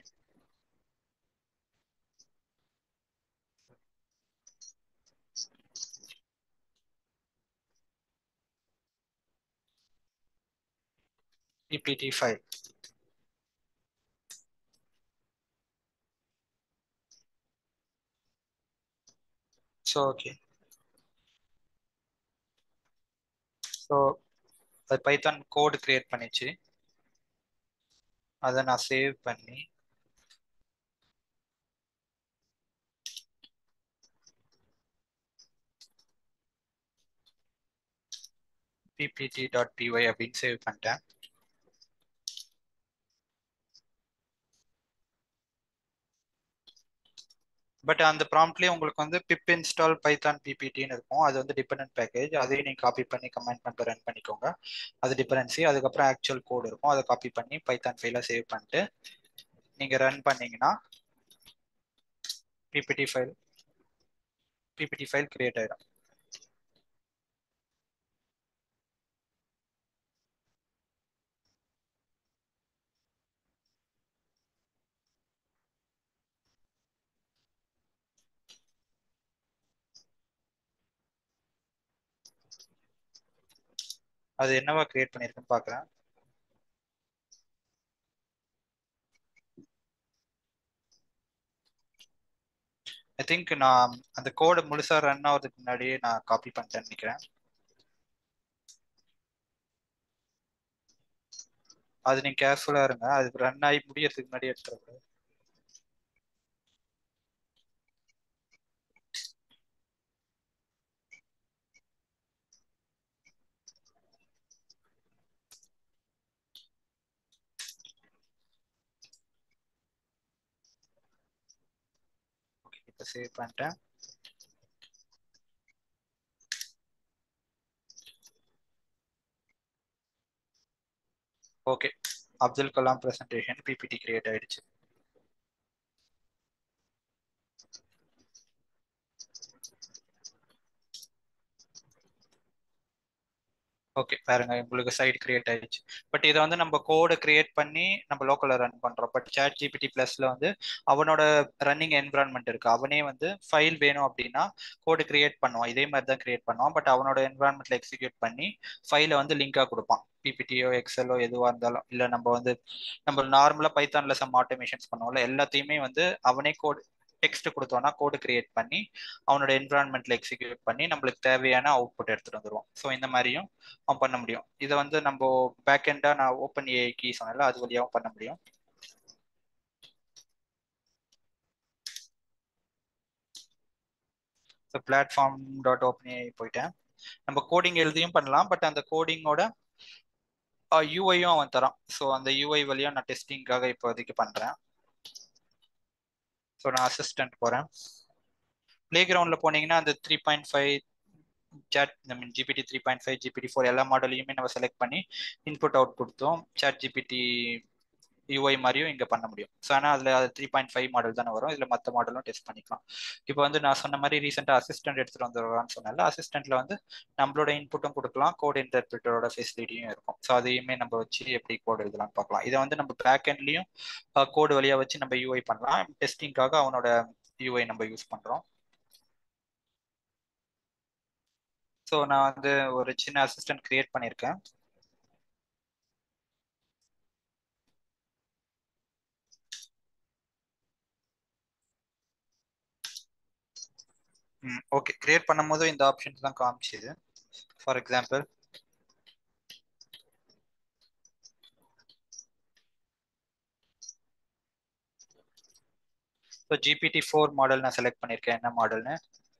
ppt file so okay so அது பைத்தான் கோட் கிரியேட் பண்ணிச்சு அதை நான் சேவ் பண்ணி ppt டாட் py அப்படின்னு சேவ் பண்ணிட்டேன் பட் அந்த ப்ராம்ப்ட்லேயே உங்களுக்கு வந்து பிப் இன்ஸ்டால் பைத்தான் பிபிடின்னு இருக்கும் அது வந்து டிபெண்டன்ட் பேக்கேஜ் அதையும் நீங்கள் காப்பி பண்ணி கமெண்ட் பண்ணிட்டு ரன் பண்ணிக்கோங்க அது டிபெண்டன்சி அதுக்கப்புறம் ஆக்சுவல் கோட் இருக்கும் அதை காப்பி பண்ணி பைத்தான் ஃபைலாக சேவ் பண்ணிட்டு நீங்கள் ரன் பண்ணீங்கன்னா PPT file PPT file create ஆயிடும் அது என்னவா கிரியேட் பண்ணியிருக்குன்னு பார்க்குறேன் ஐ திங்க் நான் அந்த கோடு முழுசா ரன் ஆகிறதுக்கு முன்னாடியே நான் காப்பி பண்ணிட்டேன்னு நினைக்கிறேன் அது நீங்க கேர்ஃபுல்லா இருங்க அது ரன் ஆகி முடியறதுக்கு முன்னாடி எடுத்துடக்கூடாது ஓகே இப்போ சேவ் பண்ணிட்டேன் okay Abdul Kalam presentation PPT create ஆயிடுச்சு ஓகே பாருங்க உங்களுக்கு சைட் கிரியேட் ஆயிடுச்சு பட் இதை வந்து நம்ம கோடு கிரியேட் பண்ணி நம்ம லோக்கல்ல ரன் பண்றோம் பட் சாட் ஜிபிடி பிளஸ்ல வந்து அவனோட ரன்னிங் என்விரான்மெண்ட் இருக்கு அவனே வந்து ஃபைல் வேணும் அப்படின்னா கோடு கிரியேட் பண்ணுவான் இதே மாதிரி தான் கிரியேட் பண்ணுவான் பட் அவனோட என்விரான்மெண்ட்ல எக்ஸிக்யூட் பண்ணி ஃபைலை வந்து லிங்கா கொடுப்பான் பிபிடியோ எக்ஸலோ எதுவாக இருந்தாலும் இல்லை நம்ம வந்து நம்ம நார்மலாக பைத்தான்ல சம் ஆட்டோமேஷன்ஸ் பண்ணுவோம்ல எல்லாத்தையுமே வந்து அவனே கோட் டெக்ஸ்ட் கொடுத்தோம்னா கோடு கிரியேட் பண்ணி அவனோட என்விரான்மெண்ட்ல எக்ஸிக்யூட் பண்ணி நம்மளுக்கு தேவையான அவுட்புட் எடுத்துட்டு வந்துருவோம் ஸோ இந்த மாதிரியும் அவன் பண்ண முடியும் இதை வந்து நம்ம பேக் எண்டா நான் ஓப்பன் ஏஐ கீ சொன்னல அது வழியாகவும் பண்ண முடியும் so platform dot open AI போயிட்டேன் நம்ம கோடிங் எழுதியும் பண்ணலாம் பட் அந்த கோடிங்கோட யூஐயும் அவன் தரான் ஸோ அந்த யூஐ வழியாக நான் டெஸ்டிங்காக இப்போதைக்கு பண்ணுறேன் ஸோ நான் அசிஸ்டன்ட் போகிறேன் ப்ளே கிரவுண்டில் போனீங்கன்னா அந்த three point five chat I mean GPT three point five GPT four எல்லா மாடலையுமே நம்ம செலக்ட் பண்ணி இன்புட் அவுட் கொடுத்தோம் சாட் ஜிபிடி யூஐ மாதிரியும் இங்கே பண்ண முடியும் ஸோ ஆனால் அதில் அது த்ரீ பாயிண்ட் ஃபைவ் மாடல் தானே வரும் இதில் மற்ற மாடலும் டெஸ்ட் பண்ணிக்கலாம் இப்போ வந்து நான் சொன்ன மாதிரி ரீசெண்டாக அசிஸ்டன்ட் எடுத்துகிட்டு வந்துடுவான்னு சொன்னால அசிஸ்டண்ட்டில் வந்து நம்மளோட இன்புட்டும் கொடுக்கலாம் கோட் இன்டர்பிரிட்டரோட ஃபெசிலிட்டியும் இருக்கும் ஸோ அதையுமே நம்ம வச்சு எப்படி கோட் எழுதலாம்னு பார்க்கலாம் இதை வந்து நம்ம பேக் எண்ட்லையும் கோடு வழியாக வச்சு நம்ம யூஐ பண்ணலாம் டெஸ்டிங்காக அவனோட யூஐ நம்ம யூஸ் பண்ணுறோம் ஸோ நான் வந்து ஒரு சின்ன அசிஸ்டன்ட் கிரியேட் பண்ணியிருக்கேன் ம் ஓகே கிரியேட் பண்ணும்போது இந்த ஆப்ஷன்ஸ் தான் காமிச்சுது for example so GPT four model நான் செலக்ட் பண்ணியிருக்கேன் என்ன மாடல்னு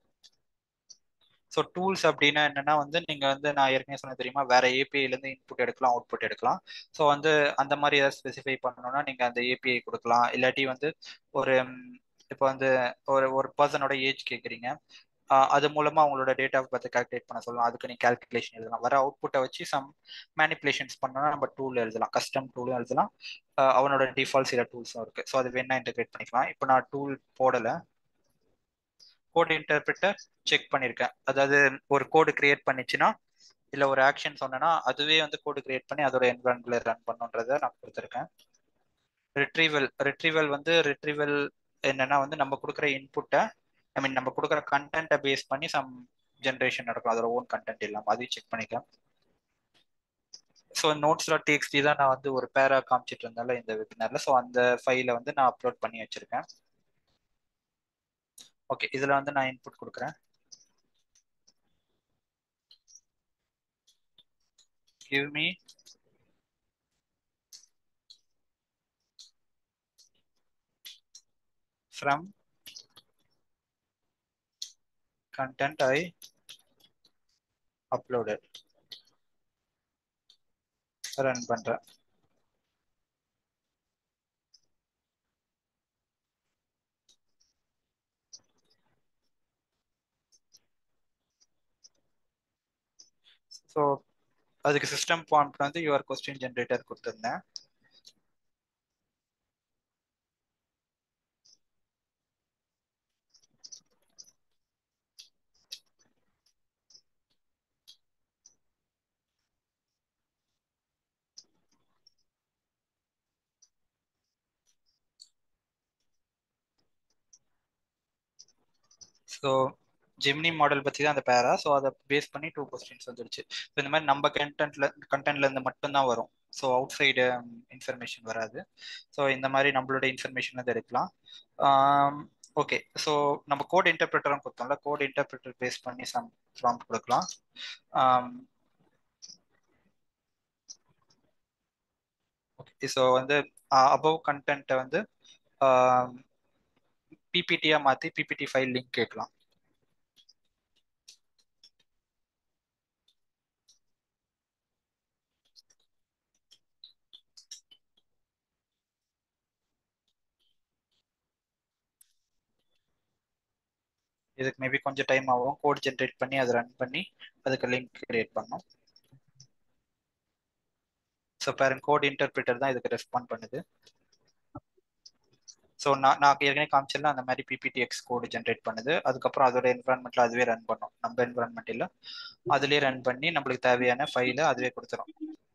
ஸோ டூல்ஸ் அப்படின்னா என்னன்னா வந்து நீங்கள் வந்து நான் ஏற்கனவே சொன்ன தெரியுமா வேற ஏபிஐலேருந்து இன்புட் எடுக்கலாம் அவுட்புட் எடுக்கலாம் ஸோ வந்து அந்த மாதிரி ஏதாவது ஸ்பெசிஃபை பண்ணணும்னா நீங்கள் அந்த ஏபிஐ கொடுக்கலாம் இல்லாட்டி வந்து ஒரு இப்போ வந்து ஒரு ஒரு பர்சனோட ஏஜ் கேட்குறீங்க அது மூலமா அவங்களோட டேட் ஆஃப் பர்த் கால்குலேட் பண்ண சொல்லலாம் அதுக்கு நீ கால்குலேஷன் எழுதலாம் வர அவுட்புட்டை வச்சு சம் மேனிப்புலேஷன்ஸ் பண்ணோம்னா நம்ம டூல் எழுதலாம் கஸ்டம் டூலும் எழுதலாம் அவனோட டிஃபால்ட் சில டூல்ஸும் இருக்கு ஸோ அது வேணா இன்டெகிரேட் பண்ணிக்கலாம் இப்போ நான் டூல் போடலை கோட் இன்டர்பிரிட்டர் செக் பண்ணியிருக்கேன் அதாவது ஒரு கோடு கிரியேட் பண்ணிச்சுன்னா இல்லை ஒரு ஆக்ஷன் சொன்னேன்னா அதுவே வந்து கோடு கிரியேட் பண்ணி அதோட என்வரன்மெண்ட்ல ரன் பண்ணுன்றதை நான் கொடுத்துருக்கேன் ரிட்ரீவல் ரிட்ரீவல் வந்து ரிட்ரீவல் என்னன்னா வந்து நம்ம கொடுக்குற இன்புட்டை ஐ மீன் நம்ம கொடுக்குற கண்டென்ட்டை பேஸ் பண்ணி சம் ஜென்ரேஷன் நடக்கும் அதோட ஓன் கண்டென்ட் இல்லாமல் அதையும் செக் பண்ணிக்கலாம் ஸோ நோட்ஸ் டாட் டிஎக்ஸ்டி தான் நான் வந்து ஒரு பேரா காமிச்சிட்டு இருந்தால இந்த வெபினார்ல ஸோ அந்த ஃபைலை வந்து நான் அப்லோட் பண்ணி வச்சிருக்கேன் ஓகே இதில் வந்து நான் இன்புட் கொடுக்குறேன் give me from content I uploaded run பண்றேன் ஸோ அதுக்கு சிஸ்டம் ப்ராம்ப்ட் வந்து யுவர் கொஸ்டின் ஜென்ரேட்டர் கொடுத்துருந்தேன் ஸோ ஜெமினி மாடல் பற்றி தான் அந்த பேரா ஸோ அதை பேஸ் பண்ணி டூ கொஸ்டின்ஸ் வந்துடுச்சு ஸோ இந்த மாதிரி நம்ம கண்டென்ட்ல கண்டென்ட்ல இருந்து மட்டும்தான் வரும் ஸோ அவுட் சைடு இன்ஃபர்மேஷன் வராது ஸோ இந்த மாதிரி நம்மளோட இன்ஃபர்மேஷன் வந்து எடுக்கலாம் ஓகே ஸோ நம்ம கோட் இன்டர்பிரிட்டரும் கொடுத்தோம்ல கோட் இன்டர்பிரிட்டர் பேஸ் பண்ணி சம் ப்ராம்ப்ட் கொடுக்கலாம் ஓகே ஸோ வந்து அபவ் கண்டென்ட்டை வந்து பிபிடியாக மாற்றி பிபிடி ஃபைல் லிங்க் கேட்கலாம் இதுக்கு மேபி கொஞ்சம் டைம் ஆகும் கோட் ஜென்ரேட் பண்ணி அதை ரன் பண்ணி அதுக்கு லிங்க் கிரியேட் பண்ணோம் ஸோ பேரண்ட் கோட் இன்டர்பிரிட்டர் தான் இதுக்கு ரெஸ்பாண்ட் பண்ணுது ஸோ நான் நான் ஏற்கனவே காமிச்சிடலாம் அந்த மாதிரி பிபிடிஎக்ஸ் கோடு ஜென்ரேட் பண்ணுது அதுக்கப்புறம் அதோட என்வரான்மெண்ட்ல அதுவே ரன் பண்ணும் நம்ம என்வரான்மெண்ட் இல்லை அதுலேயே ரன் பண்ணி நம்மளுக்கு தேவையான ஃபைலை அதுவே கொடுத்துரும்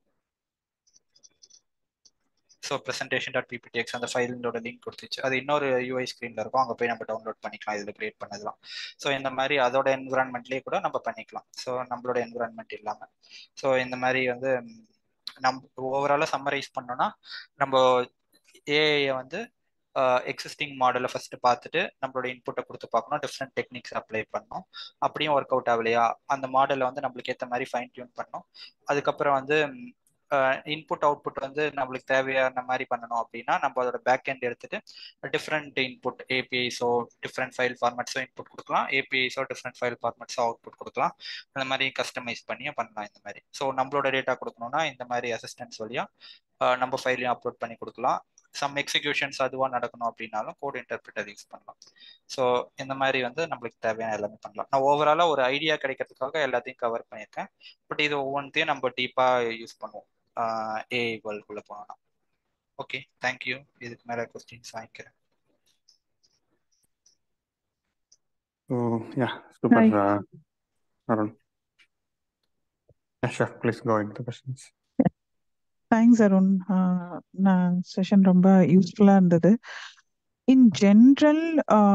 ஸோ ப்ரெசன்டேஷன் டாட் பிபிடிஎக்ஸ் அந்த ஃபைலோட லிங்க் கொடுத்துச்சு அது இன்னொரு யூஐ ஸ்க்ரீனில் இருக்கும் அங்கே போய் நம்ம டவுன்லோட் பண்ணிக்கலாம் இதில் கிரியேட் பண்ணதெல்லாம் ஸோ இந்த மாதிரி அதோட என்விரான்மெண்ட்லேயே கூட நம்ம பண்ணிக்கலாம் ஸோ நம்மளோட என்விரான்மெண்ட் இல்லாமல் ஸோ இந்த மாதிரி வந்து நம் ஓவராலாக சம்மரைஸ் பண்ணோம்னா நம்ம ஏஐயை வந்து எக்ஸிஸ்டிங் மாடலை ஃபர்ஸ்ட் பார்த்துட்டு நம்மளோட இன்புட்டை கொடுத்து பார்க்கணும் டிஃப்ரெண்ட் டெக்னிக்ஸ் அப்ளை பண்ணணும் அப்படியும் ஒர்க் அவுட் ஆகலையா அந்த மாடலை வந்து நம்மளுக்கு ஏற்ற மாதிரி ஃபைன் டியூன் பண்ணணும் அதுக்கப்புறம் வந்து இன்புட் அவுட்புட் வந்து நம்மளுக்கு தேவையான மாதிரி பண்ணணும் அப்படின்னா நம்ம அதோட பேக் எண்ட் எடுத்துட்டு டிஃப்ரெண்ட் இன்புட் ஏபிஐஸோ டிஃப்ரெண்ட் ஃபைல் ஃபார்மேட்ஸோ இன்புட் கொடுக்கலாம் ஏபிஐஸோ டிஃப்ரெண்ட் ஃபைல் ஃபார்மேட்ஸோ அவுட்புட் கொடுக்கலாம் அந்த மாதிரி கஸ்டமைஸ் பண்ணியும் பண்ணலாம் இந்த மாதிரி ஸோ நம்மளோட டேட்டா கொடுக்கணும்னா இந்த மாதிரி அசிஸ்டன்ஸ் வழியா நம்ம ஃபைலையும் அப்லோட் பண்ணி கொடுக்கலாம் சம் எக்ஸிக்யூஷன்ஸ் அதுவாக நடக்கணும் அப்படின்னாலும் கோட் இன்டர்பிரிட்டர் யூஸ் பண்ணலாம் ஸோ இந்த மாதிரி வந்து நம்மளுக்கு தேவையான எல்லாமே பண்ணலாம் நான் ஓவராலாக ஒரு ஐடியா கிடைக்கிறதுக்காக எல்லாத்தையும் கவர் பண்ணியிருக்கேன் பட் இது ஒவ்வொன்றையும் நம்ம டீப்பாக யூஸ் பண்ணுவோம் ஏஐ வேர்ல்டுக்குள்ளே போனோம்னா ஓகே தேங்க்யூ இதுக்கு மேலே கொஸ்டின்ஸ் வாங்கிக்கிறேன் So yeah, super, uh, Arun. Yeah, sure. Please go into the questions. Thanks Arun நான் செஷன் ரொம்ப யூஸ்ஃபுல்லாக இருந்தது இன் ஜென்ரல்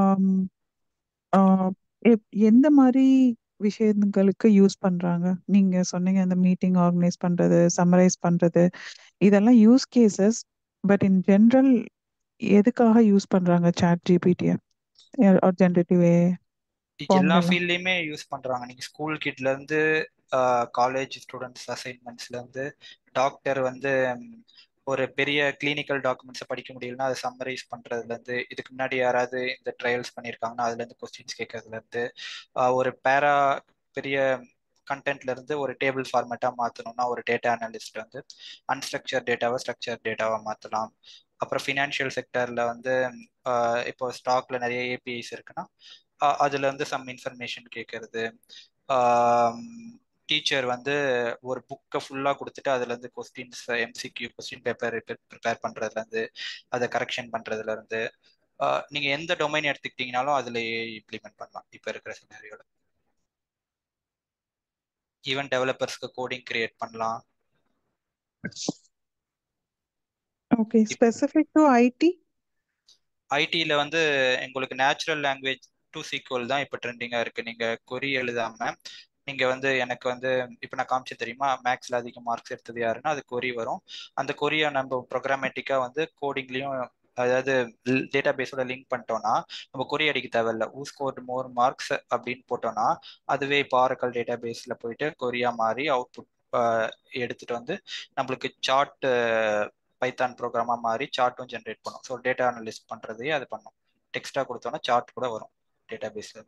எந்த மாதிரி விஷயங்களுக்கு யூஸ் பண்றாங்க நீங்க சொன்னீங்க இந்த மீட்டிங் ஆர்கனைஸ் பண்றது சம்மரைஸ் பண்றது இதெல்லாம் use cases but in general எதுக்காக யூஸ் பண்றாங்க சாட் ஜிபிடிய ஜென்ரேட்டிவ் எல்லா ஃபீல்ட்லயுமே யூஸ் பண்றாங்க நீங்க ஸ்கூல் கிட்ல இருந்து காலேஜ் ஸ்டூடெண்ட்ஸ் அசைன்மெண்ட்ஸ்ல இருந்து டாக்டர் வந்து ஒரு பெரிய கிளினிக்கல் டாக்குமெண்ட்ஸை படிக்க முடியலன்னா அதை சம்மரைஸ் பண்றதுல இருந்து இதுக்கு முன்னாடி யாராவது இந்த ட்ரையல்ஸ் பண்ணியிருக்காங்கன்னா அதுல இருந்து கொஸ்டின்ஸ் கேட்கறதுல இருந்து ஒரு பேரா பெரிய கண்டென்ட்ல இருந்து ஒரு டேபிள் ஃபார்மேட்டா மாத்தணும்னா ஒரு டேட்டா அனலிஸ்ட் வந்து அன்ஸ்ட்ரக்சர் டேட்டாவை ஸ்ட்ரக்சர் டேட்டாவை மாத்தலாம் அப்புறம் ஃபினான்ஷியல் செக்டர்ல வந்து இப்போ ஸ்டாக்ல நிறைய ஏபிஐஸ் இருக்குன்னா அதுல இருந்து சம் இன்ஃபர்மேஷன் கேட்கறது டீச்சர் வந்து ஒரு புக்கை ஃபுல்லாக கொடுத்துட்டு அதுலேருந்து questions MCQ question paper prepare பண்ணுறதுலேருந்து அதை கரெக்ஷன் பண்ணுறதுலேருந்து நீங்கள் எந்த டொமைன் எடுத்துக்கிட்டீங்கனாலும் அதில் இம்ப்ளிமெண்ட் பண்ணலாம் இப்போ இருக்கிற சினாரியோட ஈவன் டெவலப்பர்ஸ்க்கு கோடிங் கிரியேட் பண்ணலாம் ஓகே ஸ்பெசிஃபிக் டு ஐடி ஐடியில் வந்து உங்களுக்கு நேச்சுரல் லாங்குவேஜ் டூ சீக்குவல் தான் இப்போ ட்ரெண்டிங்காக இருக்குது நீங்கள் கொரி எழுதாமல் நீங்கள் வந்து எனக்கு வந்து இப்போ நான் காமிச்சு தெரியுமா மேக்ஸில் அதிக மார்க்ஸ் எடுத்தது யாருன்னா அது கொரி வரும் அந்த கொரியை நம்ம ப்ரோக்ராமேட்டிக்காக வந்து கோடிங்லேயும் அதாவது டேட்டா பேஸோட லிங்க் பண்ணிட்டோம்னா நம்ம கொரி அடிக்க தேவையில்ல ஊ ஸ்கோர் மோர் மார்க்ஸ் அப்படின்னு போட்டோம்னா அதுவே இப்போ ஆரக்கல் டேட்டா பேஸில் போயிட்டு கொரியா மாதிரி அவுட்புட் எடுத்துட்டு வந்து நம்மளுக்கு சார்ட் பைத்தான் ப்ரோக்ராமாக மாதிரி சார்ட்டும் ஜென்ரேட் பண்ணும் ஸோ டேட்டா அனலிஸ்ட் பண்ணுறதையே அது பண்ணும் டெக்ஸ்ட்டாக கொடுத்தோன்னா சார்ட் கூட வரும் டேட்டா பேஸ்ல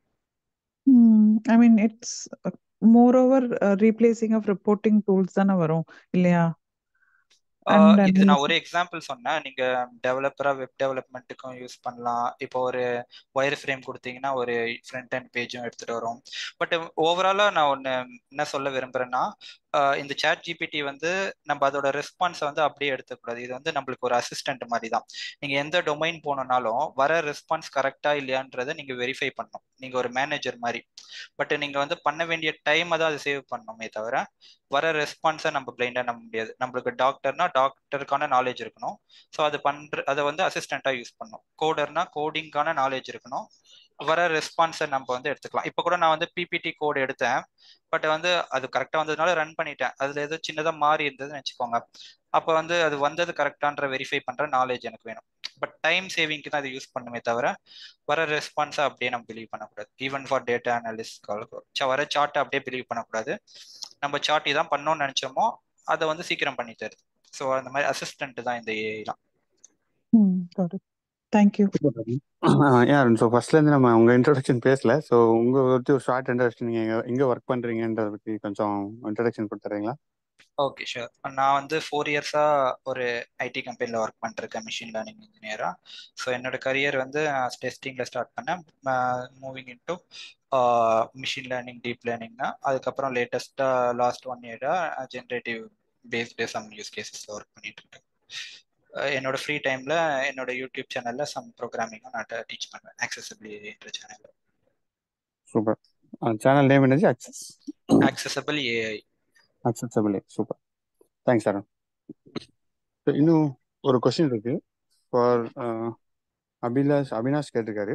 I mean it's more over replacing of reporting tools தானே வரும் இல்லையா இது நான் ஒரு எக்ஸாம்பிள் சொன்னேன் நீங்க டெவலப்பரா வெப் டெவலப்மெண்ட்டுக்கும் யூஸ் பண்ணலாம் இப்போ ஒரு ஒயர் ஃப்ரேம் கொடுத்தீங்கன்னா ஒரு ஃப்ரண்ட் அண்ட் பேஜும் எடுத்துட்டு வரும் பட் ஓவராலா நான் ஒன்று என்ன சொல்ல விரும்புறேன்னா இந்த சேட் ஜிபிடி வந்து நம்ம அதோட ரெஸ்பான்ஸை வந்து அப்படியே எடுத்துக்கூடாது இது வந்து நம்மளுக்கு ஒரு அசிஸ்டன்ட் மாதிரி தான் நீங்க எந்த டொமைன் போனோம்னாலும் வர ரெஸ்பான்ஸ் கரெக்டா இல்லையான்றதை நீங்க வெரிஃபை பண்ணணும் நீங்க ஒரு மேனேஜர் மாதிரி பட் நீங்க வந்து பண்ண வேண்டிய டைமை தான் அதை சேவ் பண்ணணுமே தவிர வர ரெஸ்பான்ஸை நம்ம பிளைண்டா நம்ப முடியாது நம்மளுக்கு டாக்டர்னா டாக்டருக்கான நாலேஜ் இருக்கணும் ஸோ அது பண்ற அதை வந்து அசிஸ்டண்டா யூஸ் பண்ணணும் கோடர்னா கோடிங்கான நாலேஜ் இருக்கணும் வர ரெஸ்பான்ஸை நம்ம வந்து எடுத்துக்கலாம் இப்போ கூட நான் வந்து பிபிடி கோடு எடுத்தேன் பட் வந்து அது கரெக்டாக வந்ததுனால ரன் பண்ணிட்டேன் அதில் ஏதோ சின்னதாக மாறி இருந்ததுன்னு வச்சுக்கோங்க அப்போ வந்து அது வந்தது கரெக்டான்ற வெரிஃபை பண்ணுற நாலேஜ் எனக்கு வேணும் பட் டைம் சேவிங்க்கு தான் அதை யூஸ் பண்ணுமே தவிர வர ரெஸ்பான்ஸை அப்படியே நம்ம பிலீவ் பண்ணக்கூடாது ஈவன் ஃபார் டேட்டா அனாலிஸ்ட் வர சார்ட்டை அப்படியே பிலீவ் பண்ணக்கூடாது நம்ம சார்ட் இதான் பண்ணோம்னு நினச்சோமோ அதை வந்து சீக்கிரம் பண்ணி தருது ஸோ அந்த மாதிரி அசிஸ்டன்ட் தான் இந்த ஏஐலாம் தேங்க்யூ யார் ஸோ ஃபர்ஸ்ட்லேருந்து நம்ம உங்கள் இன்ட்ரடக்ஷன் பேசல ஸோ உங்கள் பற்றி ஒரு ஷார்ட் இன்ட்ரடக்ஷன் நீங்கள் எங்கே ஒர்க் பண்ணுறீங்கன்றத பற்றி கொஞ்சம் இன்ட்ரடக்ஷன் கொடுத்துறீங்களா ஓகே ஷூர் நான் வந்து ஃபோர் இயர்ஸாக ஒரு ஐடி கம்பெனியில் ஒர்க் பண்ணிருக்கேன் மிஷின் லேர்னிங் இன்ஜினியராக ஸோ என்னோட கரியர் வந்து டெஸ்டிங்கில் ஸ்டார்ட் பண்ணேன் moving into machine learning deep learning தான் அதுக்கப்புறம் லேட்டஸ்ட்டாக லாஸ்ட் ஒன் இயராக ஜென்ரேட்டிவ் பேஸ்டு சம் யூஸ் கேசஸில் ஒர்க் பண்ணிட்டு இருக்கேன் என்னோட ஃப்ரீ டைமில் என்னோட யூடியூப் சேனலில் சம் ப்ரோக்ராமிங்கும் நான் டீச் பண்ணுவேன் ஆக்சசபிலின்ற சேனலில் சூப்பர் சேனல் நேம் என்னது access accessible AI accessible super thanks sir இன்னும் ஒரு கொஸ்டின் இருக்கு ஃபார் அபிலாஷ் அபினாஷ் கேட்டிருக்காரு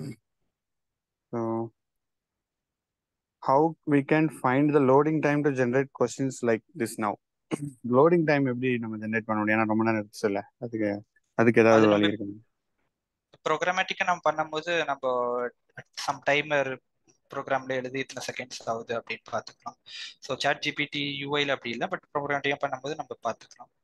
how we can find the loading time to generate questions like this now loading time எப்படி நம்ம ஜென்ரேட் பண்ண முடியும் ஏன்னா ரொம்ப நேரம் எடுத்து சொல்ல அதுக்கு அதுக்கு ஏதாவது வழி இருக்கு ப்ரோக்ராமேட்டிக்காக நம்ம பண்ணும்போது நம்ம சம் டைமர் ப்ரோக்ராம்ல எழுதி இத்தனை செகண்ட்ஸ் ஆகுது அப்படின்னு பார்த்துக்கலாம் ஸோ சாட் ஜிபிடி யூஐல அப்படி இல்லை பட் ப்ரோக்ராம் பண்ணும்போது நம்ம பார்த்துக்கலாம்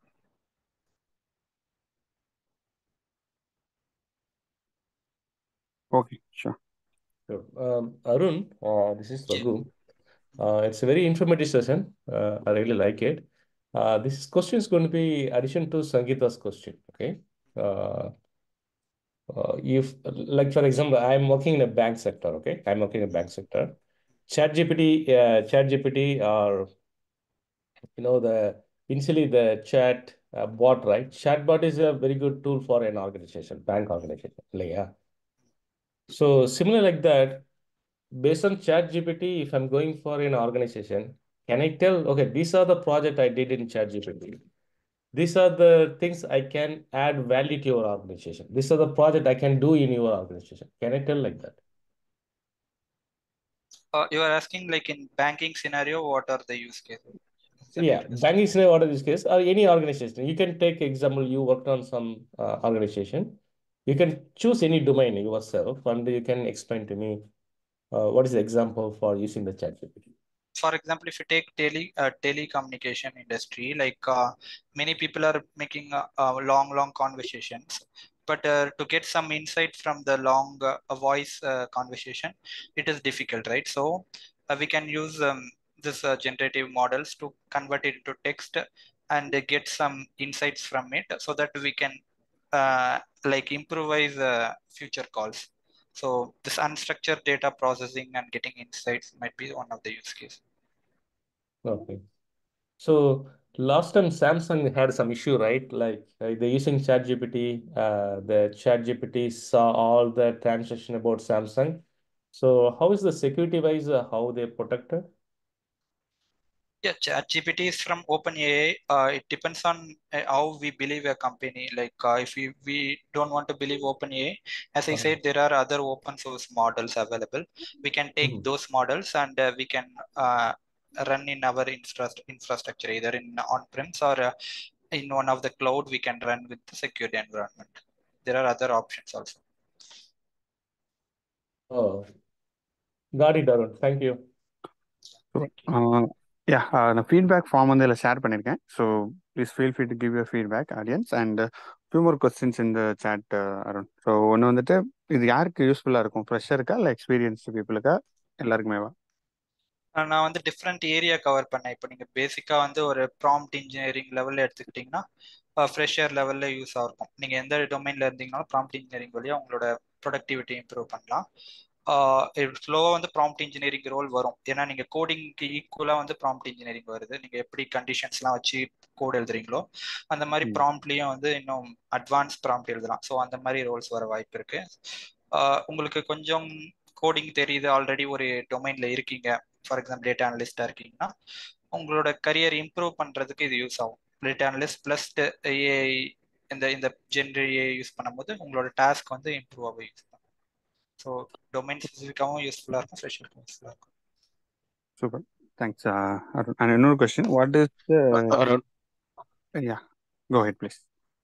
okay sure Sure. Um, Arun, uh, this is Raghu. Uh, it's a very informative session. Uh, I really like it. Uh, this question is going to be addition to Sangeeta's question. Okay. Uh, uh, if, like for example, I'm working in a bank sector. Okay, I'm working in a bank sector. ChatGPT, uh, ChatGPT, or you know the initially the chat uh, bot, right? Chatbot is a very good tool for an organization, bank organization. Like, yeah. So similar like that, based on ChatGPT, if I'm going for an organization, can I tell, okay, these are the project I did in ChatGPT. These are the things I can add value to your organization. These are the project I can do in your organization. Can I tell like that? Uh, you are asking like in banking scenario, what are the use cases? Is that Yeah, what you're banking scenario, what is this case? Or any organization. You can take example, you worked on some uh, organization. You can choose any domain yourself and you can explain to me uh, what is the example for using the ChatGPT. for example, if you take tele uh, telecommunication industry, like uh, many people are making uh, uh, long, long conversations, but uh, to get some insight from the long uh, voice uh, conversation, it is difficult, right? So uh, we can use um, this uh, generative models to convert it into text and uh, get some insights from it, so that we can uh, like improvise uh, future calls. So this unstructured data processing and getting insights might be one of the use cases. Okay. So last time Samsung had some issue, right? Like uh, they're using ChatGPT. Uh, the ChatGPT saw all the transaction about Samsung. So how is the security wise? Uh, how they protected? Yeah, ChatGPT is from OpenAI. Uh, it depends on uh, how we believe a company. Like uh, if we, we don't want to believe OpenAI, as I Uh-huh. said, there are other open source models available. We can take Mhm. those models and uh, we can uh, run in our infra infrastructure, either in on-premise or uh, in one of the cloud. We can run with the secured environment. There are other options also. Oh, got it, Arun. Thank you. Yeah நான் feedback form வந்து இதில் share பண்ணியிருக்கேன் so please feel free to give you feedback audience and few more questions இந்த chat Arun so ஒன்று வந்துட்டு இது யாருக்கு யூஸ்ஃபுல்லாக இருக்கும் ஃப்ரெஷருக்கா இல்லை எக்ஸ்பீரியன்ஸ் பீப்புளுக்கா எல்லாருக்குமேவா அஹ் நான் வந்து டிஃப்ரெண்ட் ஏரியா கவர் பண்ணேன் இப்போ நீங்கள் பேசிக்காக வந்து ஒரு ப்ராம்ப்ட் இன்ஜினியரிங் லெவலில் எடுத்துக்கிட்டிங்கன்னா ஃப்ரெஷர் லெவலில் யூஸ் ஆகும் நீங்கள் எந்த டொமைனில் இருந்தீங்கனாலும் ப்ராம்ப்ட் இன்ஜினியரிங் வழியாக உங்களோட ப்ரொடக்டிவிட்டி இம்ப்ரூவ் பண்ணலாம் ஸ்லோவாக வந்து ப்ராம்ப்ட் இன்ஜினியரிங் ரோல் வரும் ஏன்னா நீங்கள் கோடிங்க்கு ஈக்குவலாக வந்து ப்ராம்ப்ட் இன்ஜினியரிங் வருது நீங்கள் எப்படி கண்டிஷன்ஸ்லாம் வச்சு கோட் எழுதுறீங்களோ அந்த மாதிரி ம். ப்ராம்ப்ட்லேயும் வந்து இன்னும் அட்வான்ஸ் ப்ராம்ப்ட் எழுதலாம் ஸோ அந்த மாதிரி ரோல்ஸ் வர வாய்ப்பு இருக்கு உங்களுக்கு கொஞ்சம் கோடிங் தெரியுது ஆல்ரெடி ஒரு டொமைனில் இருக்கீங்க ஃபார் எக்ஸாம்பிள் டேட்டா அனலிஸ்டாக இருக்கீங்கன்னா உங்களோட கரியர் இம்ப்ரூவ் பண்ணுறதுக்கு இது யூஸ் ஆகும் டேட்டா அனலிஸ்ட் ப்ளஸ் ஏஐ இந்த இந்த ஜென்ரல் ஏஐ யூஸ் பண்ணும்போது உங்களோட டாஸ்க் வந்து இம்ப்ரூவ் ஆக யூஸ் பண்ணும் ஸோ டொமைன் ஸ்பெசிஃபிக்காகவும் யூஸ்ஃபுல்லாக இருக்கும் ஃப்ரெஷருக்கும் யூஸ்ஃபுல்லாக இருக்கும் சூப்பர் தேங்க்ஸ் அருண் அண்ட் இன்னொரு question what is Arun, yeah go ahead please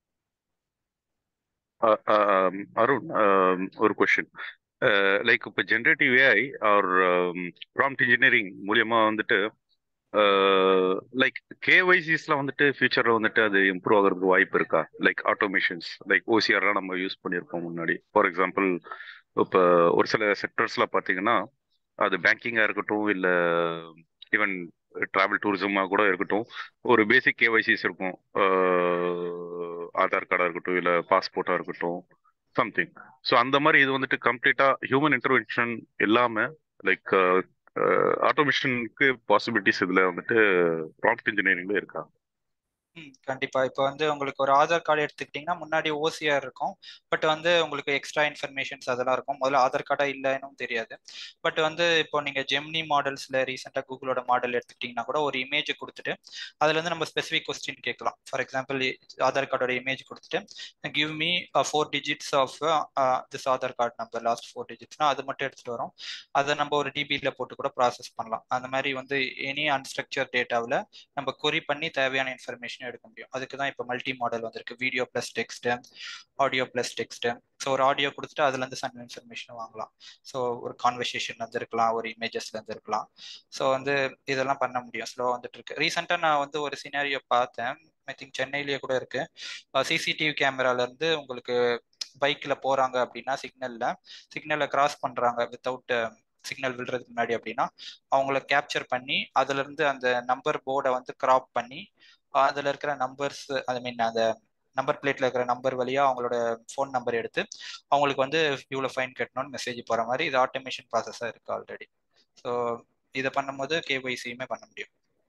uh, um, Arun, um, ஒரு கொஷின் லைக் இப்போ generative AI or prompt engineering மூலியமா வந்துட்டு லைக் கேஒய்சிஸ்லாம் வந்துட்டு ஃபியூச்சர்ல வந்துட்டு அது இம்ப்ரூவ் ஆகிறதுக்கு வாய்ப்பு இருக்கா லைக் ஆட்டோமேஷன்ஸ் லைக் ஓசிஆர்லாம் நம்ம யூஸ் பண்ணியிருப்போம் முன்னாடி ஃபார் எக்ஸாம்பிள் இப்போ ஒரு சில செக்டர்ஸ்ல பார்த்தீங்கன்னா அது பேங்கிங்காக இருக்கட்டும் இல்லை ஈவன் டிராவல் டூரிசமாக கூட இருக்கட்டும் ஒரு பேசிக் கேஒய்சிஸ் இருக்கும் அஹ் ஆதார் கார்டாக இருக்கட்டும் இல்லை பாஸ்போர்ட்டாக இருக்கட்டும் சம்திங் ஸோ அந்த மாதிரி இது வந்துட்டு கம்ப்ளீட்டாக ஹியூமன் இன்டர்வென்ஷன் இல்லாமல் லைக் ஆட்டோமேஷனுக்கு பாசிபிலிட்டிஸ் இதில் வந்துட்டு ப்ராம்ப்ட் இன்ஜினியரிங்ல இருக்கா ம் கண்டிப்பா இப்போ வந்து உங்களுக்கு ஒரு ஆதார் கார்டு எடுத்துக்கிட்டிங்கன்னா முன்னாடி ஓசிஆர் இருக்கும் பட் வந்து உங்களுக்கு எக்ஸ்ட்ரா இன்ஃபர்மேஷன்ஸ் அதெல்லாம் இருக்கும் முதல்ல ஆதார் கார்டா இல்லைன்னு தெரியாது பட் வந்து இப்போ நீங்க ஜெம்னி மாடல்ஸ்ல ரீசெண்டாக கூகுளோட மாடல் எடுத்துக்கிட்டிங்கன்னா கூட ஒரு இமேஜ் கொடுத்துட்டு அதுல இருந்து நம்ம ஸ்பெசிஃபிக் கொஸ்டின் கேட்கலாம் ஃபார் எக்ஸாம்பிள் ஆதார் கார்டோட இமேஜ் கொடுத்துட்டு give me four digits of this Aadhaar card number last four டிஜிட்ஸ்னா அது மட்டும் எடுத்துட்டு வரும் அதை நம்ம ஒரு டிபியில் போட்டு கூட ப்ராசஸ் பண்ணலாம் அந்த மாதிரி வந்து எனி அன்ஸ்ட்ரக்சர் டேட்டாவில் நம்ம கொரி பண்ணி தேவையான இன்ஃபர்மேஷன் இன்ஃபர்மேஷன் எடுக்க முடியும் அதுக்கு தான் இப்போ மல்டி மாடல் வந்திருக்கு video plus text audio plus text so ஒரு ஆடியோ கொடுத்துட்டு அதுலேருந்து சம் இன்ஃபர்மேஷன் வாங்கலாம் ஸோ ஒரு கான்வர்சேஷன்லேருந்து இருக்கலாம் ஒரு இமேஜஸ்லேருந்து இருக்கலாம் ஸோ வந்து இதெல்லாம் பண்ண முடியும் ஸ்லோவாக வந்துட்டு இருக்கு ரீசெண்டாக நான் வந்து ஒரு சினாரியோ பார்த்தேன் ஐ திங்க் சென்னையிலேயே கூட இருக்கு சிசிடிவி கேமரால இருந்து உங்களுக்கு பைக்கில் போறாங்க அப்படின்னா சிக்னல்ல சிக்னலை கிராஸ் பண்றாங்க வித்தவுட் சிக்னல் விழுறதுக்கு முன்னாடி அப்படின்னா அவங்கள கேப்சர் பண்ணி அதுல இருந்து அந்த நம்பர் போர்டை வந்து கிராப் பண்ணி அதுல இருக்கிற நம்பர்ஸ் ஐ மீன் அந்த நம்பர் பிளேட்ல இருக்கிற நம்பர் வழியா அவங்களோட ஃபோன் நம்பர் எடுத்து அவங்களுக்கு வந்து இவ்வளோ ஃபைன் கட்டணும்னு மெசேஜ் போற மாதிரி இது ஆட்டோமேஷன் ப்ராசஸாக இருக்கு ஆல்ரெடி ஸோ இதை பண்ணும்போது கேஒய்சியுமே பண்ண முடியும்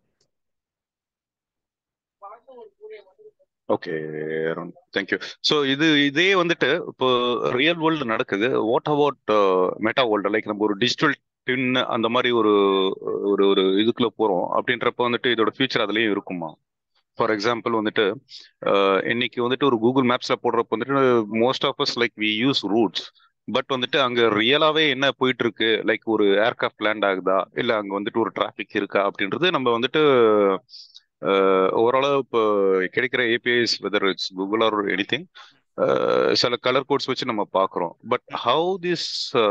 ஓகே அருண் தேங்க்யூ ஸோ இது இதே வந்துட்டு இப்போ ரியல் வேர்ல்டு நடக்குது what about meta world like நம்ம ஒரு டிஜிட்டல் டின் அந்த மாதிரி ஒரு ஒரு ஒரு இதுக்குள்ள போறோம் அப்படின்றப்ப வந்துட்டு இதோட ஃபியூச்சர் அதுலயும் இருக்குமா ஃபார் எக்ஸாம்பிள் வந்துட்டு அஹ், இன்னைக்கு வந்துட்டு ஒரு கூகுள் மேப்ஸ்ல போடுறப்ப வந்துட்டு most of us like we use routes but வந்துட்டு அங்க ரியலாவே என்ன போயிட்டு இருக்கு லைக் ஒரு ஏர்கிராஃப்ட் லேண்ட் ஆகுதா இல்ல அங்க வந்துட்டு ஒரு டிராஃபிக் இருக்கா அப்படின்றது நம்ம வந்துட்டு ஓவராலாக இப்போ கிடைக்கிற APIs weather it's Google or anything சில கலர் கோட்ஸ் வச்சு நம்ம பார்க்குறோம் but how this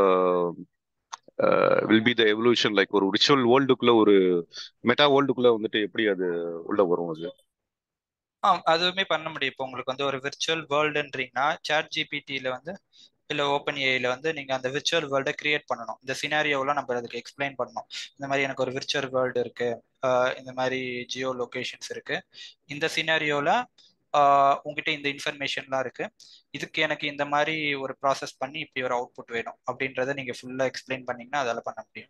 will be the evolution like ஒரு ரிச்சுவல் வேர்ல்டுக்குள்ள ஒரு மெட்டா வேர்ல்டுக்குள்ள வந்துட்டு எப்படி அது உள்ள வரும் அது ஆ அதுவுமே பண்ண முடியும் இப்போ உங்களுக்கு வந்து ஒரு விர்ச்சுவல் வேர்ல்டுன்றீங்கன்னா சாட் ஜிபிடியில் வந்து இல்லை ஓப்பன் ஏஐல வந்து நீங்கள் அந்த விர்ச்சுவல் வேர்ல்டை கிரியேட் பண்ணணும் இந்த சினாரியோவெலாம் நம்ம அதுக்கு எக்ஸ்பிளைன் பண்ணணும் இந்த மாதிரி எனக்கு ஒரு விர்ச்சுவல் வேர்ல்டு இருக்கு ஆஹ் இந்த மாதிரி ஜியோ லொகேஷன்ஸ் இருக்கு இந்த சினாரியோவில் உங்ககிட்ட இந்த இன்ஃபர்மேஷன்லாம் இருக்கு இதுக்கு எனக்கு இந்த மாதிரி ஒரு ப்ராசஸ் பண்ணி இப்படி ஒரு அவுட்புட் வேணும் அப்படின்றத நீங்கள் ஃபுல்லாக எக்ஸ்பிளைன் பண்ணீங்கன்னா அதால் பண்ண முடியும்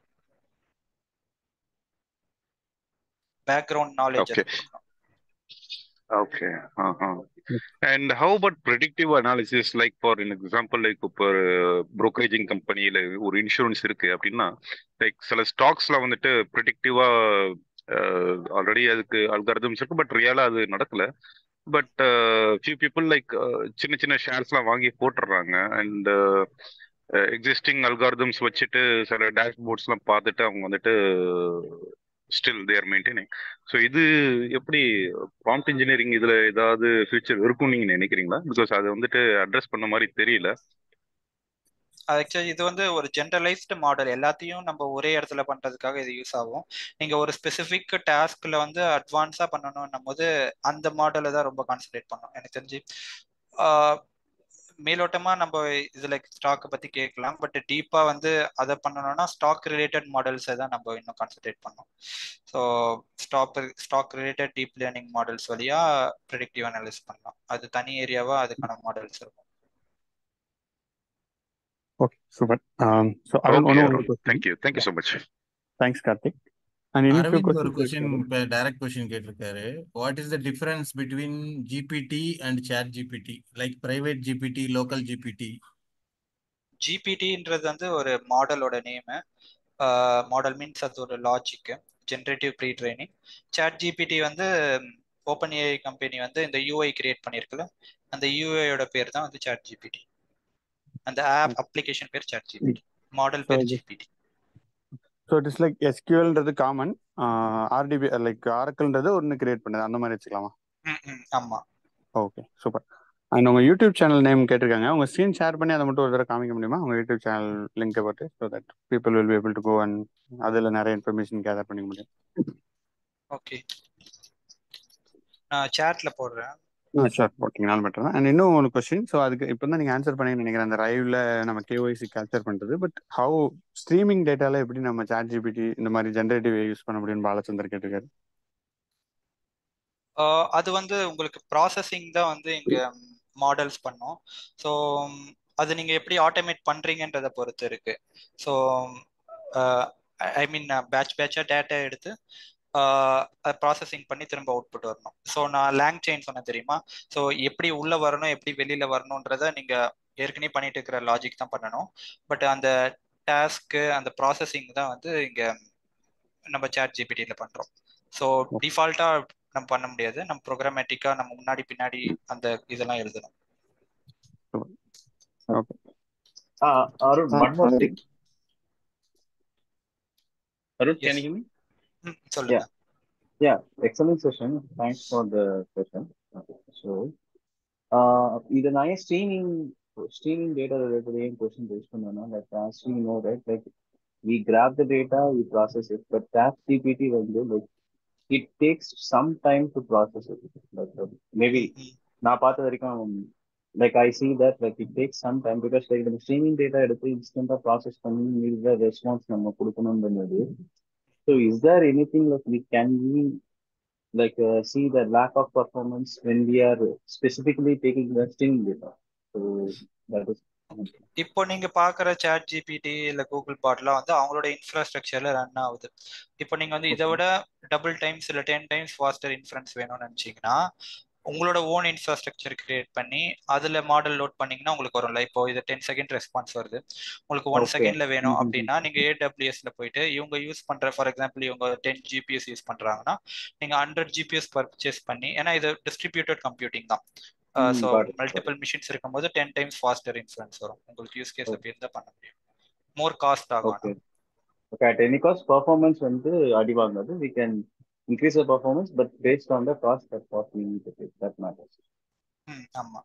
background knowledge Okay. Okay and how about predictive analysis like for in example like இப்போ ப்ரோக்கரேஜிங் கம்பெனியில் ஒரு இன்சூரன்ஸ் இருக்கு அப்படின்னா லைக் சில ஸ்டாக்ஸ்ல வந்துட்டு ப்ரிடிக்டிவா ஆல்ரெடி அதுக்கு அல்காரதம்ஸ் இருக்கு பட் ரியலா அது நடக்கல பட் ஃபியூ பீப்புள் லைக் சின்ன சின்ன ஷேர்ஸ்லாம் வாங்கி போட்டுடுறாங்க அண்ட் எக்ஸிஸ்டிங் அல்காரதம்ஸ் வச்சுட்டு சில டேஷ்போர்ட்ஸ்லாம் பார்த்துட்டு அவங்க வந்துட்டு ஸ்டில் தேர் மெயின்டைனிங் ஸோ இது எப்படி ப்ராம்ப்ட் இன்ஜினியரிங் இதுல ஏதாவது ஃபியூச்சர் இருக்கும் நீங்க நினைக்கிறீங்களா பிகாஸ் அதை வந்துட்டு அட்ரஸ் பண்ண மாதிரி தெரியல ஆக்சுவலி இது வந்து ஒரு ஜென்ரலைஸ்டு மாடல் எல்லாத்தையும் நம்ம ஒரே இடத்துல பண்றதுக்காக இது யூஸ் ஆகும் நீங்க ஒரு ஸ்பெசிஃபிக் டாஸ்க்ல வந்து அட்வான்ஸா பண்ணணும்னும் போது அந்த மாடலை தான் ரொம்ப கான்சென்ட்ரேட் பண்ணணும் எனக்கு தெரிஞ்சு ஆஹ் மேலோட்டமா நம்ம இதுல ஸ்டாக்கை பத்தி கேட்கலாம் பட் டீப்பா வந்து அதை பண்ணணும்னா ஸ்டாக் ரிலேட்டட் மாடல்ஸை தான் நம்ம இன்னும் கான்சென்ட்ரேட் பண்ணோம் so stock stock related deep learning models வழியா ப்ரெடிக்டிவ் அனலிஸ் பண்ணலாம் அது தனி ஏரியாவா அதுக்கான மாடல்ஸ் இருக்கும் okay super so Arun okay ஒன்று thank you thank you so much thanks Karthik and இன்னும் few அரவிந்த் ஒரு questions கொஸ்டின் இருக்கு. இப்போ டைரக்ட் கொஸ்டின் கேட்டிருக்காரு what is the difference between GPT and chat GPT like private GPT local GPT ஜிபிடின்றது வந்து ஒரு மாடலோட நேமு மாடல் மீன்ஸ் அது ஒரு logic generative pre pretraining chat GPT வந்து ஓப்பன் ஏஐ கம்பெனி வந்து இந்த யூஐ கிரியேட் பண்ணியிருக்குல்ல அந்த யூஐயோட பேர் தான் வந்து சாட் ஜிபிடி அந்த ஆப் அப்ளிகேஷன் பேர் சாட் ஜிபிடி மாடல் பேர் So, GPT so it is like எஸ்கியூஎல்ன்றது காமன் ஆர்டிபி லைக் ஆரக்கல்ன்றது ஒன்று கிரியேட் பண்ணுது அந்த மாதிரி வச்சுக்கலாமா ம் ம் ஆமா ஓகே சூப்பர் அண்ட் உங்கள் யூடியூப் சேனல் நேம் கேட்டிருக்காங்க உங்கள் ஸ்க்ரீன் ஷேர் பண்ணி அதை மட்டும் ஒரு தடவை காமிக்க முடியுமா உங்கள் யூடியூப் சேனல் லிங்கை போட்டு so that people will be able to go and அதில் நிறைய இன்ஃபர்மேஷன் கேதர் பண்ணிக்க முடியும் ஓகே நான் சேட்ல போடுறேன் ஷோர் ஓகே நான் பண்ணுறேன் அண்ட் இன்னும் ஒரு கொஸ்டின் ஸோ அதுக்கு இப்போ தான் நீங்கள் ஆன்சர் பண்ணி நினைக்கிறேன் அந்த ரைவ்ல நம்ம கேஒய்சி கேப்சர் பண்ணுறது பட் ஹவு ஸ்ட்ரீமிங் டேட்டால எப்படி நம்ம சாட் ஜிபிடி இந்த மாதிரி ஜென்ரேட்டிவ் யூஸ் பண்ண முடியும்னு பாலச்சந்தர் கேட்டிருக்காரு ஆஹ் அது வந்து உங்களுக்கு ப்ராசஸிங் தான் வந்து இங்க மாடல்ஸ் பண்ணும் ஸோ அது நீங்க எப்படி ஆட்டோமேட் பண்றீங்கன்றத பொறுத்து இருக்கு ஸோ ஐ மீன் பேட்ச் பேட்சா டேட்டா எடுத்து ப்ராசஸிங் பண்ணி திரும்ப அவுட்புட் வரணும் ஸோ நான் லேங் செயின் சொன்னேன் தெரியுமா ஸோ எப்படி உள்ள வரணும் எப்படி வெளியில வரணுன்றத நீங்க ஏற்கனவே பண்ணிட்டு இருக்கிற லாஜிக் தான் பண்ணணும் பட் அந்த டாஸ்க்கு அந்த ப்ராசஸிங் தான் வந்து இங்க நம்ம சாட் ஜிபிடியில் பண்றோம் ஸோ டிஃபால்ட்டா நம்ம பண்ண முடியாது நம்ம ப்ரோக்ராமேட்டிக்கா நம்ம முன்னாடி பின்னாடி அந்த இதெல்லாம் எழுதணும் okay Uh, Arun, one more thing. Arun Yes. Can you ம், சொல்லுங்க Yeah, excellent session. Thanks for the session. Okay. So, uh, இது நான் ஏன் ஸ்ட்ரீமிங் ஸ்ட்ரீமிங் டேட்டா ரிலேட்டட் ஏன் கொஸ்டின் ரைஸ் பண்ணேன்னா like as we know right like we grab the data we process it but chat GPT வந்து like it takes some time to process it like maybe நான் பார்த்த வரைக்கும் like I see that like it takes some time because like நம்ம streaming data எடுத்து இன்ஸ்டன்டா process பண்ணி மீத response நம்ம கொடுக்கணும்ன்றது so is there anything like we can we like uh, see the lack of performance when we are specifically taking the streaming data. So that is இப்போ நீங்க பாக்குற chat GPT இல்ல Google பாட்லாம் வந்து அவங்களோட இன்ஃப்ராஸ்ட்ரக்சர்ல run ஆகுது இப்போ நீங்க வந்து இதை விட டபுள் டைம்ஸ் இல்ல டென் டைம்ஸ் ஃபாஸ்டர் இன்ஃபரன்ஸ் வேணும்னு நினைச்சீங்கன்னா உங்களோட ஓன் இன்ஃப்ராஸ்ட்ரக்சர் கிரியேட் பண்ணி அதுல மாடல் லோட் பண்ணீங்கன்னா உங்களுக்கு வரும்ல இப்போ இது டென் செகண்ட் ரெஸ்பான்ஸ் வருது உங்களுக்கு ஒன் Okay. செகண்ட்ல வேணும் Mhm. அப்படின்னா நீங்க ஏடபிள்யூஎஸ்ல போயிட்டு இவங்க யூஸ் பண்ற ஃபார் எக்ஸாம்பிள் இவங்க டென் ஜிபிஎஸ் யூஸ் பண்றாங்கன்னா நீங்க ஹண்ட்ரட் ஜிபிஎஸ் பர்ச்சேஸ் பண்ணி ஏன்னா இது டிஸ்ட்ரிபியூட்டட் கம்ப்யூட்டிங் தான் Mm, so got it, got it. Multiple machines இருக்கும்போது டென் டைம்ஸ் ஃபாஸ்டர் இன்ஃபரன்ஸ் வரும் உங்களுக்கு யூஸ் கேஸ் அப்படி இருந்தா பண்ண முடியும் மோர் காஸ்ட் ஆகும் ஆனா Okay. Okay. At any cost, performance வந்து அடி வாங்காது. We can increase the performance, but based on the cost, that's what we need to pay. That matters. ம் ஆமா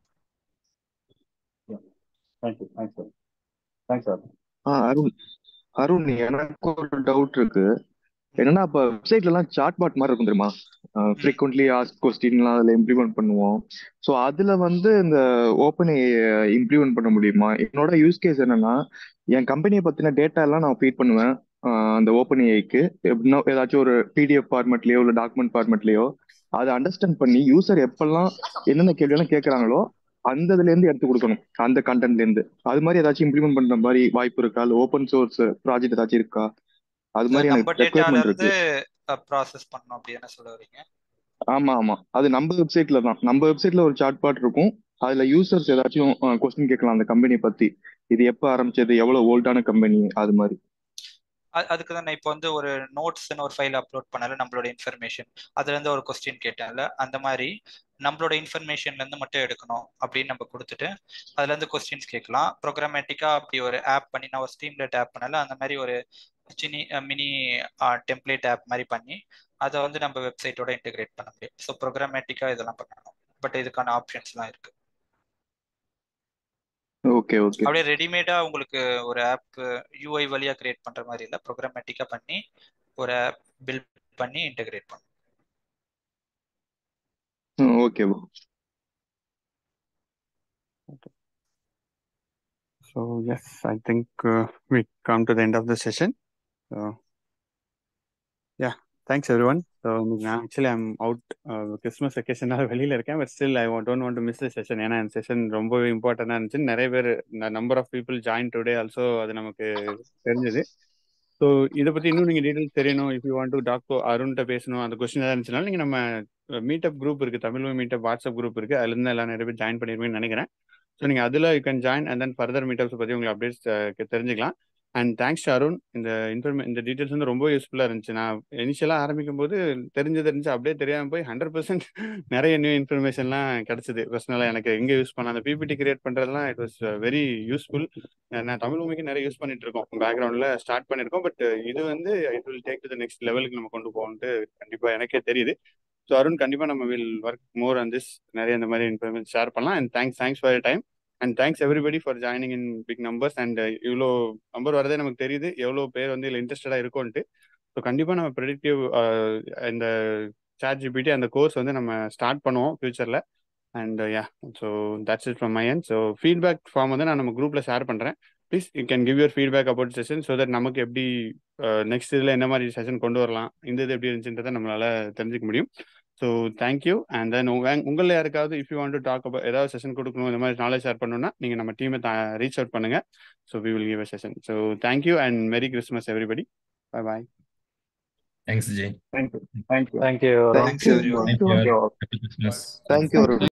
Yeah. Thank you. Thanks, sir. Thanks, sir. ஆ அருண் அருண் எனக்கு ஒரு doubt இருக்கு என்னன்னா இப்ப வெப்சைட்ல எல்லாம் சாட் பாட் மாதிரி இருக்கும் தெரியுமா ஃப்ரீக்வெண்ட்லி ஆஸ்க் கொஸ்டின்லாம் அதுல இம்ப்ளிமெண்ட் பண்ணுவோம் ஸோ அதுல வந்து இந்த ஓப்பன் இம்ப்ளிமெண்ட் பண்ண முடியுமா என்னோட யூஸ் கேஸ் என்னன்னா என் கம்பெனியை பத்தின டேட்டா எல்லாம் நான் ஃபீட் பண்ணுவேன் ஆஹ் அந்த ஓப்பன் ஏஐக்கு எப்படின்னா ஏதாச்சும் ஒரு பிடிஎஃப் ஃபார்மேட்லயோ இல்லை டாக்குமெண்ட் ஃபார்மேட்லயோ அதை அண்டர்ஸ்டாண்ட் பண்ணி யூசர் எப்பெல்லாம் என்னென்ன கேள்வியெல்லாம் கேட்கறாங்களோ அந்த இதுல இருந்து எடுத்து கொடுக்கணும் அந்த கண்டென்ட்ல இருந்து அது மாதிரி ஏதாச்சும் இம்ப்ளிமெண்ட் பண்ற மாதிரி வாய்ப்பு இருக்கா இல்ல ஓப்பன் சோர்ஸ் ப்ராஜெக்ட் ஏதாச்சும் இருக்கா அது மாதிரி நம்ம எனக்கு டேட்டால ரெக்குவயர்மெண்ட் இருந்து இருக்கு ப்ராசஸ் பண்ணணும் அப்படி என்ன சொல்ல வரீங்க ஆமா ஆமா அது நம்ம வெப்சைட்ல தான் நம்ம வெப்சைட்ல ஒரு சாட் பாட் இருக்கும் அதுல யூசர்ஸ் ஏதாச்சும் கொஸ்டின் கேட்கலாம் அந்த கம்பெனி பத்தி இது எப்ப ஆரம்பிச்சது எவ்வளவு ஓல்டான கம்பெனி அது மாதிரி அ- அதுக்கு தான் நான் இப்போ வந்து ஒரு நோட்ஸ்னு ஒரு ஃபைல் அப்லோட் பண்ணல நம்மளோட இன்ஃபர்மேஷன் அதுல இருந்து ஒரு கொஸ்டின் கேட்டேன்ல அந்த மாதிரி நம்மளோட இன்ஃபர்மேஷன்ல இருந்து மட்டும் எடுக்கணும் அப்படின்னு நம்ம கொடுத்துட்டு அதுல இருந்து கொஸ்டின்ஸ் கேட்கலாம் ப்ரோக்ராமேட்டிக்கா அப்படி ஒரு ஆப் பண்ணி நான் ஒரு ஸ்ட்ரீம்லெட் ஆப் பண்ணல அந்த மாதிரி ஒரு சினி மினி டெம்ப்ளேட் ஆப் மாதிரி பண்ணி அதை வந்து நம்ம வெப்சைட்டோட இன்டெகிரேட் பண்ண முடியும் ஸோ ப்ரோக்ராமேட்டிக்கா இதெல்லாம் பண்ணணும் பட் இதுக்கான ஆப்ஷன்ஸ்லாம் இருக்கு ஓகே ஓகே அப்படியே ரெடிமேடா உங்களுக்கு ஒரு ஆப் யூஐ வழியா கிரியேட் பண்ற மாதிரி இல்ல ப்ரோக்ராமேட்டிக்கா பண்ணி ஒரு ஆப் பில்ட் பண்ணி இன்டெகிரேட் பண்ணும் okay So yes, I think uh, we come to the end of the session. So yeah, thanks everyone. So actually I'm out uh, Christmas வெக்கேஷனால வெளியில இருக்கேன் but still I don't want to miss the session ஏன்னா இந்த session ரொம்பவே இம்பார்ட்டண்டாக இருந்துச்சு நிறைய பேர் number of people join today also அது நமக்கு தெரிஞ்சது ஸோ இதை பற்றி இன்னும் நீங்கள் டீட்டெயில்ஸ் தெரியணும் if you want to talk to அருண்கிட்ட பேசணும் அந்த கொஸ்டின் ஏதாவது இருந்துச்சுனாலும் நீங்கள் நம்ம மீட்டப் குரூப் இருக்குது தமிழ் மீட்டப் வாட்ஸ்அப் குரூப் இருக்குது அதுலேருந்து எல்லாம் நிறைய பேர் ஜாயின் பண்ணிருப்பீங்கன்னு நினைக்கிறேன் ஸோ நீங்கள் அதில் you can join and then further meetups பற்றி உங்களுக்கு அப்டேட்ஸ் தெரிஞ்சுக்கலாம் அண்ட் தேங்க்ஸ் அருண் இந்த இன்ஃபர்மே இந்த டீட்டெயில்ஸ் வந்து ரொம்ப யூஸ்ஃபுல்லாக இருந்துச்சு நான் இனிஷியலாக ஆரம்பிக்கும் போது தெரிஞ்சு தெரிஞ்சு அப்படியே தெரியாமல் போய் ஹண்ட்ரட் பர்சன்ட் நிறைய நியூ இன்ஃபர்மேஷன்லாம் கிடைச்சது பர்சனலாக எனக்கு எங்கே யூஸ் பண்ண அந்த பிபிடி கிரியேட் பண்ணுறதுலாம் இட் வாஸ் வெரி யூஸ்ஃபுல் நான் தமிழ் மூவிக்கு நிறைய யூஸ் பண்ணிட்டு இருக்கோம் பேக்ரவுண்டில் ஸ்டார்ட் பண்ணியிருக்கோம் பட் இது வந்து it will take to the next லெவலுக்கு நம்ம கொண்டு போகணுன்ட்டு கண்டிப்பாக எனக்கே தெரியுது ஸோ அருண் கண்டிப்பாக நம்ம will work more on this நிறைய இந்த மாதிரி இன்ஃபர்மேஷன் ஷேர் பண்ணலாம் and thanks thanks for time and thanks everybody for joining in big numbers and இவ்வளோ நம்பர் வரதே நமக்கு தெரியுது எவ்வளோ பேர் வந்து இதில் இன்ட்ரெஸ்டடாக இருக்கும்ன்ட்டு ஸோ கண்டிப்பாக நம்ம ப்ரெடிக்டிவ் இந்த சாட் ஜிபிடி அந்த கோர்ஸ் வந்து நம்ம ஸ்டார்ட் பண்ணுவோம் ஃபியூச்சரில் and yeah so that's it from my and so feedback form வந்து நான் நம்ம குரூப்பில் ஷேர் பண்ணுறேன் please you can give your feedback about session so that நமக்கு எப்படி நெக்ஸ்ட் இதில் என்ன மாதிரி செஷன் கொண்டு வரலாம் இந்த இது எப்படி இருந்துச்சுன்றதை நம்மளால தெரிஞ்சுக்க முடியும் ஸோ தேங்க்யூ அண்ட் தென் உங்களில் யாருக்காவது if you want to talk about ஏதாவது செஷன் கொடுக்கணும் இந்த மாதிரி நாலேஜ் ஷேர் பண்ணணும்னா நீங்கள் நம்ம டீமை ரீச் அவுட் பண்ணுங்க so we will give a session so thank you and merry Christmas everybody bye bye Thanks, Jay. Thank you. Thank you. Thank you. Thanks everyone. Thank you. Thank you all. Happy Christmas. Thank you Arun